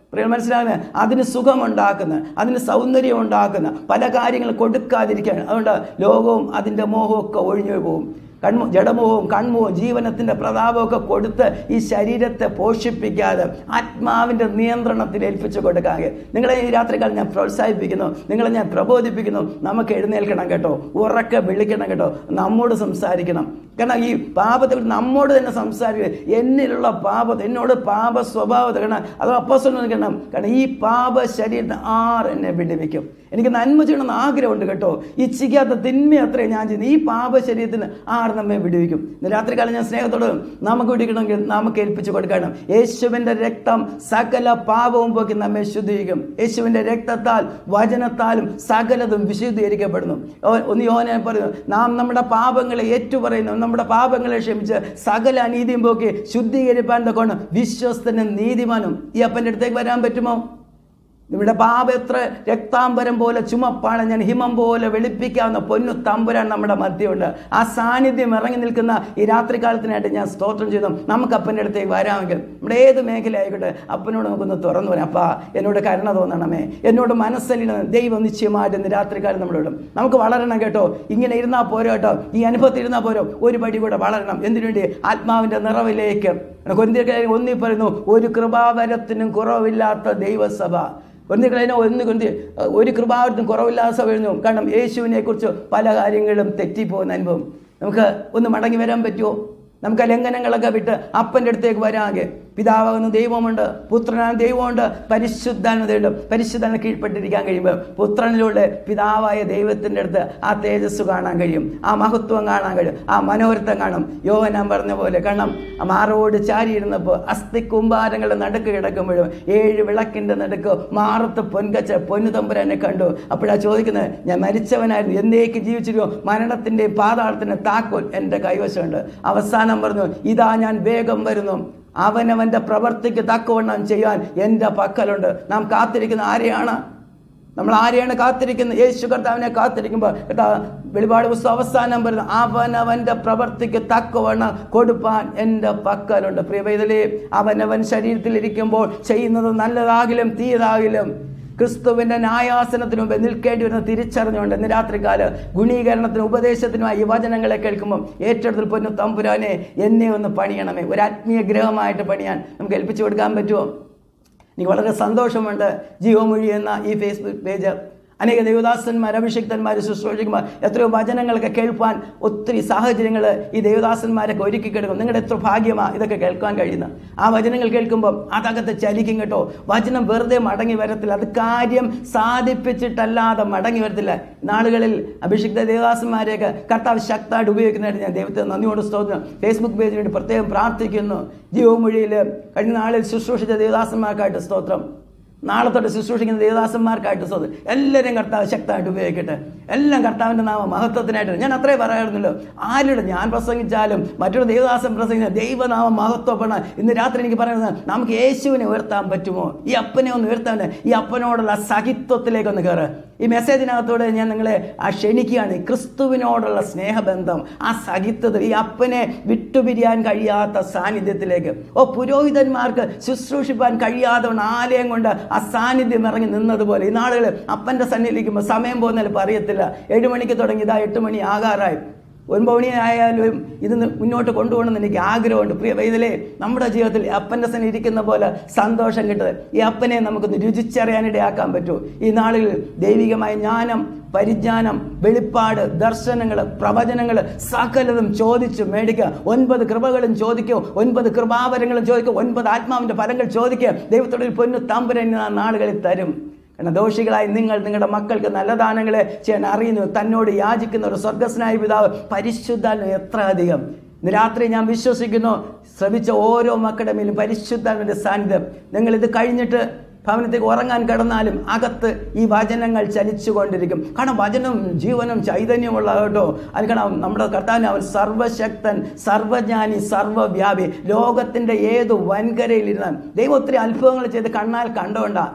പ്രിയം മനസ്സിലാകുന്നത് അതിന് സുഖമുണ്ടാക്കുന്ന അതിന് സൗന്ദര്യം ഉണ്ടാക്കുന്ന പല കാര്യങ്ങൾ കൊടുക്കാതിരിക്കുകയാണ് അതുകൊണ്ട് ലോകവും അതിൻ്റെ മോഹവും ഒക്കെ ഒഴിഞ്ഞു പോകും കൺമോ ജഡമോഹവും കൺമോഹവും ജീവനത്തിൻ്റെ പ്രതാപമൊക്കെ കൊടുത്ത് ഈ ശരീരത്തെ പോഷിപ്പിക്കാതെ ആത്മാവിൻ്റെ നിയന്ത്രണത്തിൽ ഏൽപ്പിച്ചു കൊടുക്കാതെ നിങ്ങളെ ഈ രാത്രികാലം ഞാൻ പ്രോത്സാഹിപ്പിക്കുന്നു നിങ്ങളെ ഞാൻ പ്രബോധിപ്പിക്കുന്നു നമുക്ക് എഴുന്നേൽക്കണം കേട്ടോ ഉറക്കെ വിളിക്കണം കേട്ടോ നമ്മോട് സംസാരിക്കണം കാരണം ഈ പാപത്തെ കുറിച്ച് നമ്മോട് തന്നെ സംസാരിക്കുക എന്നിലുള്ള പാപത്തെ എന്നോട് പാപ സ്വഭാവത്തെ കാരണം അത് അപ്പോസ്തലൻ നിൽക്കണം കാരണം ഈ പാപ ശരീരത്തെ ആർ എന്നെ വിടുവിക്കും എനിക്ക് നന്മ ചെയ്യണമെന്ന് ആഗ്രഹമുണ്ട് കേട്ടോ ഇച്ഛിക്കാത്ത തിന്മ അത്രയും ഞാൻ ചെയ്യുന്നു ഈ പാപ ശരീരത്തിന് ആർ നമ്മെ വിടുവിക്കും ഇന്ന് രാത്രികാലം ഞാൻ സ്നേഹത്തോട് നമുക്ക് വിടിക്കണമെങ്കിൽ നമുക്ക് ഏൽപ്പിച്ചു കൊടുക്കണം യേശുവിൻ്റെ രക്തം സകല പാപവും പോക്കി നമ്മെ ശുദ്ധീകരിക്കും യേശുവിൻ്റെ രക്തത്താൽ വചനത്താലും സകലതും വിശുദ്ധീകരിക്കപ്പെടുന്നു ഓ- ഒന്ന് യോനെ പറയുന്നു നാം നമ്മുടെ പാപങ്ങളെ ഏറ്റുപറയുന്നു നമ്മുടെ പാപങ്ങളെ ക്ഷമിച്ച് സകല അനീതിയും പോക്കി ശുദ്ധീകരിപ്പാൻ കൊണ്ട് വിശ്വസ്തനും നീതിമാനും ഈ അപ്പൻ്റെ അടുത്തേക്ക് വരാൻ പറ്റുമോ നിങ്ങളുടെ പാപം എത്ര രക്താംബരം പോലെ ചുമപ്പാണ് ഞാൻ ഹിമം പോലെ വെളുപ്പിക്കാവുന്ന പൊന്നു തമ്പുരാൻ നമ്മുടെ മധ്യമുണ്ട് ആ സാന്നിധ്യം ഇറങ്ങി നിൽക്കുന്ന ഈ രാത്രികാലത്തിനായിട്ട് ഞാൻ സ്തോത്രം ചെയ്തു നമുക്ക് അപ്പൻ്റെ അടുത്തേക്ക് വരാമെങ്കിൽ നമ്മുടെ ഏത് മേഖല ആയിക്കോട്ടെ അപ്പനോട് നമുക്കൊന്ന് തുറന്നു വരാം അപ്പാ എന്നോട് കരുണ തോന്നണമേ എന്നോട് മനസ്സലിയണം ദൈവം നിശ്ചയമായിട്ട് ഇന്ന് രാത്രികാലം നമ്മളോടും നമുക്ക് വളരണം കേട്ടോ ഇങ്ങനെ ഇരുന്നാൽ പോരോ കേട്ടോ ഈ അനുഭവത്തിൽ ഇരുന്നാൽ പോരോ ഒരു പടി കൂടെ വളരണം എന്തിനു വേണ്ടി ആത്മാവിൻ്റെ നിറവിലേക്ക് കൊന്തിയ ഒന്നി പറയുന്നു ഒരു കൃപാവരത്തിനും കുറവില്ലാത്ത ദൈവസഭ ഒന്നുകളതിനെ ഒന്ന് കൊണ്ട് ഒരു കൃപാവരത്തിനും കുറവില്ലാത്ത സഭ എഴുതുന്നു കാരണം യേശുവിനെ കുറിച്ച് പല കാര്യങ്ങളും തെറ്റിപ്പോകുന്ന അനുഭവം നമുക്ക് ഒന്ന് മടങ്ങി വരാൻ പറ്റുമോ നമുക്ക് ആ ലംഘനങ്ങളൊക്കെ വിട്ട് അപ്പൻ്റെ അടുത്തേക്ക് വരാകെ പിതാവാകുന്ന ദൈവമുണ്ട് പുത്രനായ ദൈവമുണ്ട് പരിശുദ്ധാനതയുണ്ട് പരിശുദ്ധാന കീഴ്പ്പെട്ടിരിക്കാൻ കഴിയുമ്പോൾ പുത്രനിലൂടെ പിതാവായ ദൈവത്തിൻ്റെ അടുത്ത് ആ തേജസ് കാണാൻ കഴിയും ആ മഹത്വം കാണാൻ കഴിയും ആ മനോഹരത്വം കാണും യോഹനാൻ പറഞ്ഞ പോലെ കാരണം ആ മാറോട് ചാരിയിരുന്നപ്പോൾ അസ്ഥി കുമ്പാരങ്ങളുടെ നടുക്ക് കിടക്കുമ്പോഴും ഏഴ് വിളക്കിൻ്റെ നടുക്ക് മാറത്ത് പൊൻകച്ച പൊന്നു തമ്പുരാനെ കണ്ടു അപ്പോഴാ ചോദിക്കുന്നത് ഞാൻ മരിച്ചവനായിരുന്നു എന്നേക്ക് ജീവിച്ചിരുമോ മരണത്തിൻ്റെ പാതാളത്തിൻ്റെ താക്കോൽ എൻ്റെ കൈവശമുണ്ട് അവസാനം പറഞ്ഞു ഇതാ ഞാൻ വേഗം വരുന്നു അവനവൻ്റെ പ്രവർത്തിക്ക് തക്കവണ്ണം ചെയ്യാൻ എൻ്റെ പക്കലുണ്ട് നാം കാത്തിരിക്കുന്ന ആരെയാണ് നമ്മൾ ആരെയാണ് കാത്തിരിക്കുന്നത് യേശു കർത്താവിനെ കാത്തിരിക്കുമ്പോൾ കേട്ടാ വെളിപാട് പുസ്തകം അവസാനം വരുന്ന അവനവൻ്റെ പ്രവർത്തിക്ക് തക്കവണ്ണം കൊടുപ്പാൻ എൻ്റെ പക്കലുണ്ട് പ്രിയവൈതലേ അവനവൻ ശരീരത്തിലിരിക്കുമ്പോൾ ചെയ്യുന്നത് നല്ലതാകിലും തീയതാകിലും ക്രിസ്തുവിൻ്റെ ന്യായാസനത്തിന് മുമ്പ് നിൽക്കേണ്ടി വരുന്ന തിരിച്ചറിഞ്ഞുകൊണ്ട് ഇന്ന് രാത്രികാല ഗുണീകരണത്തിന് ഉപദേശത്തിനുമായി ഈ വചനങ്ങളെ കേൾക്കുമ്പോൾ ഏറ്റെടുത്തിൽ പൊന്നു തമ്പുരാനെ എന്നെ ഒന്ന് പണിയണമേ ഒരു ആത്മീയ ഗ്രഹമായിട്ട് പണിയാൻ നമുക്ക് ഏൽപ്പിച്ചു കൊടുക്കാൻ പറ്റുമോ എനിക്ക് വളരെ സന്തോഷമുണ്ട് ജീവമൊഴി എന്ന ഈ ഫേസ്ബുക്ക് പേജ് അനേക ദേവദാസന്മാർ അഭിഷിക്തന്മാർ ശുശ്രൂഷിക്കുമ്പോൾ എത്രയോ വചനങ്ങളൊക്കെ കേൾപ്പാൻ ഒത്തിരി സാഹചര്യങ്ങൾ ഈ ദേവദാസന്മാരൊക്കെ ഒരുക്കി കിടക്കും നിങ്ങളുടെ എത്ര ഭാഗ്യമാണ് ഇതൊക്കെ കേൾക്കാൻ കഴിയുന്നത് ആ വചനങ്ങൾ കേൾക്കുമ്പോൾ അതകത്ത് ചലിക്കും കേട്ടോ വചനം വെറുതെ മടങ്ങി വരത്തില്ല അത് കാര്യം സാധിപ്പിച്ചിട്ടല്ലാതെ മടങ്ങി വരത്തില്ല നാളുകളിൽ അഭിഷിക്ത ദേവദാസന്മാരെയൊക്കെ കർത്താവ് ശക്തമായിട്ട് ഉപയോഗിക്കുന്നതായിട്ട് ഞാൻ ദൈവത്തെ നന്ദിയോട് സ്തോത്രം ഫേസ്ബുക്ക് പേജിന് വേണ്ടി പ്രത്യേകം പ്രാർത്ഥിക്കുന്നു ജീവമൊഴിയിൽ കഴിഞ്ഞ നാളിൽ ശുശ്രൂഷിച്ച ദേവദാസന്മാർക്കായിട്ട് സ്തോത്രം നാളെ തൊട്ട് ശുശ്രൂഷിക്കുന്ന ദേവദാസന്മാർക്കായിട്ട് സ്വത് എല്ലാവരെയും കർത്താവ് ശക്തമായിട്ട് ഉപയോഗിക്കട്ടെ എല്ലാം കർത്താവിൻ്റെ നാമ മഹത്വത്തിനായിട്ട് ഞാൻ അത്രേ പറയാറുണ്ടല്ലോ ആരുടെ ഞാൻ പ്രസംഗിച്ചാലും മറ്റൊരു ദേവദാസൻ പ്രസംഗിച്ച ദൈവനാമ മഹത്വപ്പെടണം ഇന്ന് രാത്രി എനിക്ക് പറയുന്നത് നമുക്ക് യേശുവിനെ ഉയർത്താൻ പറ്റുമോ ഈ അപ്പനെ ഒന്ന് ഉയർത്താൻ ഈ അപ്പനോടുള്ള സഹിത്വത്തിലേക്ക് ഒന്ന് കയറ് ഈ മെസ്സേജിനകത്തോടെ ഞാൻ നിങ്ങളെ ആ ക്ഷണിക്കുകയാണ് ഈ ക്രിസ്തുവിനോടുള്ള സ്നേഹബന്ധം ആ സഹിത്വത ഈ അപ്പനെ വിട്ടുപിരിയാൻ കഴിയാത്ത സാന്നിധ്യത്തിലേക്ക് ഓ പുരോഹിതന്മാർക്ക് ശുശ്രൂഷിപ്പാൻ കഴിയാതെ ആലയം കൊണ്ട് ആ സാന്നിധ്യം ഇറങ്ങി നിന്നതുപോലെ ഈ നാളുകൾ അപ്പൻ്റെ സന്നിധിക്കുമ്പോൾ സമയം പോകുന്നതിൽ അറിയത്തില്ല ഏഴ് മണിക്ക് തുടങ്ങി ഇതാ എട്ട് മണി ആകാറായി ഒൻപത് മണി ആയാലും ഇത് നി- മുന്നോട്ട് കൊണ്ടുപോകണമെന്ന് എനിക്ക് ആഗ്രഹമുണ്ട് പ്രിയ വൈതലേ നമ്മുടെ ജീവിതത്തിൽ അപ്പൻ്റെ സന്നിധി ഇരിക്കുന്ന പോലെ സന്തോഷം കിട്ടുന്നത് ഈ അപ്പനെ നമുക്കൊന്ന് രുചിച്ചറിയാനിടയാക്കാൻ പറ്റൂ ഈ നാളുകളിൽ ദൈവികമായ ജ്ഞാനം പരിജ്ഞാനം വെളിപ്പാട് ദർശനങ്ങൾ പ്രവചനങ്ങൾ സകലതും ചോദിച്ചു മേടിക്കുക ഒൻപത് കൃപകളും ചോദിക്കുക ഒൻപത് കൃപാവരങ്ങളും ചോദിക്കുക ഒൻപത് ആത്മാവിൻ്റെ ഫലങ്ങൾ ചോദിക്കുക ദൈവത്തോട് ഒരു പൊന്നു തമ്പുരൻ ആ നാളുകളിൽ തരും കാരണം ദോഷികളായി നിങ്ങൾ നിങ്ങളുടെ മക്കൾക്ക് നല്ല ദാനങ്ങളെ ചെയ്യാൻ അറിയുന്നു തന്നോട് യാചിക്കുന്ന ഒരു സ്വർഗസ്നായ പിതാവ് പരിശുദ്ധാത്മ എത്ര അധികം ഇന്ന് രാത്രി ഞാൻ വിശ്വസിക്കുന്നു ശ്രമിച്ച ഓരോ മക്കളുടെ മേലും പരിശുദ്ധാത്മൻ്റെ സാന്നിധ്യം നിങ്ങൾ ഇത് കഴിഞ്ഞിട്ട് ഭവനത്തേക്ക് ഉറങ്ങാൻ കിടന്നാലും അകത്ത് ഈ വചനങ്ങൾ ചലിച്ചുകൊണ്ടിരിക്കും കാരണം വചനം ജീവനും ചൈതന്യമുള്ള കേട്ടോ അത് കാരണം നമ്മുടെ കർത്താവിന് അവൻ സർവശക്തൻ സർവജ്ഞാനി സർവവ്യാപി ലോകത്തിൻ്റെ ഏത് വൻകരയിലിരുന്നാൽ ദൈവം ഒത്തിരി അത്ഭുതങ്ങൾ ചെയ്ത് കണ്ണാൽ കണ്ടുകൊണ്ടാ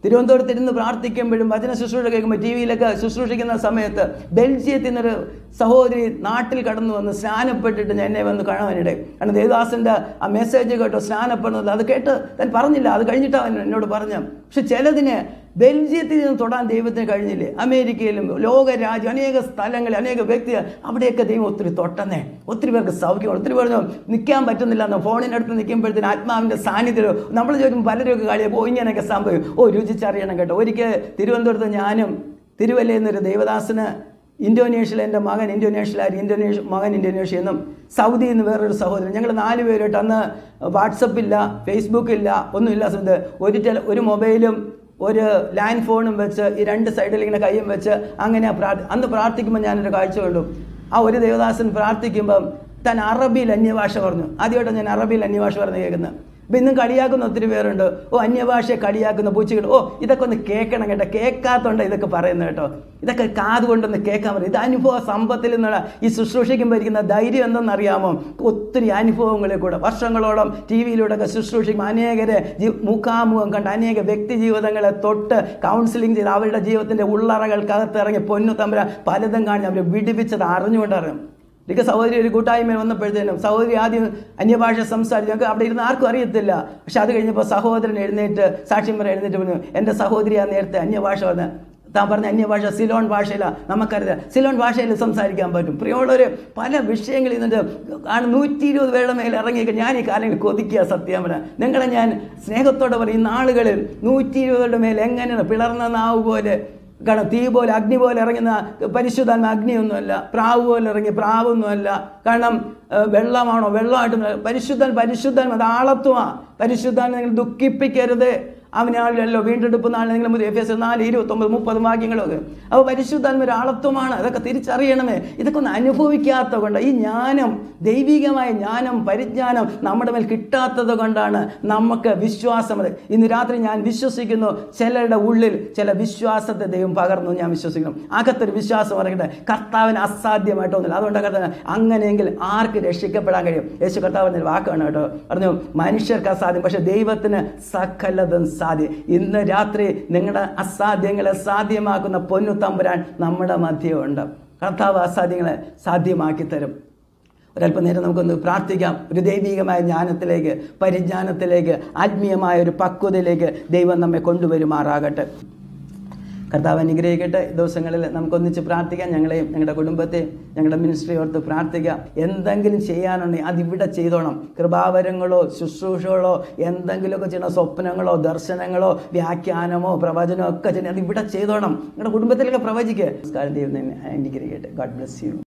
തിരുവനന്തപുരത്ത് ഇരുന്ന് പ്രാർത്ഥിക്കുമ്പോഴും വചന ശുശ്രൂഷ കേൾക്കുമ്പോൾ ടി വിയിലൊക്കെ ശുശ്രൂഷിക്കുന്ന സമയത്ത് ബെൽജിയത്തിൽ നിന്നൊരു സഹോദരി നാട്ടിൽ കടന്നു വന്ന് സ്നാനപ്പെട്ടിട്ട് ഞാൻ എന്നെ വന്ന് കാണാനിടയിൽ കാരണം ദേവദാസൻ്റെ ആ മെസ്സേജ് കേട്ടോ സ്നാനപ്പെടുന്നത് അത് കേട്ട് ഞാൻ പറഞ്ഞില്ല അത് കഴിഞ്ഞിട്ടാണ് അവൻ എന്നോട് പറഞ്ഞു പക്ഷെ ചിലതിന് ബെൽജിയത്തിൽ നിന്ന് തൊടാൻ ദൈവത്തിന് കഴിഞ്ഞില്ലേ അമേരിക്കയിലും ലോകരാജ്യം അനേക സ്ഥലങ്ങളിൽ അനേക വ്യക്തി അവിടെയൊക്കെ ദൈവം ഒത്തിരി തൊട്ടെന്നേ ഒത്തിരി പേർക്ക് സൗഖ്യം ഒത്തിരി പേർക്ക് നിൽക്കാൻ പറ്റുന്നില്ല എന്ന് ഫോണിൻ്റെ അടുത്ത് നിൽക്കുമ്പോഴത്തേന് ആത്മാവിൻ്റെ സാന്നിധ്യം നമ്മൾ ചോദിക്കുമ്പോൾ പലരൊക്കെ കളിയാൽ ഓ ഇങ്ങനെയൊക്കെ സംഭവം ഓ രുചിച്ചറിയണം കേട്ടോ ഒരിക്കൽ തിരുവനന്തപുരത്ത് ഞാനും തിരുവല്ലയിൽ നിന്നൊരു ദേവദാസന് ഇന്തോനേഷ്യയിൽ എൻ്റെ മകൻ ഇന്തോനേഷ്യയിലായിരുന്നു ഇന്തോനേഷ്യ മകൻ ഇന്തോനേഷ്യ എന്നും സൗദിയിൽ നിന്ന് വേറൊരു സഹോദരൻ ഞങ്ങൾ നാല് പേരായിട്ട് അന്ന് വാട്സപ്പില്ല ഫേസ്ബുക്കില്ല ഒന്നുമില്ല സമയത്ത് ഒരു ടെല ഒരു മൊബൈലും ഒരു ലാൻഡ് ഫോണും വെച്ച് ഈ രണ്ട് സൈഡിൽ ഇങ്ങനെ കൈയും വെച്ച് അങ്ങനെ പ്രാർത്ഥി അന്ന് പ്രാർത്ഥിക്കുമ്പോൾ ഞാനൊരു കാഴ്ച കണ്ടു ആ ഒരു ദേവദാസൻ പ്രാർത്ഥിക്കുമ്പം താൻ അറബിയിൽ അന്യഭാഷ പറഞ്ഞു ആദ്യമായിട്ടാണ് ഞാൻ അറബിയിൽ അന്യഭാഷ പറഞ്ഞു കേൾക്കുന്നത് അപ്പം ഇന്നും കളിയാക്കുന്ന ഒത്തിരി പേരുണ്ട് ഓ അന്യഭാഷയെ കളിയാക്കുന്ന പൂച്ചകൾ ഓ ഇതൊക്കെ ഒന്ന് കേൾക്കണം കേട്ടോ കേൾക്കാത്തോണ്ട് ഇതൊക്കെ പറയുന്നത് കേട്ടോ ഇതൊക്കെ കാത് കൊണ്ടൊന്ന് കേൾക്കാൻ പറ്റും ഇത് അനുഭവ സമ്പത്തിൽ നിന്നുള്ള ഈ ശുശ്രൂഷിക്കുമ്പോൾ ഇരിക്കുന്ന ധൈര്യം എന്തെന്നറിയാമോ ഒത്തിരി അനുഭവങ്ങളിൽ കൂടെ വർഷങ്ങളോളം ടി വിയിലൂടെ ഒക്കെ ശുശ്രൂഷിക്കും അനേകരെ ജീ മുഖാമുഖം കണ്ട് അനേക വ്യക്തി ജീവിതങ്ങളെ തൊട്ട് കൗൺസിലിംഗ് ചെയ്ത് അവരുടെ ജീവിതത്തിൻ്റെ ഉള്ളറകൾക്കകത്ത് ഇറങ്ങി പൊന്നു തമ്പര പലതും കാണി അവരെ വിടിപ്പിച്ചത് അറിഞ്ഞുകൊണ്ടറിയും എനിക്ക് സഹോദരി ഒരു കൂട്ടായ്മ വന്നപ്പോഴത്തേനും സഹോദരി ആദ്യം അന്യഭാഷ സംസാരിച്ചു ഞങ്ങൾക്ക് അവിടെ ഇരുന്ന് ആർക്കും അറിയത്തില്ല പക്ഷെ അത് കഴിഞ്ഞപ്പോൾ സഹോദരൻ എഴുന്നേറ്റ് സാക്ഷ്യം പറ എഴുന്നേറ്റ് പറഞ്ഞു എൻ്റെ സഹോദരി ആ നേരത്തെ അന്യഭാഷ വന്ന് താൻ പറഞ്ഞ അന്യഭാഷ സിലോൺ ഭാഷയിലാണ് നമുക്കറിയാം സിലോൺ ഭാഷയിൽ സംസാരിക്കാൻ പറ്റും പ്രിയമുള്ളവർ പല വിഷയങ്ങളിൽ നിന്നിട്ട് ആണ് നൂറ്റി ഇരുപത് പേരുടെ മേലെ ഇറങ്ങിയൊക്കെ ഞാൻ ഈ കാലങ്ങളിൽ കൊതിക്കുക സത്യം പറഞ്ഞ നിങ്ങളെ ഞാൻ സ്നേഹത്തോടെ പറയും ഈ നാളുകളിൽ നൂറ്റി ഇരുപതുകളുടെ മേലെ എങ്ങനെയാണ് പിളർന്ന നാവ് പോലെ കാരണം തീ പോലെ അഗ്നി പോലെ ഇറങ്ങുന്ന പരിശുദ്ധാത്മ അഗ്നിയൊന്നുമല്ല പ്രാവ് പോലെ ഇറങ്ങിയ പ്രാവൊന്നുമല്ല കാരണം ഏഹ്, വെള്ളമാണോ വെള്ളമായിട്ട് പരിശുദ്ധൻ പരിശുദ്ധൻ അത് ആളത്വമാ പരിശുദ്ധാൻ നിങ്ങൾ ദുഃഖിപ്പിക്കരുത് അവനാളിലല്ലോ വീണ്ടെടുപ്പ് നാളെ നിങ്ങൾ മുതൽ എഫ് എസ് നാല് ഇരുപത്തൊമ്പത് മുപ്പത് വാക്യങ്ങളൊക്കെ അപ്പോൾ പരിശുദ്ധാത്മ ഒരു ആളത്വമാണ് അതൊക്കെ തിരിച്ചറിയണമേ ഇതൊക്കെ ഒന്ന് അനുഭവിക്കാത്ത കൊണ്ട് ഈ ജ്ഞാനം ദൈവികമായ ജ്ഞാനം പരിജ്ഞാനം നമ്മുടെ മേൽ കിട്ടാത്തത് കൊണ്ടാണ് നമുക്ക് വിശ്വാസം അത് ഇന്ന് രാത്രി ഞാൻ വിശ്വസിക്കുന്നു ചിലരുടെ ഉള്ളിൽ ചില വിശ്വാസത്തെ ദൈവം പകർന്നു ഞാൻ വിശ്വസിക്കുന്നു അകത്തൊരു വിശ്വാസം ഇറങ്ങട്ടെ കർത്താവിന് അസാധ്യമായിട്ടൊന്നുമില്ല അതുകൊണ്ട് കർത്താവ് അങ്ങനെയെങ്കിൽ ആർക്ക് രക്ഷിക്കപ്പെടാൻ കഴിയും യേശു കർത്താവ് എന്നൊരു വാക്കാണ് കേട്ടോ പറഞ്ഞു മനുഷ്യർക്ക് അസാധ്യം പക്ഷെ ദൈവത്തിന് സകലതും സാധ്യം ഇന്ന് രാത്രി നിങ്ങളുടെ അസാധ്യങ്ങളെ സാധ്യമാക്കുന്ന പൊന്നു തമ്പുരാൻ നമ്മുടെ മധ്യമുണ്ട് കർത്താവ് അസാധ്യങ്ങളെ സാധ്യമാക്കി തരും ഒരല്പം നേരം നമുക്കൊന്ന് പ്രാർത്ഥിക്കാം ഒരു ദൈവികമായ ജ്ഞാനത്തിലേക്ക് പരിജ്ഞാനത്തിലേക്ക് ആത്മീയമായ ഒരു പക്വതയിലേക്ക് ദൈവം നമ്മെ കൊണ്ടുവരുമാറാകട്ടെ കർത്താവ് അനുഗ്രഹിക്കട്ടെ ഈ ദിവസങ്ങളിൽ നമുക്കൊന്നിച്ച് പ്രാർത്ഥിക്കാം ഞങ്ങളെയും ഞങ്ങളുടെ കുടുംബത്തെയും ഞങ്ങളുടെ മിനിസ്ട്രി ഓർത്ത് പ്രാർത്ഥിക്കാം എന്തെങ്കിലും ചെയ്യാനുണ്ടെങ്കിൽ അതിവിടെ ചെയ്തോണം കൃപാവരങ്ങളോ ശുശ്രൂഷകളോ എന്തെങ്കിലുമൊക്കെ ചെയ്യണം സ്വപ്നങ്ങളോ ദർശനങ്ങളോ വ്യാഖ്യാനമോ പ്രവചനമോ ഒക്കെ ചെയ്യണം അത് ഇവിടെ ചെയ്തോണം നിങ്ങളുടെ കുടുംബത്തിലൊക്കെ പ്രവചിക്കുക നമസ്കാരം ദൈവം തന്നെ അനുഗ്രഹിക്കട്ടെ ഗോഡ് ബ്ലെസ് യു